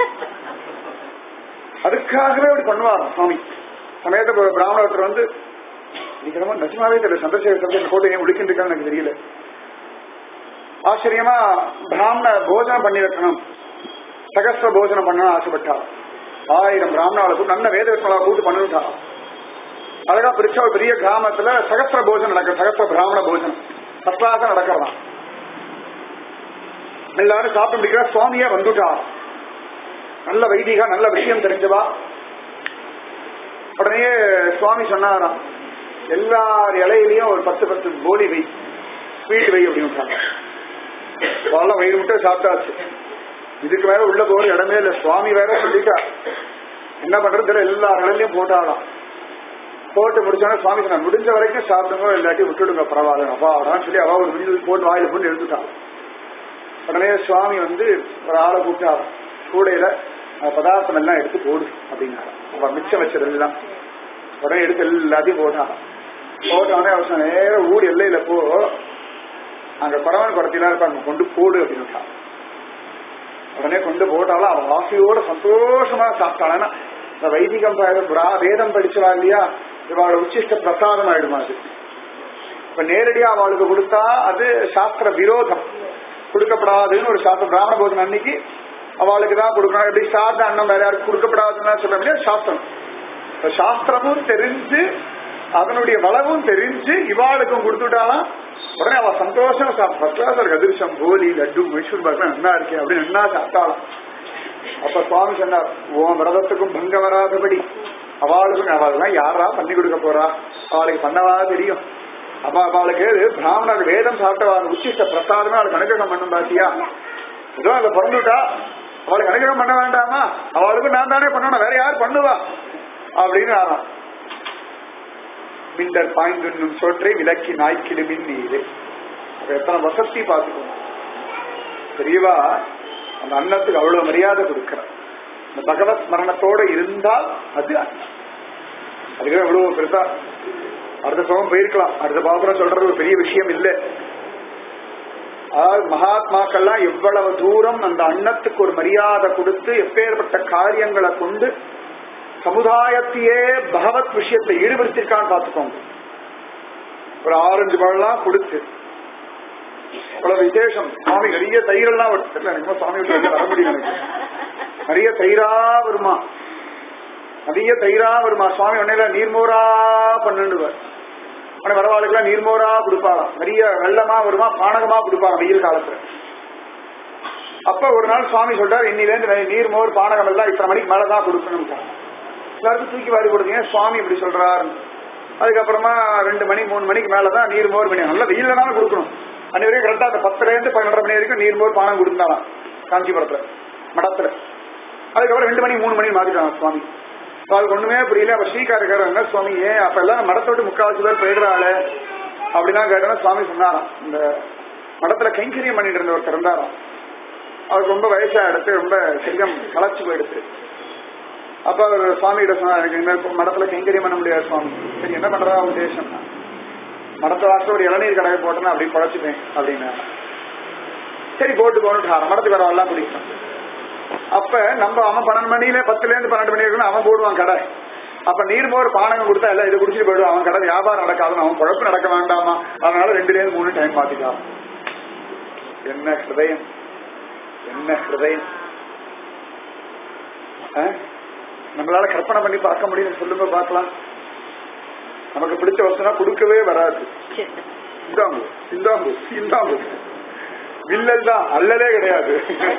அதுக்காகவே அப்படி பண்ணுவார் சுவாமி சமயத்துக்கு ஒரு பிராமண ஒருத்தர் வந்து இன்னைக்கு ரொம்ப நிஜமாவே தெரியல சந்திரசேகர் சந்தை இந்த போட்டு ஏன் உடுக்கிட்டு எனக்கு தெரியல ஆச்சரியமா பிராமண போஜனம் பண்ணி வைக்கணும் சகஸ்ர போஜனம் பண்ணணும் ஆசைப்பட்டார் ஆயிரம் பிராமணாவை கூட்டு நல்ல வேத விஷ்ணாவை கூட்டு பண்ணிவிட்டா அழகா பிரிச்சா ஒரு பெரிய கிராமத்துல சகஸ்ர போஜனம் நடக்கும் சகஸ்ர பிராமண போஜனம் சஸ்லாசம் நடக்கிறதாம் எல்லாரும் சாப்பிட்டு முடிக்கிற சுவாமியே வந்துட்டா நல்ல வைதிகா நல்ல விஷயம் தெரிஞ்சவா உடனே சுவாமி சொன்னாராம் எல்லார் இலையிலையும் ஒரு பத்து பத்து போலி வை ஸ்வீட் வை அப்படின்னு விட்டாங்க వాళ్ళ வயிறு முட்டை சாப்பிட்டாச்சு இதுக்கு மேல உள்ள போற இடமே இல்ல சுவாமி வேற சொல்லிட்டா என்ன பண்றது தெரியல எல்லா இடத்துலயும் போட்டாலாம் போட்டு முடிச்சோன்னா சுவாமி சொன்னார் முடிஞ்ச வரைக்கும் சாப்பிடுங்க இல்லாட்டி விட்டுடுங்க பரவாயில்ல அப்பா அதான் சொல்லி அவ ஒரு மிஞ்சு போட்டு வாயில போட்டு எடுத்துட்டான் உடனே சுவாமி வந்து ஒரு ஆளை கூப்பிட்டார் கூடையில அந்த பதார்த்தம் எல்லாம் எடுத்து போடு அப்படின்னாரு அவ மிச்சம் வச்சது எல்லாம் உடனே எடுத்து எல்லாத்தையும் போட்டான் போட்டோடனே அவர் சொன்ன நேரம் ஊர் எல்லையில போ அங்க குறவன் குறத்திலாம் இருப்பாங்க கொண்டு போடு அப்படின்னு உடனே கொண்டு போட்டாலும் அவன் ஆசையோட சந்தோஷமா சாப்பிட்டாள் ஏன்னா இந்த வைதிகம் ப- வேதம் படிச்சவா இல்லையா இவாளோட உச்சிஷ்ட பிரசாதம் ஆயிடுமா அது இப்ப நேரடியா அவளுக்கு கொடுத்தா அது சாஸ்திர விரோதம் கொடுக்கப்படாதுன்னு ஒரு சாஸ்திரம் பிராமண போதனை அன்னைக்கு அவளுக்கு தான் கொடுக்கணும் எப்படி சாப்பிட்ட அன்னம் வேற யாருக்கு கொடுக்கப்படாதுன்னு சொல்ல முடியாது சாஸ்திரம் இப்ப சாஸ்திரமும் தெரிஞ்சு அதனுடைய வளவும் தெரிஞ்சு இவாளுக்கும் கொடுத்துட்டாலாம் உடனே அவ சந்தோஷம் சாப்பிட்டு அதிர்ஷம் போலி லட்டு மைசூர் பாக்கு நல்லா இருக்கே அப்படின்னு என்ன சாப்பிட்டாலும் அப்ப சுவாமி சொன்னார் உன் விரதத்துக்கும் பங்க வராதபடி அவளுக்கும் அவள்லாம் யாரா பண்ணி கொடுக்க போறா அவளுக்கு பண்ணவா தெரியும் அப்ப அவளுக்கு பிராமணர் வேதம் சாப்பிட்டவா அந்த உச்சிஷ்ட பிரசாதமே அவளுக்கு அனுகிரகம் பண்ணும் பாத்தியா ஏதோ அதை பிறந்துட்டா அவளுக்கு அனுகிரகம் பண்ண வேண்டாமா அவளுக்கு நான் தானே பண்ணணும் வேற யார் பண்ணுவா அப்படின்னு ஆறாம் மிண்டர் பாய்ந்துண்ணும் சோற்றை விலக்கி நாய்க்கிடுமின் நீரு அப்ப எத்தனை வசதி பார்த்துக்கணும் பெரியவா அந்த அன்னத்துக்கு அவ்வளவு மரியாதை கொடுக்கிறார் இந்த பகவத் ஸ்மரணத்தோட இருந்தால் அது அன்னம் அதுக்கு எவ்வளவு பெருசா அடுத்த சமம் போயிருக்கலாம் அடுத்த பாசுரம் சொல்றது ஒரு பெரிய விஷயம் இல்லை அதாவது மகாத்மாக்கள்லாம் எவ்வளவு தூரம் அந்த அன்னத்துக்கு ஒரு மரியாதை கொடுத்து எப்பேற்பட்ட காரியங்களை கொண்டு சமுதாயத்தையே பகவத் விஷயத்தை ஈடுபடுத்திருக்கான்னு பார்த்துக்கோங்க ஒரு ஆரஞ்சு பழம்லாம் கொடுத்து அவ்வளவு விசேஷம் சுவாமி நிறைய தயிரெல்லாம் வரும். தெரியல எனக்கு சுவாமி விட்டு வெளிய வர முடியல எனக்கு நிறைய தயிரா வருமா நிறைய தயிரா வருமா சுவாமி உடனே நீர்மோரா பண்ணுவார் ஆனா வரவாளுக்கெல்லாம் நீர்மோரா கொடுப்பாராம் நிறைய வெள்ளமா வருமா பானகமா கொடுப்பாங்க வெயில் காலத்துல அப்ப ஒரு நாள் சுவாமி சொல்றாரு இன்னிலேருந்து நீர்மோர் பானகம் எல்லாம் இத்தனை மணிக்கு மேலதான் கொடுக்கணும் எல்லாருக்கும் தூக்கி வாரி கொடுத்தீங்க சுவாமி இப்படி சொல்றாரு அதுக்கப்புறமா ரெண்டு மணி மூணு மணிக்கு மேலதான் நீர் மோர் பண்ணி நல்ல வெயில்னாலும் கொடுக்கணும் அன்னை வரைக்கும் கரெக்டா அந்த பத்துல இருந்து பன்னெண்டரை மணி வரைக்கும் நீர் மோர் பானம் கொடுத்தாலாம் காஞ்சிபுரத்துல மடத்துல அதுக்கப்புறம் ரெண்டு மணி மூணு மணி மாத்திட்டாங்க சுவாமி அப்ப அதுக்கு ஒண்ணுமே புரியல அப்ப ஸ்ரீகாரக்காரர் என்ன சுவாமி ஏன் அப்ப எல்லாம் மடத்தை விட்டு முக்காவாசி பேர் போயிடுறாள் அப்படிலாம் கேட்டோன்னா சுவாமி சொன்னாராம் இந்த மடத்துல கைங்கரியம் பண்ணிட்டு இருந்த ஒருத்தர் இருந்தாராம் அவருக்கு ரொம்ப வயசா எடுத்து ரொம்ப செல்லம் களைச்சு போயிடுச்சு அப்ப அவர் சுவாமிகிட்ட சொன்னார் எனக்கு இந்த மடத்துல கைங்கரியம் பண்ண முடியாது சுவாமி சரி என்ன பண்றதா உத்தேசம் மடத்தை வாசல் ஒரு இளநீர் கடை போட்டேன்னா அப்படி பழச்சுப்பேன் அப்படின்னு சரி போட்டு போனுட்டு மடத்துக்கு வரவெல்லாம் பிடிக்கும் அப்ப நம்ம அவன் பன்னெண்டு மணியில பத்துல இருந்து பன்னெண்டு மணி வரைக்கும் அவன் போடுவான் கடை அப்ப நீர் மோர் பானகம் கொடுத்தா எல்லாம் இதை குடிச்சிட்டு போயிடுவான் அவன் கடை வியாபாரம் நடக்காதுன்னு அவன் குழப்பு நடக்க வேண்டாமா அதனால ரெண்டுல இருந்து மூணு டைம் மாத்திக்கலாம் என்ன ஹிருதயம் என்ன ஹிருதயம் ஆ? நம்மளால கற்பனை பண்ணி பார்க்க முடியும் சொல்லுங்க பார்க்கலாம் நமக்கு பிடிச்ச வசனா கொடுக்கவே வராது இந்தாம்பு இந்தாம்பு இந்தாம்பு வில்லல் தான் அல்லலே கிடையாது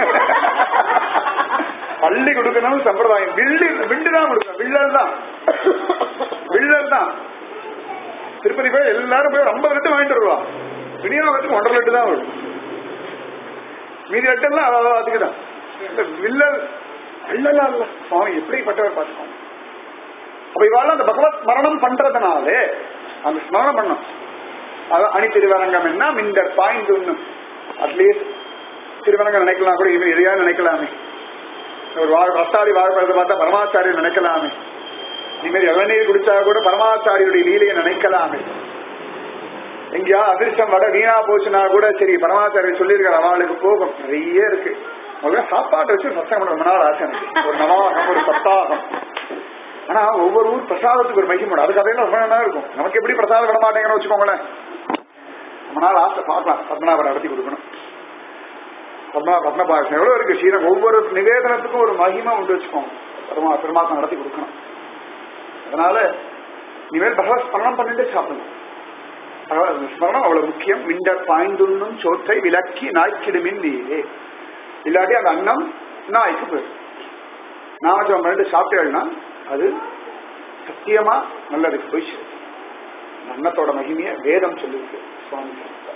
அள்ளி கொடுக்கணும் சம்பிரதாயம் வில்லு விண்டு தான் கொடுக்கணும் வில்லல் தான் வில்லல் தான் திருப்பதி போய் எல்லாரும் போய் ஒரு ஐம்பது லட்டு வாங்கிட்டு வருவா விநியோகத்துக்கு ஒன்றரை லட்டு தான் வரும் மீதி லட்டெல்லாம் அவ அதுக்கு தான் இந்த வில்லல் அல்லலா அல்ல சுவாமி எப்படிப்பட்டவர் பார்த்துக்கோங்க அப்ப இவாள் அந்த பகவத் ஸ்மரணம் பண்றதுனாலே அந்த ஸ்மரணம் பண்ணும் அது அணி திருவரங்கம் என்ன மிண்டர் பாயிண்ட் ஒண்ணு அட்லீஸ்ட் திருவரங்கம் நினைக்கலாம் கூட இவன் எதையா நினைக்கலாமே ஒரு வாழ் ரத்தாரி வாழ்க்கை பார்த்தா பரமாச்சாரியர் நினைக்கலாமே இனிமேல் இளநீர் குடிச்சா கூட பரமாச்சாரியுடைய லீலையை நினைக்கலாமே எங்கேயா அதிர்ஷ்டம் வட வீணா போச்சுன்னா கூட சரி பரமாச்சாரிய சொல்லியிருக்கிற அவளுக்கு போகும் நிறைய இருக்கு முதல்ல சாப்பாட்டை வச்சு சத்தம் பண்ண ரொம்ப நாள் ஆசை எனக்கு ஒரு நவாகம் ஒரு சப்தாகம் ஆனா ஒவ்வொரு ஊர் பிரசாதத்துக்கு ஒரு மகிமை அது கதையில ரொம்ப நல்லா இருக்கும் நமக்கு எப்படி பிரசாதம் விட மாட்டேங்கன்னு வச்சுக்கோங்களேன் ரொம்ப நாள் ஆசை பார்க்கலாம் பத்மநாபம் நடத்தி கொடுக்கணும் பத்மா பத்மபாசம் எவ்வளவு இருக்கு ஸ்ரீரங்கம் ஒவ்வொரு நிவேதனத்துக்கும் ஒரு மகிமை உண்டு வச்சுக்கோங்க பெருமா பெருமாசம் நடத்தி கொடுக்கணும் அதனால இனிமேல் பகவத் ஸ்மரணம் பண்ணிட்டு சாப்பிடணும் பகவத் ஸ்மரணம் அவ்வளவு முக்கியம் மிண்டர் பாய்ந்துண்ணும் சோற்றை விலக்கி நாய்க்கிடுமின் நீரே இல்லாட்டி அந்த அன்னம் நாய்க்கு போயிடும் நாமஜம் பண்ணிட்டு சாப்பிட்டேன்னா அது சத்தியமா நல்லதுக்கு போய் சேரும். அந்த அன்னத்தோட மகிமையை வேதம் சொல்லியிருக்கு சுவாமி சொல்லியிருக்கார்.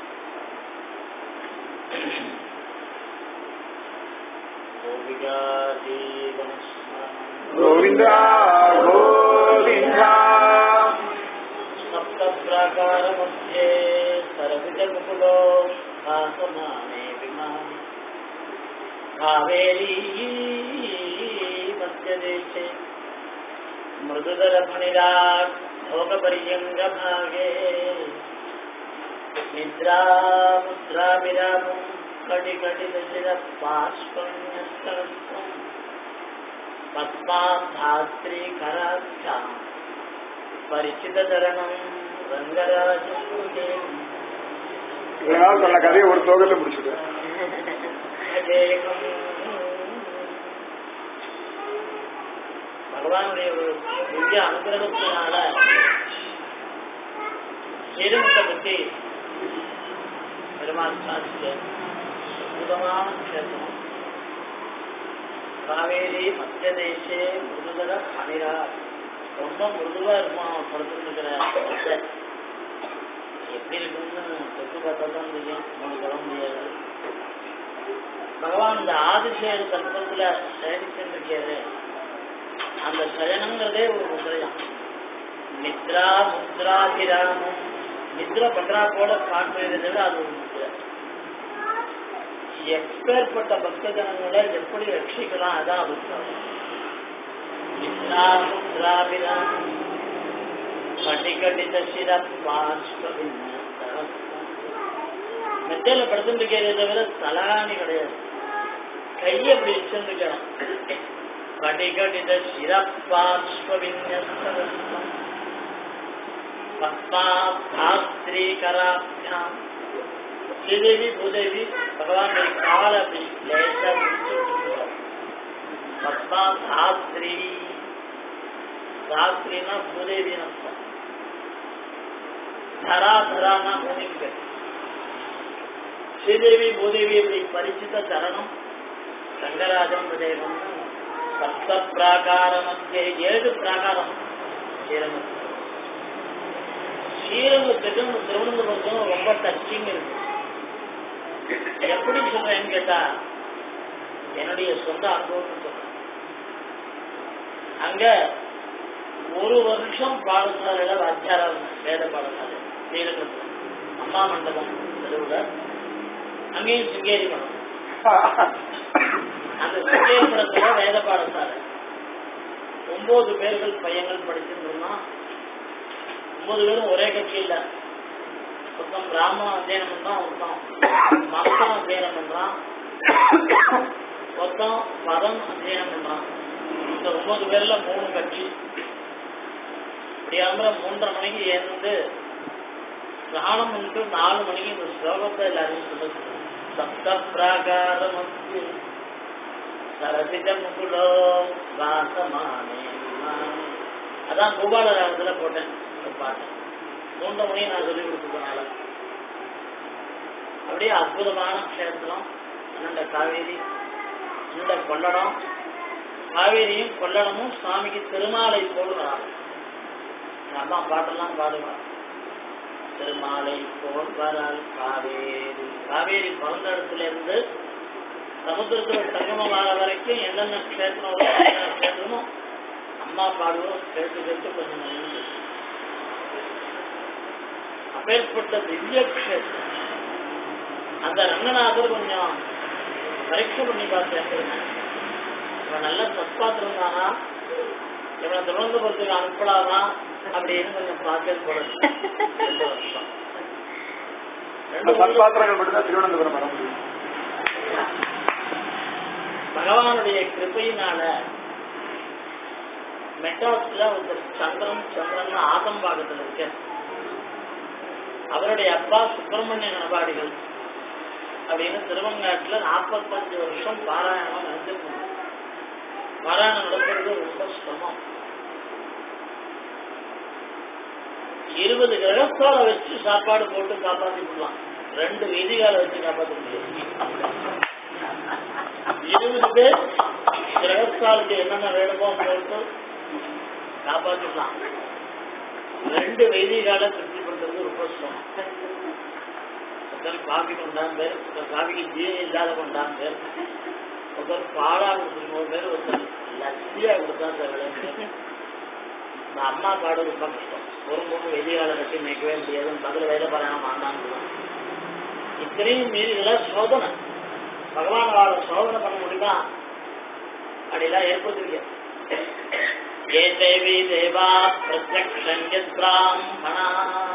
கோவிந்தா கோவிந்தா सप्तप्राकारमध्ये सरसिजमुकुलो भासमाने विमाने कावेरी मध्यदेशे मृदुदरफणिराट् भोगपर्यङ्गभागे निद्रा मुद्राविरामं कटिकटिदशिरः पार्श्वन्यस्तनत्वम् पद्माधात्रीकराख्याम् பரிச்சிதரணம் ரங்கராஜம் இவ்வளவு நாள் சொன்ன கதையை ஒரு தோகல்ல முடிச்சுட்டு பகவானுடைய ஒரு திவ்ய அனுகிரகத்தினால ஸ்ரீரங்கத்தை பற்றி பெருமாள் சாதிச்ச அற்புதமான கஷேத்திரம் காவேரி மத்திய தேசே முருகர அனிரா ரொம்ப மிருதுவா இருக்கும் அவன் படுத்துருக்கிற இடத்த. எப்படி இருக்குன்னு தொட்டு பார்த்தா தான் தெரியும் நமக்கு சொல்ல முடியாது பகவான் இந்த ஆதிசேர கல்பத்துல சயனிச்சிருக்காரு அந்த சயனங்கிறதே ஒரு முதிரையாம் நித்ரா முத்ராபிராமம் நித்ரா பண்றா போல காட்டுறது அது ஒரு முதிரை எப்பேற்பட்ட பக்த ஜனங்களை எப்படி ரட்சிக்கலாம் அதான் அபிப்பிராயம் நித்ரா முத்ராபிராமம் கட்டிக்கட்டித்த சிர பார்ஷ்வபின்ன மெத்தையில படுத்துருக்கிறதே தவிர தலகாணி கிடையாது கையை அப்படி வச்சிருந்துக்கலாம் கட்டிக்கட்டித்த சிர பார்ஷ்வபின்யஸ்தம் பத்மாஸ்திரீகராபியாம் ஸ்ரீதேவி பூதேவி பகவானுடைய கால அப்படி லேசா பிடிச்சு விட்டுருக்காங்க பத்மா சாஸ்திரி சாஸ்திரினா பூதேவின்னு அர்த்தம் தரா தரானா பூமிக்கு ஸ்ரீதேவி பூதேவி இப்படி பரிச்சித சரணம் ரங்கராஜம் தேவம் சப்த பிராகார மத்திய ஏழு பிராகாரம் ஸ்ரீரங்கத்தில் ஸ்ரீரங்கத்துக்கும் திருவனந்தபுரத்துக்கும் ரொம்ப டச்சிங் இருக்கு எப்படி சொல்றேன்னு கேட்டா என்னுடைய சொந்த அனுபவத்தை சொல்றேன் அங்க ஒரு வருஷம் பாடசாலையில வாத்தியாரம் வேத பாடசாலை ஸ்ரீரங்கத்தில் அம்மா மண்டபம் தெருவுல அங்கேயும் சிங்கேரி மடம் அந்த சிங்கேரி மடத்துல வேத பாடசாலை ஒன்பது பேர்கள் பையங்கள் படிச்சுட்டு இருந்தோம் ஒன்பது பேரும் ஒரே கட்சியில் ஒருத்தன் பிராமணம் அத்தியனம் பண்றான் ஒருத்தன் மகத்தம் அத்தியனம் பண்றான் ஒருத்தன் பதம் அத்தியனம் பண்றான் இந்த ஒன்பது பேர்ல மூணு கட்சி அப்படியாம மூன்றரை மணிக்கு எழுந்து ஸ்நானம் பண்ணிட்டு நாலு மணிக்கு இந்த ஸ்லோகத்தை எல்லாரும் சொல்லுங்க சப்த பிராகாரம் சரசித முகுலோ வாசமானே விமானே. அதான் பூபால ராகத்துல போட்டேன் இந்த பாட்டு மூன்று மணி நான் சொல்லி கொடுத்ததுனால அப்படியே அற்புதமான க்ஷேத்திரம் அண்ணண்ட காவேரி அண்ணண்ட கொள்ளடம் காவேரியும் கொள்ளடமும் சுவாமிக்கு திருமாலை போடுகிறார் எங்க அம்மா பாட்டெல்லாம் பாடுவார் திருமாலை போல் வரால் காவேரி காவேரி பிறந்த இடத்துல இருந்து சமுத்திரத்துல சங்கமம் ஆகிற வரைக்கும் என்னென்ன க்ஷேத்திரம் என்னென்ன க்ஷேத்திரமோ அம்மா பாடுவோம் கேட்டு கேட்டு கொஞ்சம் நல்லது அப்பேற்பட்ட திவ்ய க்ஷேத்திரம் அந்த ரங்கநாதர் கொஞ்சம் பரீட்சை பண்ணி பார்த்தேன் இவன் நல்ல சத்பாத்திரம் தானா இவனை திருவனந்தபுரத்துக்கு அனுப்பலாமா அப்படின்னு கொஞ்சம் பார்த்தேன் போல இருக்கு. ரெண்டு வருஷம் இந்த சன்பாத்திரங்கள் மட்டும்தான் திருவனந்தபுரம் வர முடியும் பகவானுடைய கிருபையினால மெட்ராஸ்ல ஒருத்தர் சந்திரன் சந்திரன் ஆதம்பாகத்தில் இருக்க அவருடைய அப்பா சுப்பிரமணிய நடபாடிகள் அப்படின்னு திருவங்காட்டுல நாற்பத்தஞ்சு வருஷம் பாராயணமா நடந்துருக்கணும் பாராயணம் நடக்கிறது ரொம்ப சிரமம் இருபது கிரகத்தோட வச்சு சாப்பாடு போட்டு காப்பாத்தி விடலாம் ரெண்டு வீதிகால வச்சு காப்பாற்ற முடியாது இருபது பேர் கிரகஸ்தாலுக்கு என்னென்ன வேணுமோ போட்டு காப்பாத்திடலாம் ரெண்டு வைதிகால திருப்திப்படுத்துறது ரொம்ப சிரமம் ஒருத்தர் காஃபி கொண்டான் பேர் ஒருத்தர் காஃபிக்கு ஜீனி இல்லாத கொண்டான் பேர் ஒருத்தர் பாலா கொடுத்துருக்கும் பேர் ஒருத்தர் லட்சியா கொடுத்தா சார் விளையாண்டு இந்த அம்மா பாடு ரொம்ப கஷ்டம் ஒரு மூணு வெதிகால கட்டி மேய்க்கவே முடியாது பதில் வயத பராமம் ஆண்டான்னு இத்தனையும் மீறி இதெல்லாம் சோதனை பகவான் வாழ சோதனை பண்ண முடியுமா அப்படிலாம் ஏற்படுத்திருக்க ஏ தேவி தேவா பிரத்யக்ஷ பிராமணா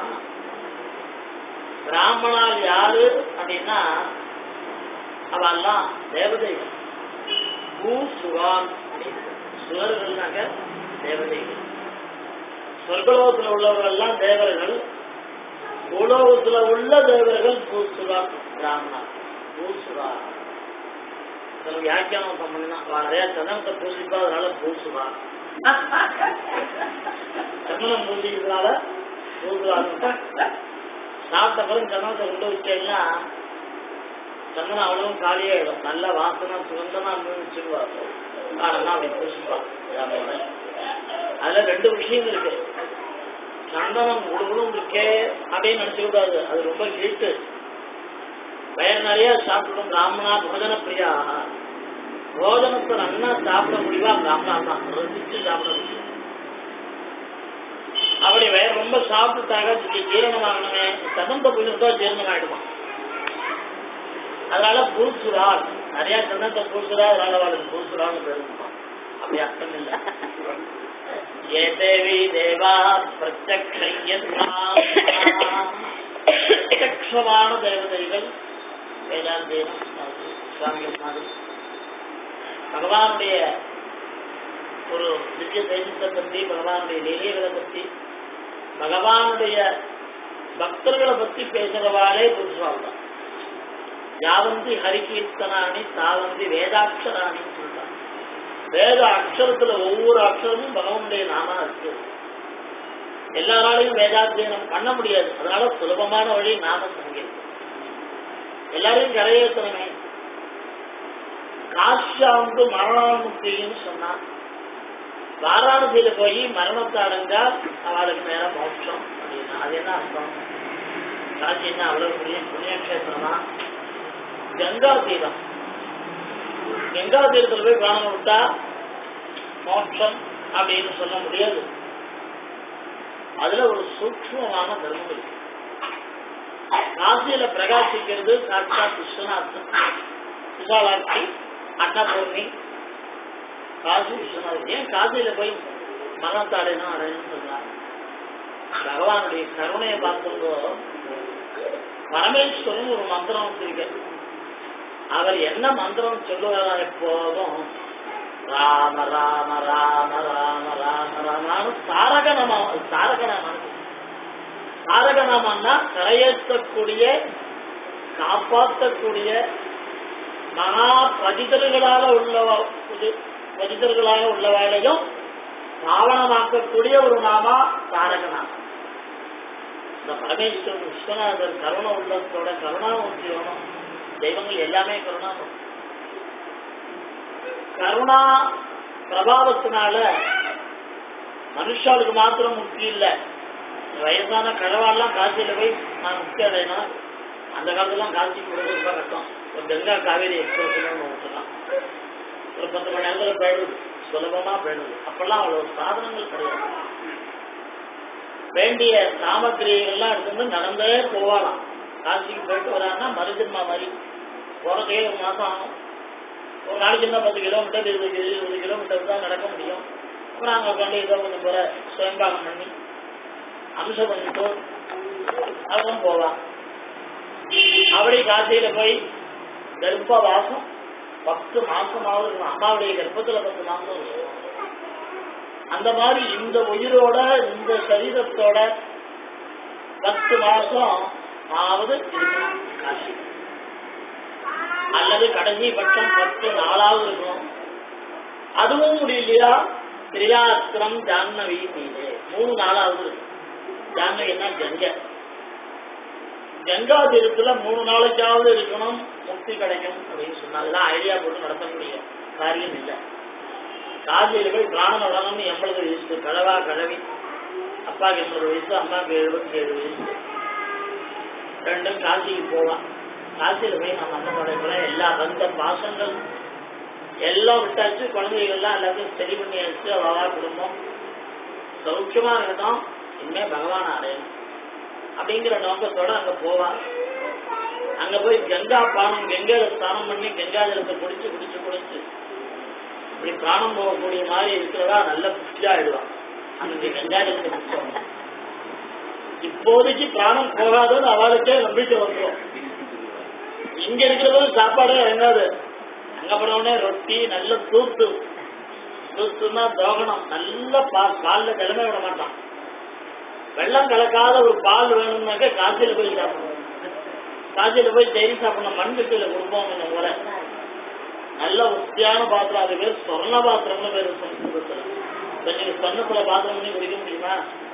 பிராமணால் யாரு அப்படின்னா அவெல்லாம் தேவதைகள் பூ சுகான் சுவர்கள்னாக்க தேவதைகள் சொர்க்கலோகத்தில் உள்ளவர்கள் எல்லாம் தேவர்கள் பூலோகத்துல உள்ள தேவர்கள் பூசுரா பிராமணா பூசுரா சில வியாக்கியானம் பண்ணினா நிறைய சந்தனத்தை பூசிப்பா அதனால பூசுவா சந்தனம் பூசிக்கிறதுனால பூசுவா சாப்பிட்ட பிறகு சந்தனத்தை உள்ள வச்சேன்னா சந்தனம் அவ்வளவும் காலியாயிடும் நல்ல வாசனை சுகந்தமா வச்சுருவாங்க அதெல்லாம் அப்படி பூசிப்பா அதுல ரெண்டு விஷயம் இருக்கு சந்தனம் குடுகுடும் இருக்கே அப்படின்னு நினைச்சு கூடாது அது ரொம்ப ஹீட்டு வயிறு நிறைய சாப்பிடும் பிராமணா போஜன பிரியா போஜனத்தை நல்லா சாப்பிட முடியுமா பிராமணா தான் ரசிச்சு சாப்பிட முடியும் அப்படி வயிறு ரொம்ப சாப்பிட்டுட்டாக ஜீரணம் ஆகணுமே சதந்த புரிஞ்சா ஜீரணம் ஆயிடுமா அதனால பூசுறாள் நிறைய சந்தத்தை பூசுறா அதனால அவளுக்கு பூசுறான்னு பேருமா அப்படி அர்த்தம் இல்லை ये देवी देवा பிரத்யக்ஷமான தேவதைகள் வேதாந்தேனம் சுவாமிகள் மாதிரி பகவானுடைய ஒரு திவ்ய தேசத்தை பற்றி பகவானுடைய லீலைகளை பற்றி பகவானுடைய பக்தர்களை பற்றி பேசுறவாளே புதுசுவாள் தான் யாவந்தி ஹரிகீர்த்தனானி தாவந்தி வேதாட்சராணின்னு சொல்றாங்க வேத அக்ஷரத்துல ஒவ்வொரு அக்ஷரமும் பகவானுடைய நாமா இருக்கு எல்லாராலையும் வேதாத்தியனம் பண்ண முடியாது அதனால சுலபமான வழி நாம சங்கீதம் எல்லாரையும் கரையேற்றணுமே காஷ்யாந்து மரணமுக்தின்னு சொன்னா வாராணசியில போய் மரணத்தை அடைஞ்சால் அவளுக்கு மேல மோட்சம் அப்படின்னா அது என்ன அர்த்தம் காசின்னா அவ்வளவு புண்ணிய புண்ணியக்ஷேத்திரமா கங்கா தீரம் கங்கா தீரத்தில் போய் பிராணம் விட்டா மோட்சம் அப்படின்னு சொல்ல முடியாது அதுல ஒரு சூக்மமான தர்மம் இருக்கு காசியில பிரகாசிக்கிறது சாட்சாத் விஸ்வநாதன் விசாலாட்சி அன்னபூர்ணி காசி விஸ்வநாதன் ஏன் காசியில போய் மனத்தை அடையணும் அடையணும்னு சொல்றாங்க பகவானுடைய கருணையை பார்க்கும்போது பரமேஸ்வரன் ஒரு மந்திரம் வச்சிருக்க அவர் என்ன மந்திரம் சொல்லுவார் எப்போதும் ராம ராம ராம ராம ராம ராமான்னு தாரக நாம தாரக நாமம் தாரக நாமம்னா கரையேற்றக்கூடிய காப்பாற்றக்கூடிய மகா பதிதர்களாக உள்ள பதிதர்களாக உள்ளவாளையும் பாவனமாக்கக்கூடிய ஒரு நாமா தாரக நாமம் இந்த பரமேஸ்வரன் விஸ்வநாதர் கருண உள்ளத்தோட கருணாமூர்த்தி வேணும் தெய்வங்கள் எல்லாமே கருணாமூர்த்தி கருணா பிரபாவத்தினால மனுஷாளுக்கு மாத்திரம் முக்தி இல்லை வயசான கழவாலாம் காசியில போய் நான் முக்தி அடையணும் அந்த காலத்துலாம் காசிக்கு போகிறது ரொம்ப கஷ்டம் ஒரு கங்கா காவேரி எக்ஸ்பிரஸ் ஓட்டலாம் ஒரு பத்து மணி நேரத்தில் போயிடுது சுலபமா போயிடுது அப்பெல்லாம் அவ்வளவு சாதனங்கள் கிடையாது வேண்டிய சாமக்கிரியெல்லாம் எடுத்துட்டு நடந்தே போவாலாம் காசிக்கு போயிட்டு வராங்கன்னா மருஜன்மா மாதிரி போறதுக்கே ஒரு மாசம் ஆகும் ஒரு நாளைக்கு என்ன பத்து கிலோமீட்டர் இருபது கிலோ இருபது கிலோமீட்டர் தான் நடக்க முடியும் அப்புறம் அங்கே உட்காந்து ஏதோ கொஞ்சம் போற சுயம்பாகம் பண்ணி அம்சம் பண்ணிட்டு அதுவும் போவான் அப்படி காசியில போய் கர்ப்ப வாசம் பத்து மாசமாவது இருக்கும் அம்மாவுடைய கர்ப்பத்துல பத்து மாசம் இருக்கும் அந்த மாதிரி இந்த உயிரோட இந்த சரீரத்தோட பத்து மாசம் ஆவது இருக்கணும் காசி அல்லது கடைசி பட்சம் பத்து நாளாவது இருக்கும் அதுவும் முடியலையா திரியாத்திரம் ஜான்னவி மீது மூணு நாளாவது இருக்கும் ஜான்னவி என்ன கங்கை கங்கா தீரத்துல மூணு நாளைக்காவது இருக்கணும் முக்தி கிடைக்கும் அப்படின்னு சொன்னா அதெல்லாம் ஐடியா போட்டு நடத்தக்கூடிய காரியம் இல்லை காசியில போய் பிராணம் விடணும்னு எண்பது வயசு கழவா கழவி அப்பாவுக்கு எண்பது வயசு அம்மாவுக்கு எழுபத்தி ஏழு வயசு ரெண்டும் காசிக்கு போவான் காசியில போய் நம்ம அந்த படைப்புல எல்லா வந்த பாசங்கள் எல்லாம் விட்டாச்சு குழந்தைகள்லாம் எல்லாத்தையும் சரி பண்ணியாச்சு அவா குடும்பம் சௌக்கியமா இருக்கட்டும் இனிமே பகவான் அடையணும் அப்படிங்கிற நோக்கத்தோட அங்க போவான் அங்க போய் கங்கா பானம் கங்கையில ஸ்நானம் பண்ணி கங்கா ஜலத்தை குடிச்சு குடிச்சு குடிச்சு இப்படி பிராணம் போகக்கூடிய மாதிரி இருக்கிறதா நல்ல புஷ்டியா ஆயிடுவான் அன்னைக்கு கங்கா ஜலத்தை குடிச்சவங்க இப்போதைக்கு பிராணம் போகாதுன்னு அவளுக்கே நம்பிக்கை வந்துடும் இங்க இருக்கிறது சாப்பாடே இறங்காது அங்க போனவுடனே ரொட்டி நல்ல தூத்து தூத்துனா தோகணம் நல்ல பால் பால்ல கிளம்ப விட மாட்டான் வெள்ளம் கலக்காத ஒரு பால் வேணும்னாக்க காசியில போய் சாப்பிடணும் காசியில போய் டெய்லி சாப்பிடணும் மண் கட்டியில கொடுப்போம் என்ன போல நல்ல உத்தியான பாத்திரம் அது பேர் சொர்ண பாத்திரம்னு பேரு சம்ஸ்கிருதத்துல இப்ப நீங்க சொன்னத்துல பாத்திரம் பண்ணி குடிக்க முடியுமா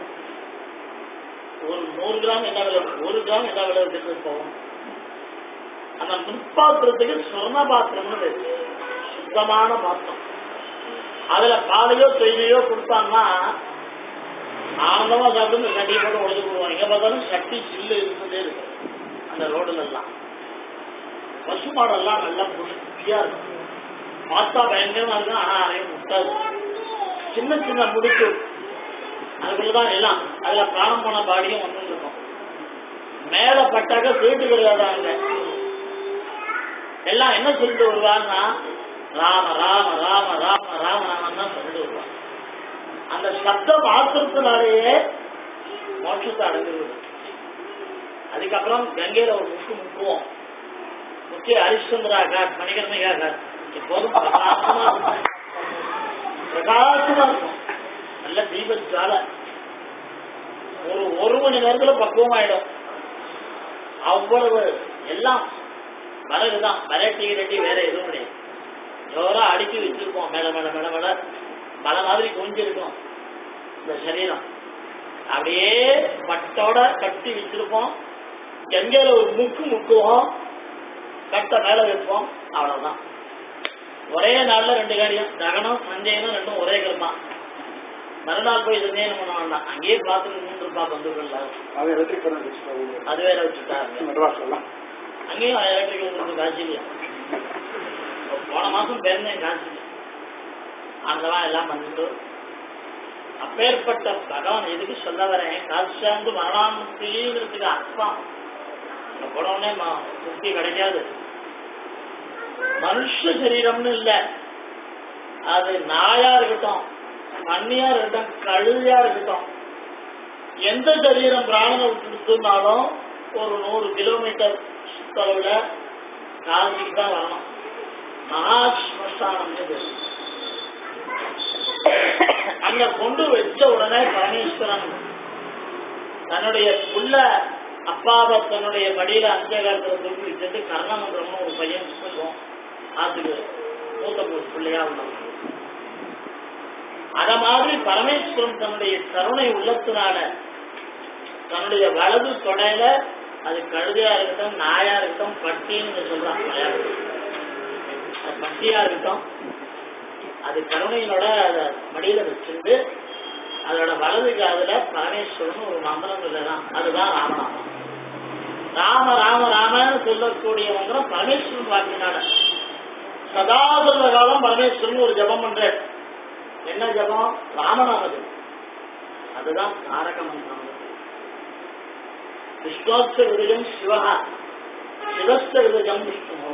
ஒரு நூறு கிராம் என்ன விலை ஒரு கிராம் என்ன விலை விட்டு போகும் அந்த முற்பாத்திரத்துக்கு சொர்ண பாத்திரம்னு பேரு சுத்தமான பாத்திரம் அதுல பாலையோ தொழிலையோ கொடுத்தான்னா ஆனந்தமா சாப்பிட்டு சட்டியை போட்டு உடச்சு போடுவாங்க எங்க பார்த்தாலும் சட்டி சில்லு இருந்துட்டே இருக்கும் அந்த ரோடுல எல்லாம் பசு மாடெல்லாம் நல்லா புஷ்டியா இருக்கும் பார்த்தா பயங்கரமா இருக்கும் ஆனா அதையும் முட்டாது சின்ன சின்ன முடிச்சு அதுக்குள்ளதான் எல்லாம் அதுல பிராணம் போன பாடியும் வந்து இருக்கும் மேல பட்டாக்க சீட்டு கிடையாது அங்க எல்லாம் என்ன சொல்லிட்டு வருவாங்கன்னா ராம ராம ராம ராம ராம ராமன் தான் சொல்லிட்டு வருவாங்க அந்த சப்த மாத்திரத்தினாலேயே மோட்சத்தை அடைஞ்சிருது அதுக்கப்புறம் கங்கையில ஒரு முக்கு முக்குவோம் முக்கிய ஹரிச்சந்திரா காட் மணிகர்ணிகா காட் எப்போதும் பிரகாசமா இருக்கும் பிரகாசமா இருக்கும் நல்ல தீபஜால ஒரு ஒரு மணி நேரத்துல பக்குவமாயிடும் அவ்வளவு எல்லாம் வரகுதான் வெரைட்டி கிரட்டி வேற எதுவும் கிடையாது ஜோரா அடுக்கி வச்சிருப்போம் மேல மேல மேல மேல மலை மாதிரி கொஞ்சிருக்கும் இந்த சரீரம் அப்படியே பட்டோட கட்டி வச்சிருப்போம் கங்கையில ஒரு முக்கு முக்குவோம் கட்டை மேல வைப்போம் அவ்வளவுதான் ஒரே நாள்ல ரெண்டு காரியம் தகனம் சஞ்சயனம் ரெண்டும் ஒரே கருப்பான் மறுநாள் போய் சஞ்சயனம் பண்ண வேண்டாம் அங்கேயே பார்த்துட்டு நின்றுப்பா பந்துக்கள்ல அது எலக்ட்ரிக் கரண்ட் வச்சுக்கோங்க அது வேற வச்சுட்டாங்க மெட்ராஸ் எல்லாம் அங்கேயும் எலக்ட்ரிக்கல் இருக்கு காசிலியா போன மாசம் பிறந்தேன் காசில அங்கெல்லாம் எல்லாம் பண்ணிட்டு அப்பேற்பட்ட பகவான் எதுக்கு சொல்ல வரேன் காசியாந்து மரணாமுக்திங்கிறதுக்கு அர்த்தம் அங்க போன உடனே ம- முக்தி கிடைக்காது மனுஷ சரீரம்னு இல்ல அது நாயா இருக்கட்டும் மண்ணியா இருக்கட்டும் கழுதியா இருக்கட்டும் எந்த சரீரம் பிராணனை விட்டுனாலும் ஒரு நூறு கிலோமீட்டர் சுத்தளவுல காசிக்கு தான் வரணும் மகாஸ்மசானம் பேரு அங்க கொண்டு வச்ச உடனே பரமேஸ்வரன் தன்னுடைய புள்ள அப்பாவை தன்னுடைய மடியில அஞ்சகாரத்துல தூக்கி வச்சுட்டு கர்ணமந்திரம்னு ஒரு பையன் சொல்லுவோம் ஆத்துக்கு மூத்த பு- பிள்ளையா உள்ளவன் அத மாதிரி பரமேஸ்வரன் தன்னுடைய கருணை உள்ளத்தினால தன்னுடைய வலது தொடையில அது கழுதையா இருக்கட்டும் நாயா இருக்கட்டும் பட்டின்னு சொல்றான் மலையாளத்துல. அது பட்டியா இருக்கட்டும் அது கருணையினோட அத மடியில வச்சிருந்து அதோட வலது காதுல பரமேஸ்வரன் ஒரு மந்திரம் சொல்லலாம் அதுதான் ராமநாமம் ராம ராம ராமன்னு சொல்லக்கூடிய மந்திரம் பரமேஸ்வரன் வாக்கினால சதா சொல்ற காலம் பரமேஸ்வரன் ஒரு ஜபம் பண்ற என்ன ஜபம் ராமநாம ஜபம் அதுதான் தாரக மந்திரம் விஷ்ணோஸ்த விருஜம் சிவா சிவஸ்த விருஜம் விஷ்ணு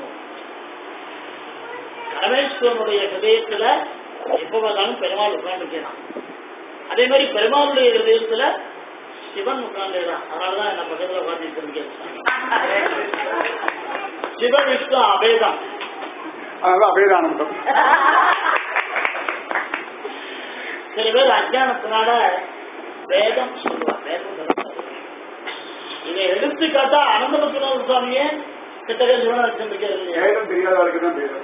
பரமேஸ்வரனுடைய ஹிருதயத்துல எப்ப பார்த்தாலும் பெருமாள் உட்கார்ந்துருக்கிறான் அதே மாதிரி பெருமாளுடைய ஹிருதயத்துல சிவன் உட்கார்ந்துதான் அதனாலதான் என்ன பக்கத்துல உட்கார்ந்து இருக்கேன் சிவன் விஷ்ணு அபேதம் அதனால அபேதானந்தம் சில பேர் அஜானத்தினால வேதம் சொல்லுவாங்க வேதம் சொல்லுவாங்க. இதை எடுத்துக்காட்டா அனந்தபத்மநாத சுவாமியே கிட்டக்க சிவனை வச்சிருக்காரு இல்லையா வேதம் தெரியாதவர்களுக்கு தான் தெரியும்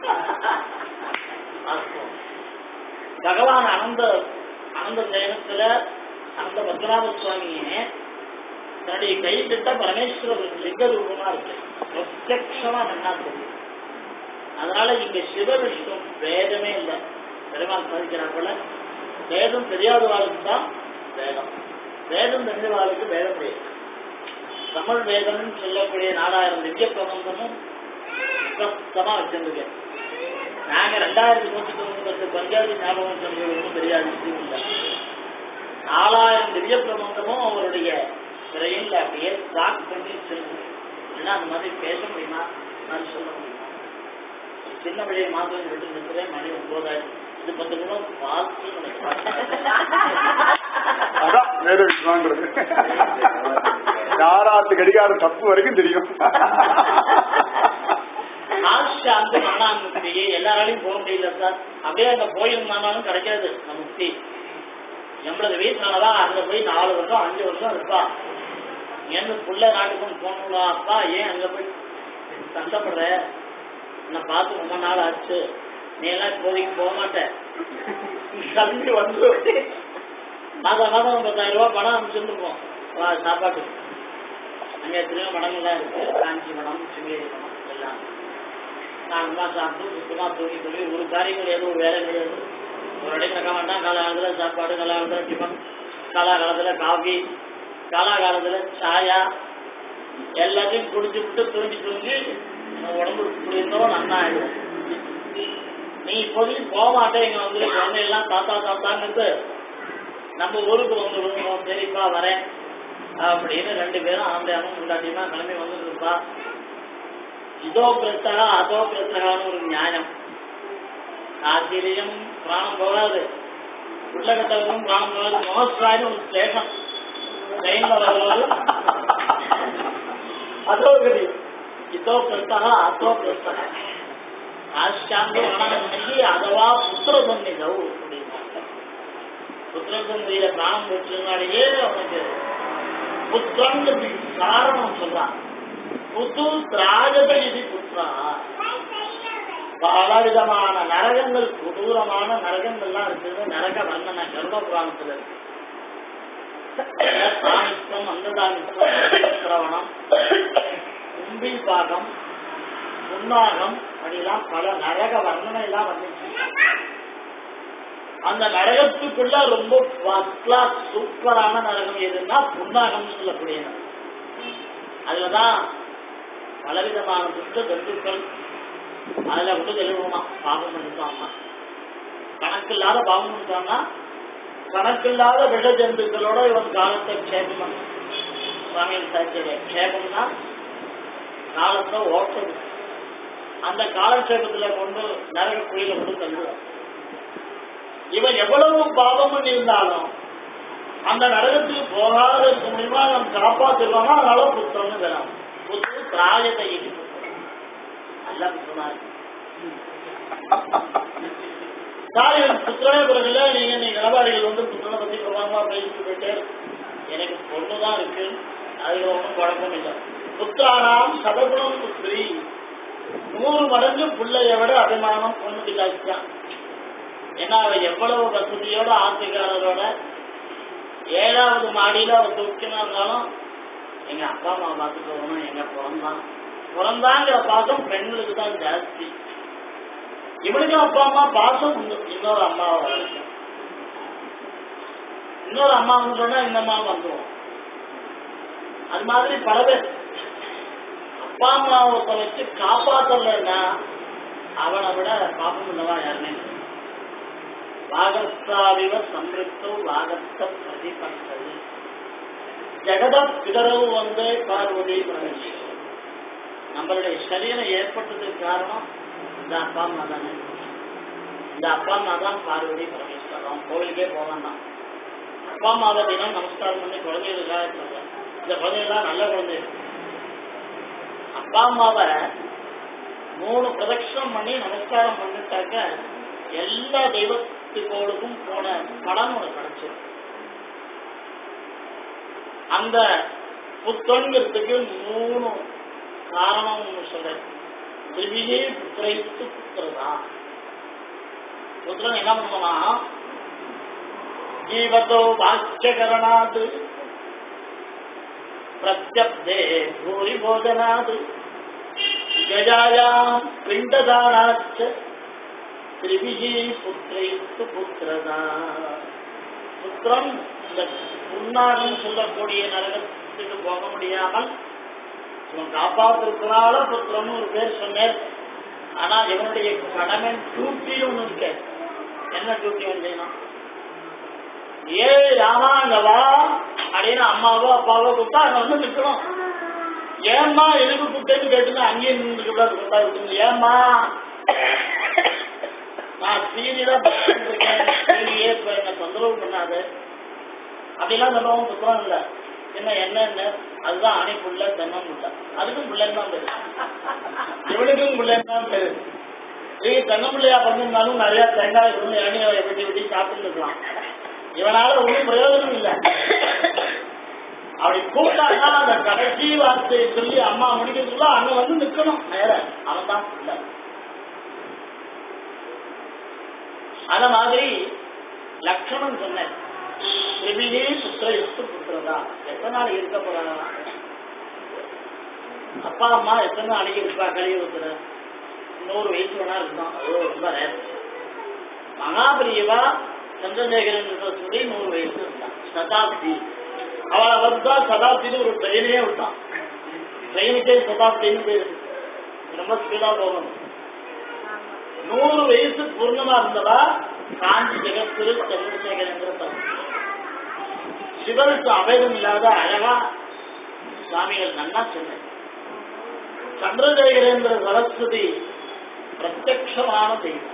அர்த்தம். பகவான் அனந்த அனந்த சயனத்துல அனந்த பத்மநாப சுவாமியே தன்னுடைய கைத்திட்ட பரமேஸ்வரர் லிங்க ரூபமா இருக்கு பிரத்யக்ஷமா நன்னா தெரியும் அதனால இங்க சிவவிஷ்ணு வேதமே இல்லை பெருமாள் சாதிக்கிறார் போல வேதம் தெரியாதவாளுக்கு தான் வேதம் வேதம் தெரிஞ்சவாளுக்கு வேதம் கிடையாது தமிழ் வேதம்னு சொல்லக்கூடிய நாலாயிரம் திவ்ய பிரபந்தமும் சுத்தமா வச்சிருக்கேன் நாங்க ரெண்டாயிரத்தி நூத்தி தொண்ணூத்தி பத்து பஞ்சாபி ஞாபகம் சொன்னது ஒன்றும் தெரியாது விஷயம் இல்லை நாலாயிரம் திவ்ய பிரபந்தமும் அவருடைய பிரெயின்ல அப்படியே ஸ்டாக் பண்ணி வச்சிருக்கோம் ஏன்னா அந்த மாதிரி பேச முடியுமா நான் சொல்ல முடியுமா ஒரு சின்ன வழியை மாத்திரம் சொல்லிட்டு நிற்கிறேன் மணி ஒன்பதாயிரம் இது பத்து கூட பார்த்து எனக்கு அதான் வேத விஷ்ணுன்றது யாராத்து கடிகாரம் தப்பு வரைக்கும் தெரியும் ஆஷாந்து மண்ணாமுக்தி எல்லாராலையும் போக முடியல சார் அப்படியே அங்க போயிருந்தாலும் கிடைக்காது அந்த முக்தி எண்பது வயசுனாலதான் அங்க போய் நாலு வருஷம் அஞ்சு வருஷம் இருப்பா என்ன புள்ள நாட்டுக்கும் போகணுங்களா அப்பா ஏன் அங்க போய் சண்டப்படுற என்னை பார்த்து ரொம்ப நாள் ஆச்சு நீ எல்லாம் இப்போதைக்கு போக மாட்டேன் கிளம்பி வந்து மாதம் மாதம் பத்தாயிரம் ரூபாய் பணம் அனுப்பிச்சுருப்போம் வா சாப்பாட்டுக்கு அங்கே எத்தனையோ மடங்கள்லாம் இருக்கு காஞ்சி மடம் சிங்கேரி மடம் எல்லாம் நாங்கம்மா சாப்பிட்டு சுத்தமா தூங்கி தூங்கி ஒரு காரியங்கள் எதுவும் வேலை கிடையாது ஒரு இடைக்கு இருக்க வேண்டாம் காலாகாலத்துல சாப்பாடு காலாகாலத்துல டிஃபன் காலாகாலத்துல காஃபி காலாகாலத்துல சாயா எல்லாத்தையும் குடிச்சு விட்டு தூங்கி தூங்கி நம்ம உடம்பு குளிர்ந்தோம் நன்னா ஆயிடும் நீ இப்போதைக்கு போக மாட்டேன் இங்க வந்து குழந்தை எல்லாம் தாத்தா தாத்தான்னு நம்ம ஊருக்கு வந்துடுவோம் சரிப்பா வரேன் அப்படின்னு ரெண்டு பேரும் ஆம்பளையானும் முன்னாடியுமா கிளம்பி வந்துருப்பா இதோ பிரத்தகா அதோ பிரத்தகான்னு ஒரு நியாயம் காசிலையும் பிராணம் போகாது உள்ளகட்டவும் பிராணம் போகாது மோஸ்டாயின்னு ஒரு ஸ்டேஷன் ட்ரெயின்ல வருவது அதோ கதி இதோ பிரத்தகா அதோ பிரத்தகா ஆஷாந்து மனநி அதவா புத்திரபந்திதவு அப்படின்னாங்க புத்திரபந்தியில பிராணம் போச்சுனாலேயே அவனுக்கு புத்திரங்கிறது காரணம் சொல்றான் புத்து திராஜத இது புத்திரா பல விதமான நரகங்கள் கொடூரமான நரகங்கள்லாம் இருக்குது நரக வர்ணனை கருட புராணத்துல இருக்கு தாமிஸ்தம் அந்ததாமிஸ்தம் சிரவணம் கும்பி பாகம் புன்னாகம் அப்படிலாம் பல நரக வர்ணனை எல்லாம் வந்துச்சு அந்த நரகத்துக்குள்ள ரொம்ப ஃபர்ஸ்ட் கிளாஸ் சூப்பரான நரகம் எதுன்னா புன்னாகம்னு சொல்லக்கூடிய நரகம் அதுலதான் பலவிதமான துஷ்ட ஜந்துக்கள் அதுல விட்டு தெளிவுமா பாவம் பண்ணிட்டான்னா கணக்கில்லாத பாவம் பண்ணிட்டான்னா கணக்கில்லாத விஷ ஜந்துக்களோட இவன் காலத்தை க்ஷேபம் பண்ண சுவாமியின் சாட்சியுடைய க்ஷேபம்னா காலத்தை ஓட்டது அந்த காலக்ஷேபத்துல கொண்டு நரக குழியில கொண்டு தள்ளுவான் இவன் எவ்வளவு பாவம் பண்ணியிருந்தாலும் அந்த நரகத்துக்கு போகாத இருக்க முடியுமா நம்ம காப்பாத்திருவாங்க அதனால புத்தம்னு வேணும் புத்து பிராயத்தை இது நல்லா சொன்னாரு தாயின் புத்திரனே பிறகுல நீங்க நீ நிலவாரிகள் வந்து புத்திரனை பத்தி பிரமாணமா பேசிட்டு போயிட்டு எனக்கு பொண்ணுதான் இருக்கு அதுல ஒன்றும் குழப்பம் இல்லை புத்திரானாம் சதகுணம் புத்திரி நூறு மடங்கு பிள்ளைய விட அபிமானம் பொண்ணுக்கு ஜாஸ்தி தான் ஏன்னா அவ எவ்வளவு வசதியோட ஆசைக்காரரோட ஏழாவது மாடியில அவ தூக்கினா இருந்தாலும் எங்க அப்பா அம்மா பார்த்துட்டு வரணும் எங்க பிறந்தான் பிறந்தாங்கிற பாசம் பெண்களுக்கு தான் ஜாஸ்தி இவனுக்கு அப்பா அம்மா பாசம் உண்டு. இன்னொரு அம்மாவை வளர்க்கும் இன்னொரு அம்மான்னு சொன்னா இந்த அம்மா வந்துடும் அது மாதிரி பல பேர் அப்பா அம்மாவை வச்சு காப்பாத்தலைன்னா அவனை விட பாப்பம் இல்லவா யாருமே கிடையாது. வாகஸ்தாவிவ சம்ருத்தோ வாகஸ்த பிரதிபந்தது ஜெகத பிதரவு வந்தே பார்வதி பரமேஸ்வரன் நம்மளுடைய சரீரம் ஏற்பட்டதுக்கு காரணம் இந்த அப்பா அம்மா தானே இந்த அப்பா அம்மா தான் பார்வதி பரமேஸ்வரன் அவன் கோவிலுக்கே போவான் அப்பா அம்மாவை தினம் நமஸ்காரம் பண்ணி குழந்தைகளுக்காக சொல்றேன் இந்த குழந்தைகள்லாம் நல்ல குழந்தைகள் அப்பா அம்மாவை மூணு பிரதட்சணம் பண்ணி நமஸ்காரம் பண்ணிட்டாக்க எல்லா தெய்வத்துக்கோளுக்கும் போன படம் உனக்கு கிடைச்சிடும் அந்த புத்தன்கிறதுக்கு மூணு காரணம் ஒண்ணு சொல்றேன் திரிவியே புத்திரைத்து புத்திரதா புத்திரன் என்ன பண்ணுவானா ஜீவத்தோ வாக்கியகரணாது பிரத்யப்தே பூரி போஜனாது கஜாயாம் பிண்டதானாச்ச திரிவிஜி புத்திரைத்து புத்திரதா புத்திரம் இந்த புன்னாகம் சொல்லக்கூடிய நரகத்துக்கு போக முடியாமல் இவன் காப்பாத்திருக்கிறால புத்திரம்னு ஒரு பேர் சொன்னேன் ஆனா இவனுடைய கடமை டியூட்டி ஒண்ணு இருக்கு என்ன டியூட்டி ஒன்று செய்யணும் ஏ ராமா அங்க வா அப்படின்னு அம்மாவோ அப்பாவோ கூப்பிட்டா அங்க வந்து நிக்கணும் ஏம்மா எதுக்கு கூப்பிட்டேன்னு கேட்டுங்க அங்கேயே நின்று கூட்டா இருக்குங்க ஏம்மா நான் சீரியலா பார்த்துட்டு இருக்கேன் சீரியே இப்ப என்ன தொந்தரவு பண்ணாது அப்படிலாம் சொல்லவும் புத்தகம் இல்ல என்ன என்ன என்ன அதுதான் அணை புள்ள தென்னம் புள்ள அதுக்கும் பிள்ளைன்னு தான் பேரு இவனுக்கும் பிள்ளைன்னு தான் பேரு நீ தென்னம் பிள்ளையா பண்ணிருந்தாலும் நிறைய தேங்காய் இருந்து இளநியை வெட்டி வெட்டி சாப்பிட்டு இருக்கலாம் இவனால ஒன்றும் பிரயோஜனம் இல்லை அப்படி கூட்டாங்க அந்த கடைசி வார்த்தையை சொல்லி அம்மா முடிக்கிறதுக்குள்ள அங்க வந்து நிக்கணும் நேர அவன் தான் இல்லை அத மாதிரி லக்ஷ்மணன் சொன்னேன் திரிபிகே புத்திர யுக்து புத்திரதா எத்தனை நாள் இருக்க போறாங்க அப்பா அம்மா எத்தனை நாளைக்கு இருப்பா கலியுகத்துல நூறு வயசு வேணா இருந்தான் அது ரொம்ப ரேர் மகாபிரியவா சந்திரசேகரன் சொல்லி நூறு வயசு இருந்தான் சதாப்தி அவளை வந்தா சதாப்தின்னு ஒரு ட்ரெயினே விட்டான் ட்ரெயினுக்கே சதாப்தின்னு பேரு ரொம்ப ஸ்பீடா போகணும் நூறு வயசு பூர்ணமா இருந்ததா காஞ்சி ஜெகத்திரு சந்திரசேகரங்கிற சிவனுக்கு அபேதம் இல்லாத அழகா சுவாமிகள் நன்னா சொன்னேன் சந்திரசேகரேந்திர சரஸ்வதி பிரத்யமான தெய்வம்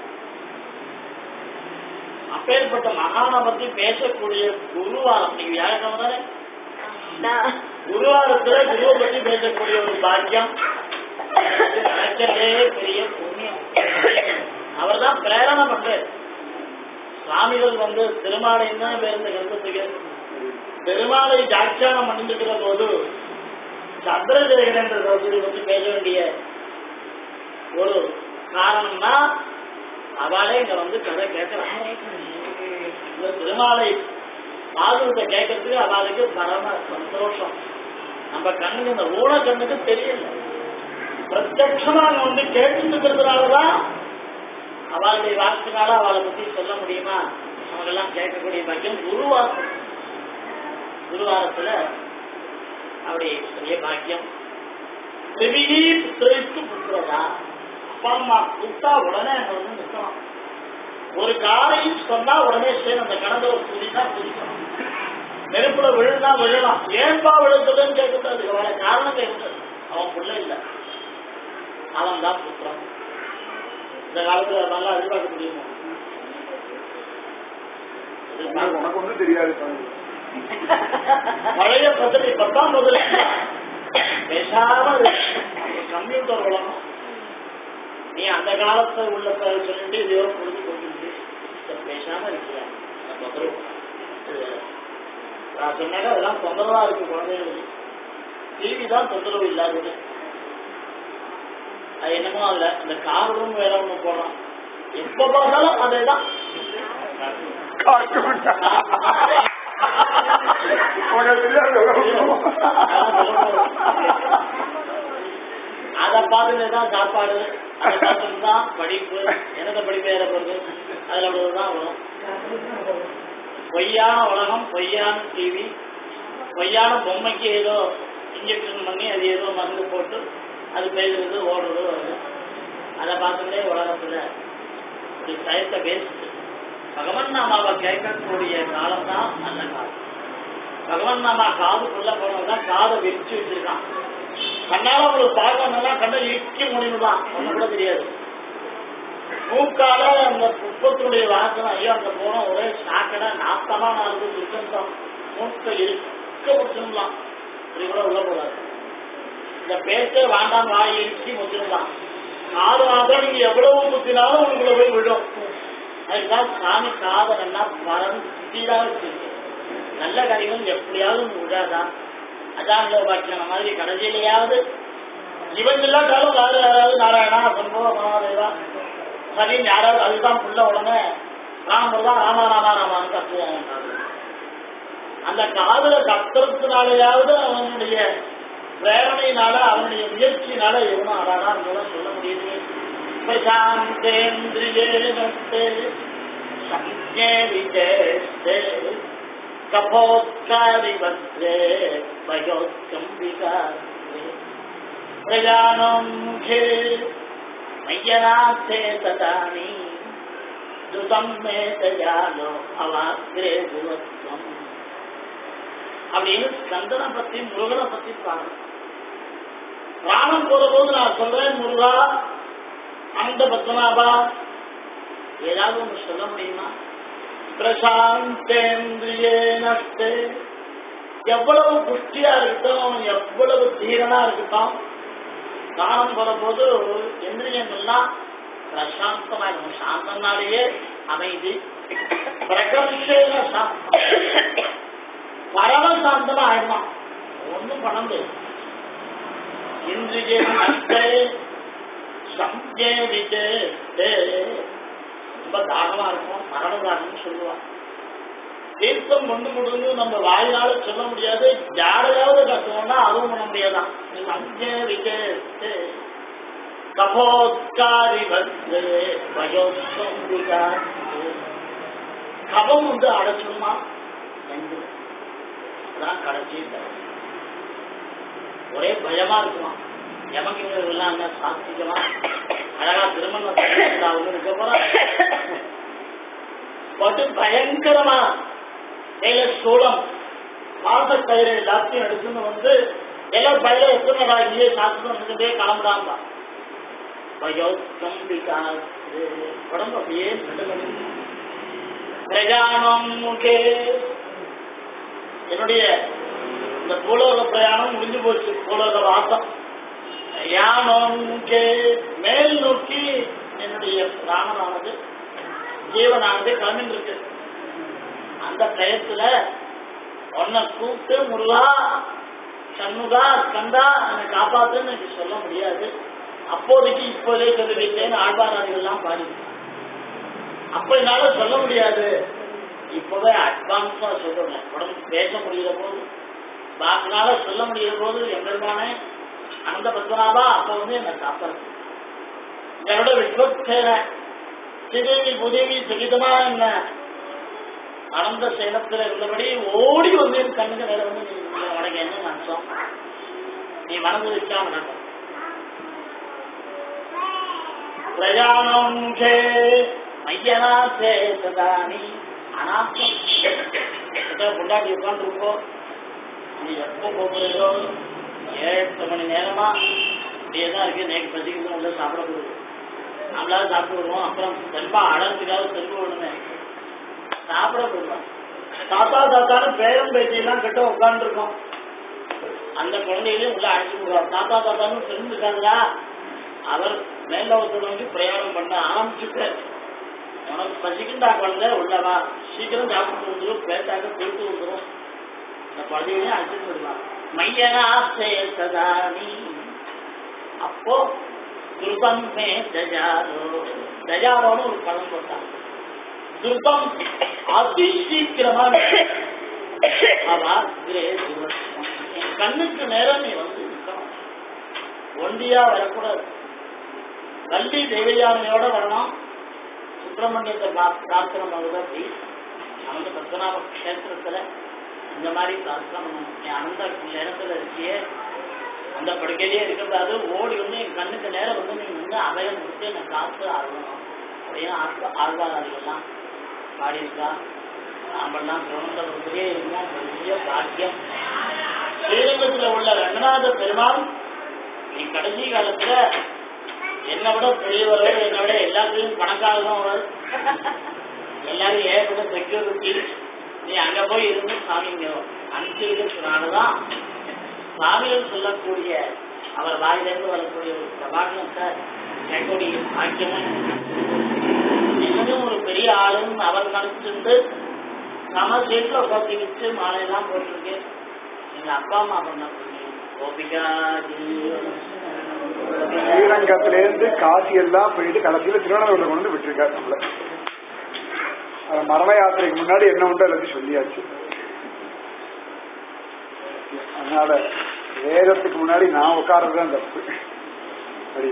அப்பேற்பட்ட மகானை பத்தி பேசக்கூடிய குருவாரம் நீங்க வியாழக்கிழமை தானே குருவாரத்துல குருவை பத்தி பேசக்கூடிய ஒரு பாக்கியம் நினைக்கிறதே பெரிய புண்ணியம் அவர் தான் பிரேரணை பண்றாரு சுவாமிகள் வந்து திருமாலை தான் பேருந்து கருத்துக்கு பெருமாளை ஜாட்சியானம் பண்ணிருக்கிற போது சந்திரசேகரன் என்ற சௌதரி பற்றி பேச வேண்டிய ஒரு காரணம்னா அவளே இங்க வந்து கதை கேட்கிறாங்க இந்த திருமாலை பாதுகத்தை கேட்கறதுக்கு அவளுக்கு பரம சந்தோஷம் நம்ம கண்ணுக்கு இந்த ஊன கண்ணுக்கு தெரியல பிரத்யட்சமா அங்க வந்து கேட்டு இருக்கிறதுனாலதான் அவளுடைய வாக்குனால அவளை பத்தி சொல்ல முடியுமா அவங்க எல்லாம் கேட்கக்கூடிய பாக்கியம் குருவாரம் குருவாரத்துல அப்படி பெரிய பாக்கியம் திரிவிகி புத்திரைக்கு புத்திரதா அப்பா அம்மா கூப்பிட்டா உடனே அங்க வந்து நிற்கணும் ஒரு காரையும் சொன்னா உடனே சரி அந்த கணத்தை ஒரு குதினா குதிக்கணும் நெருப்புல விழுந்தா விழலாம் ஏன்பா விழுந்ததுன்னு கேட்கக்கூடாது அவனை காரணம் கேட்கக்கூடாது அவன் பிள்ளை இல்லை அவன் தான் புத்திரம் இந்த காலத்துல நல்லா எதிர்பார்க்க முடியுமா உனக்கு உனக்கு ஒன்றும் தெரியாது சாமி. பழைய பதவி பத்தாம் பதவி பேசாம இரு. ஒரு கம்ப்யூட்டர் உலகம் நீ அந்த காலத்துல உள்ள ப- சொல்லிட்டு இதையோ பொழுது போட்டு பேசாம இருக்கியா நான் தொந்தரவு இது, நான் சொன்னாக்க அதெல்லாம் தொந்தரவா இருக்கு குழந்தைகளுக்கு டிவி தான் தொந்தரவு இல்லாதது அது என்னமோ அதுல இந்த கார்டும் வேற ஒண்ணு போடுறான் எப்ப பார்த்தாலும் அதே தான் கார்ட்டூன். உனக்கு தெரியாது அதை பார்த்துட்டு தான் சாப்பாடு அதை பார்த்துட்டு தான் படிப்பு எனக்கு படிப்பு ஏற போகுது அதுல உள்ளதுதான் வரும் பொய்யான உலகம் பொய்யான டிவி பொய்யான பொம்மைக்கு ஏதோ இன்ஜெக்ஷன் பண்ணி அது ஏதோ மருந்து போட்டு அது பேசுறது ஓடுறது வருது அதை பார்த்துட்டே உலகத்துல ஒரு டயத்தை வேஸ்ட் பகவன் நாமாவை கேட்கக்கூடிய காலம் தான் நல்ல காலம் பகவன் நாமா காதுக்குள்ள போனதுதான் காதை விரிச்சு வச்சிருக்கான் கண்ணால உங்களுக்கு பார்க்கணும்னா கண்ணை இக்கி முடிவுதான் ஒண்ணு கூட தெரியாது மூக்கால அந்த புஷ்பத்தினுடைய வாசனை ஐயோ அங்க போனோம் ஒரே சாக்கடை நாத்தமா நாலு துர்க்கந்தம் மூக்க இருக்க முடிச்சிடலாம் இப்படி கூட உள்ள போகாது இந்த பேச்சே வேண்டாம் வாய் இடிச்சு முடிச்சிடலாம் காது வாங்க நீங்க எவ்வளவு குத்தினாலும் உங்களுக்குள்ள போய் விடும் அதுதான் சாமி காதலன்னா பரம் சீராக வச்சிருக்கு நல்ல காரியங்கள் எப்படியாவது விடாதா அதான் பாக்கியான மாதிரி கடைசியிலையாவது இவங்க இல்லாட்டாலும் வேற யாராவது நாராயணா சம்பவ மகாதேவா சரின்னு யாராவது அதுதான் புள்ள உடனே ராமர் தான் ராமா ராமா ராமான்னு கத்துவாங்க அந்த காதல கத்துறதுனாலையாவது அவனுடைய பிரேரணையினால அவனுடைய முயற்சியினால எவனும் அடாடா அதெல்லாம் சொல்ல முடியுது பிரசாந்தேந்திரியேனஸ்தே சம்ஞே விஜேஸ்தே கபோத்காரி வஸ்தே பயோத்கம்பிகாஸ்தே பிரஜானம் முகே மையனாத்தே ததானி துதம் மே தயாலோ அவாக்கிரே குருவத்வம் அப்படின்னு ஸ்கந்தனை பத்தி முருகனை பத்தி பாருங்க ராமன் போற போது நான் சொல்றேன் முருகா அந்த பத்மநாபா ஏதாவது ஒன்று சொல்ல முடியுமா பிரசாந்தேந்திரியேனஸ்தே எவ்வளவு புஷ்டியா இருக்கட்டும் எவ்வளவு தீரனா இருக்கட்டும் காலம் போது இந்திரியங்கள்லாம் பிரசாந்தமா இருக்கும் சாந்தனாலேயே அமைதி பிரகர்ஷேன சாந்தம் பரம சாந்தமா ஆயிடுமா ஒண்ணும் பண்ண முடியாது இந்திரிய சம்ஜேவிதே ரொம்ப தாகமா இருக்கும் மரண தாகம்னு சொல்லுவாங்க தீர்த்தம் கொண்டு முடிஞ்சு நம்ம வாயினால சொல்ல முடியாது யாரையாவது கத்துவோம்னா அதுவும் பண்ண முடியாதான் சம்ஜேவிதே கபோத்காரி பத்ரே பயோத்சம்பிகா கபம் வந்து அடைச்சுமா என்று அதான் கடைசி தரம். ஒரே பயமா இருக்குமா எமக்கு எல்லாம் என்ன சாத்திகமா அழகா திருமணம் அவங்க இருக்க போறா பட்டு பயங்கரமா கையில சூளம் மாச கயிறு எல்லாத்தையும் எடுத்துன்னு வந்து எல்லாம் பயில எத்தனை இங்கே சாப்பிட்டு வந்துட்டே கிளம்புறாம்பா பயோத்கம்பிகா உடம்பு அப்படியே நடுநடு பிரஜானம் முகே என்னுடைய இந்த பூலோக பிரயாணம் முடிஞ்சு போச்சு பூலோக வாசம் பிரயாணம் முகே மேல் நோக்கி என்னுடைய பிராணனானது ஜீவனானது கிளம்பிட்டு இருக்கு அந்த டயத்துல உன்னை கூப்பிட்டு முருகா சண்முகா கந்தா என்னை காப்பாத்துன்னு எனக்கு சொல்ல முடியாது அப்போதைக்கு இப்போதே சொல்லிவிட்டேன்னு ஆழ்வாராதிகள்லாம் பாடி அப்ப என்னால சொல்ல முடியாது இப்பவே அட்வான்ஸா சொல்றேன் உடம்பு பேச முடிகிற போது பாக்கினால சொல்ல முடிகிற போது எம்பெருமானே அனந்த பத்மநாபா அப்ப வந்து என்னை காப்பாத்து என்னோட விஸ்வசேன சிதேவி புதேவி சுகிதமா என்ன அனந்த சேனத்துல இருந்தபடி ஓடி வந்து என் கண்ணுக்கு நேரம் வந்து நீ உனக்கு என்ன நினைச்சோம் நீ மனது வச்சா நடக்கும் பிரயாணம் முகே மையனாசே சதானி அனாத்தம் பொண்டாட்டி உட்காந்துருக்கோ நீ எப்போ போகிறீங்களோ ஏழு எட்டு மணி நேரமா இப்படியே தான் இருக்கு நேற்று பசிக்கிறது உள்ள சாப்பிட போகுது நம்மளால சாப்பிட்டு வருவோம் அப்புறம் செல்வா அடர்த்துக்காக செல்வம் ஒண்ணுமே சாப்பிட போடுவோம் தாத்தா தாத்தான்னு பேரம் பேட்டியெல்லாம் கிட்ட உட்காந்துருக்கோம் அந்த குழந்தைகளையும் உள்ள அழைச்சு விடுவார் தாத்தா தாத்தான்னு தெரிஞ்சுக்காங்களா அவர் மேலோகத்தோட வந்து பிரயாணம் பண்ண ஆரம்பிச்சுட்டார் உனக்கு பசிக்குண்டா குழந்தை உள்ளவா சீக்கிரம் சாப்பிட்டு வந்துடும் பேட்டாக்க போயிட்டு வந்துடும் இந்த குழந்தைகளையும் அழைச்சிட்டு விடுவார் மையனாசே சதானி அப்போ துருபம் மே தஜாரோ தஜாரோன்னு ஒரு படம் போட்டான் துருபம் அதி சீக்கிரமா அவாக்கிரே துருவம். என் கண்ணுக்கு நேரம் நீ வந்து நிற்கணும் ஒண்டியா வரக்கூடாது வள்ளி தேவையானையோட வரணும் சுப்பிரமணியத்தை பா- பிரார்த்தனை பண்ணுறது அப்படி அனந்த பத்மநாப கஷேத்திரத்துல இந்த மாதிரி பிரார்த்தனை பண்ணணும் நீ அனந்த நேரத்துல இருக்கியே அந்த படுக்கையிலேயே இருக்கக்கூடாது ஓடி வந்து என் கண்ணுக்கு நேரம் வந்து நீ வந்து அபயம் கொடுத்து என்னை காத்து ஆகணும் அப்படின்னு ஆழ்வா ஆழ்வாராதிகள்லாம் பாடியிருக்கா நாமெல்லாம் திருவனந்தபுரத்திலே இருக்கோம் பெரிய பாக்கியம் ஸ்ரீரங்கத்தில் உள்ள ரங்கநாத பெருமாள் நீ கடைசி காலத்துல என்னை விட பெரியவரோ என்னை விட எல்லாத்துலயும் பணக்காரரும் அவர் எல்லாரும் ஏற்பட்ட செக்யூரிட்டி நீ அங்க போய் இருந்து சாமி இங்க அனுப்பிச்சிருக்கிறதுனாலதான் சாமிகள் சொல்லக்கூடிய அவர் வாயிலிருந்து வரக்கூடிய ஒரு பிரபாகரத்தை கேட்கக்கூடிய பாக்கியமும் என்னதும் ஒரு பெரிய ஆளும் அவர் நினைச்சிருந்து நம்ம சீட்டில் உட்காந்து வச்சு மாலையெல்லாம் போட்டிருக்கேன் எங்க அப்பா அம்மா பண்ண கோபிகா ஸ்ரீரங்கத்திலேருந்து காசி எல்லாம் போயிட்டு கடைசியில திருவனந்தபுரத்தை கொண்டு வந்து விட்டுருக்காரு நம்மள அது மரண யாத்திரைக்கு முன்னாடி என்ன உண்டோ எல்லாத்தையும் சொல்லியாச்சு அதனால வேதத்துக்கு முன்னாடி நான் உட்கார்றது தான் தப்பு சரி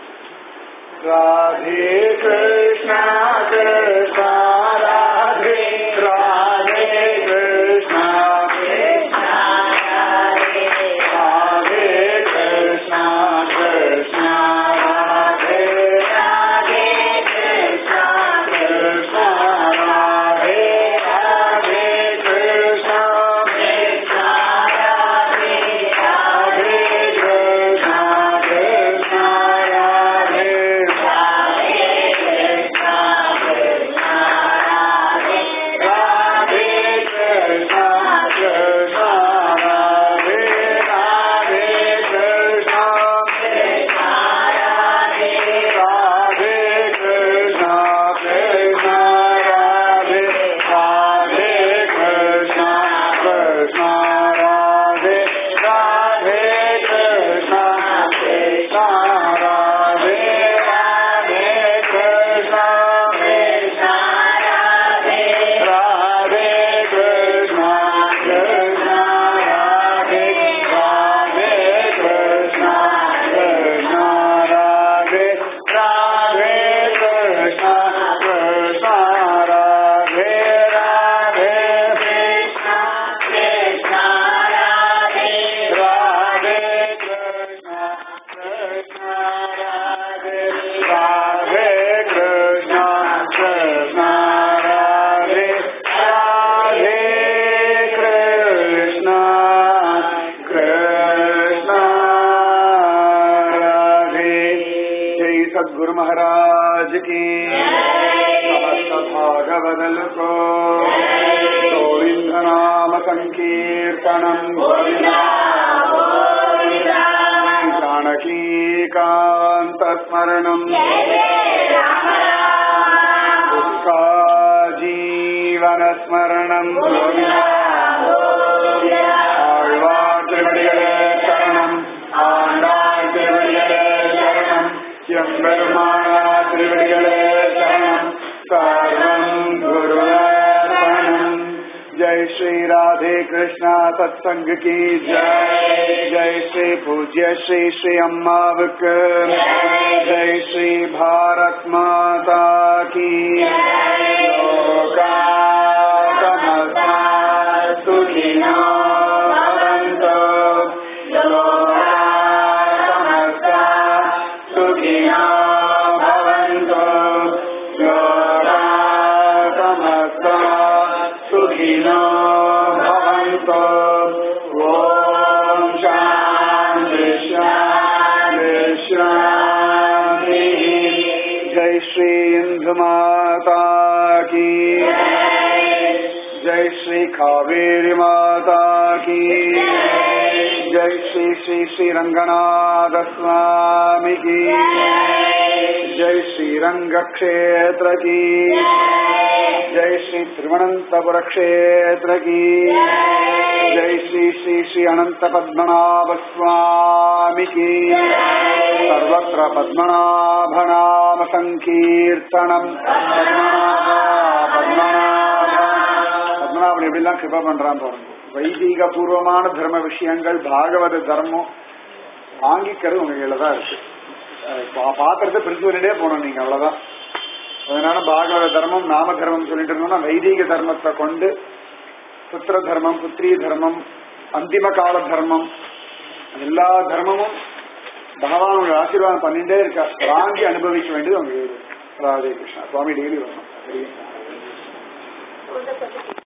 ராதே கிருஷ்ணா கிருஷ்ணா ராதே ராதே கிருஷ்ணா கிருஷ்ணா ராதே கிருஷ்ணா கிருஷ்ணா ராதே ராதே கிருஷ்ணா கிருஷ்ணா ராதே ராதே கிருஷ்ணா கிருஷ்ணா ராதே ராதே கிருஷ்ணா கிருஷ்ணா ராதே ராதே கிருஷ்ணா கிருஷ்ணா ராதே ராதே கிருஷ்ணா ராதே கிருஷ்ணா கிருஷ்ணா ராதே ராதே கிருஷ்ணா கிருஷ்ணா ராதே ராதே கிருஷ்ணா கிருஷ்ணா ராதே ராதே கிருஷ்ணா கிருஷ்ணா ராதே ராதே கிருஷ்ணா கிருஷ்ணா ராதே ராதே கிருஷ்ணா கிருஷ்ணா ராதே ராதே கிருஷ்ணா கிருஷ்ணா ராதே ராதே கிருஷ்ணா கிருஷ்ணா ராதே ராதே கிருஷ்ணா கிருஷ்ணா ராதே ராதே கிருஷ்ணா கிருஷ்ணா ராதே ராதே கிருஷ்ணா கிருஷ்ணா ராதே ஜெய் சத்குரு महाराज की समस्त भागवदल को गोविंद नाम संकीर्तनम जानकी कांत स्मरणम उसका जीवन स्मरणम ஆழ்வார் திருவடிகளே சரணம் ஆண்டாள் திருவடிகளே சரணம் எம்பெருமானா திருவடிகளே சரணம் சர்வம் குருவர்ப்பணம் जय श्री राधे कृष्णा सत्संग की जय जय श्री पूज्य श्री श्री अम्मावक जय श्री भारत माता की लोका समस्ता सुखिनो भवन्तु लोका समस्ता सुखिनो भवन्तु लोका समस्ता सुखिनो भवन्तु ॐ शान्ति शान्ति शान्तिः जय श्री इंदु माता की जय श्री कावेरी माता की जय श्री श्री श्री रंगनाथ स्वामी की जय श्री रंग क्षेत्र की जय श्री त्रिवनंतपुर क्षेत्र की जय श्री श्री श्री अनंत पद्मनाभ स्वामी की सर्वत्र पद्मनाभ नाम संकीर्तनम पद्मनाभ पद्मनाभ பத்மநாபன் எப்படிலாம் கிருபா பண்றான் பாருங்க வைதீக பூர்வமான தர்ம விஷயங்கள் பாகவத தர்மம் வாங்கிக்கிறது உங்க கையில தான் இருக்கு அஹ் பா- பாத்திரத்தை பிரிச்சு பண்ணிட்டே போகணும் நீங்க அவ்வளவுதான் அதனால பாகவத தர்மம் நாம தர்மம் சொல்லிட்டு இருந்தோம்னா வைதீக தர்மத்தை கொண்டு புத்திர தர்மம் புத்திரி தர்மம் அந்திம கால தர்மம் எல்லா தர்மமும் பகவான் உங்களை ஆசீர்வாதம் பண்ணிட்டே இருக்க வாங்கி அனுபவிக்க வேண்டியது உங்க கையில இருக்கு. ராதே கிருஷ்ணா சுவாமி டெய்லி வரணும் சரியா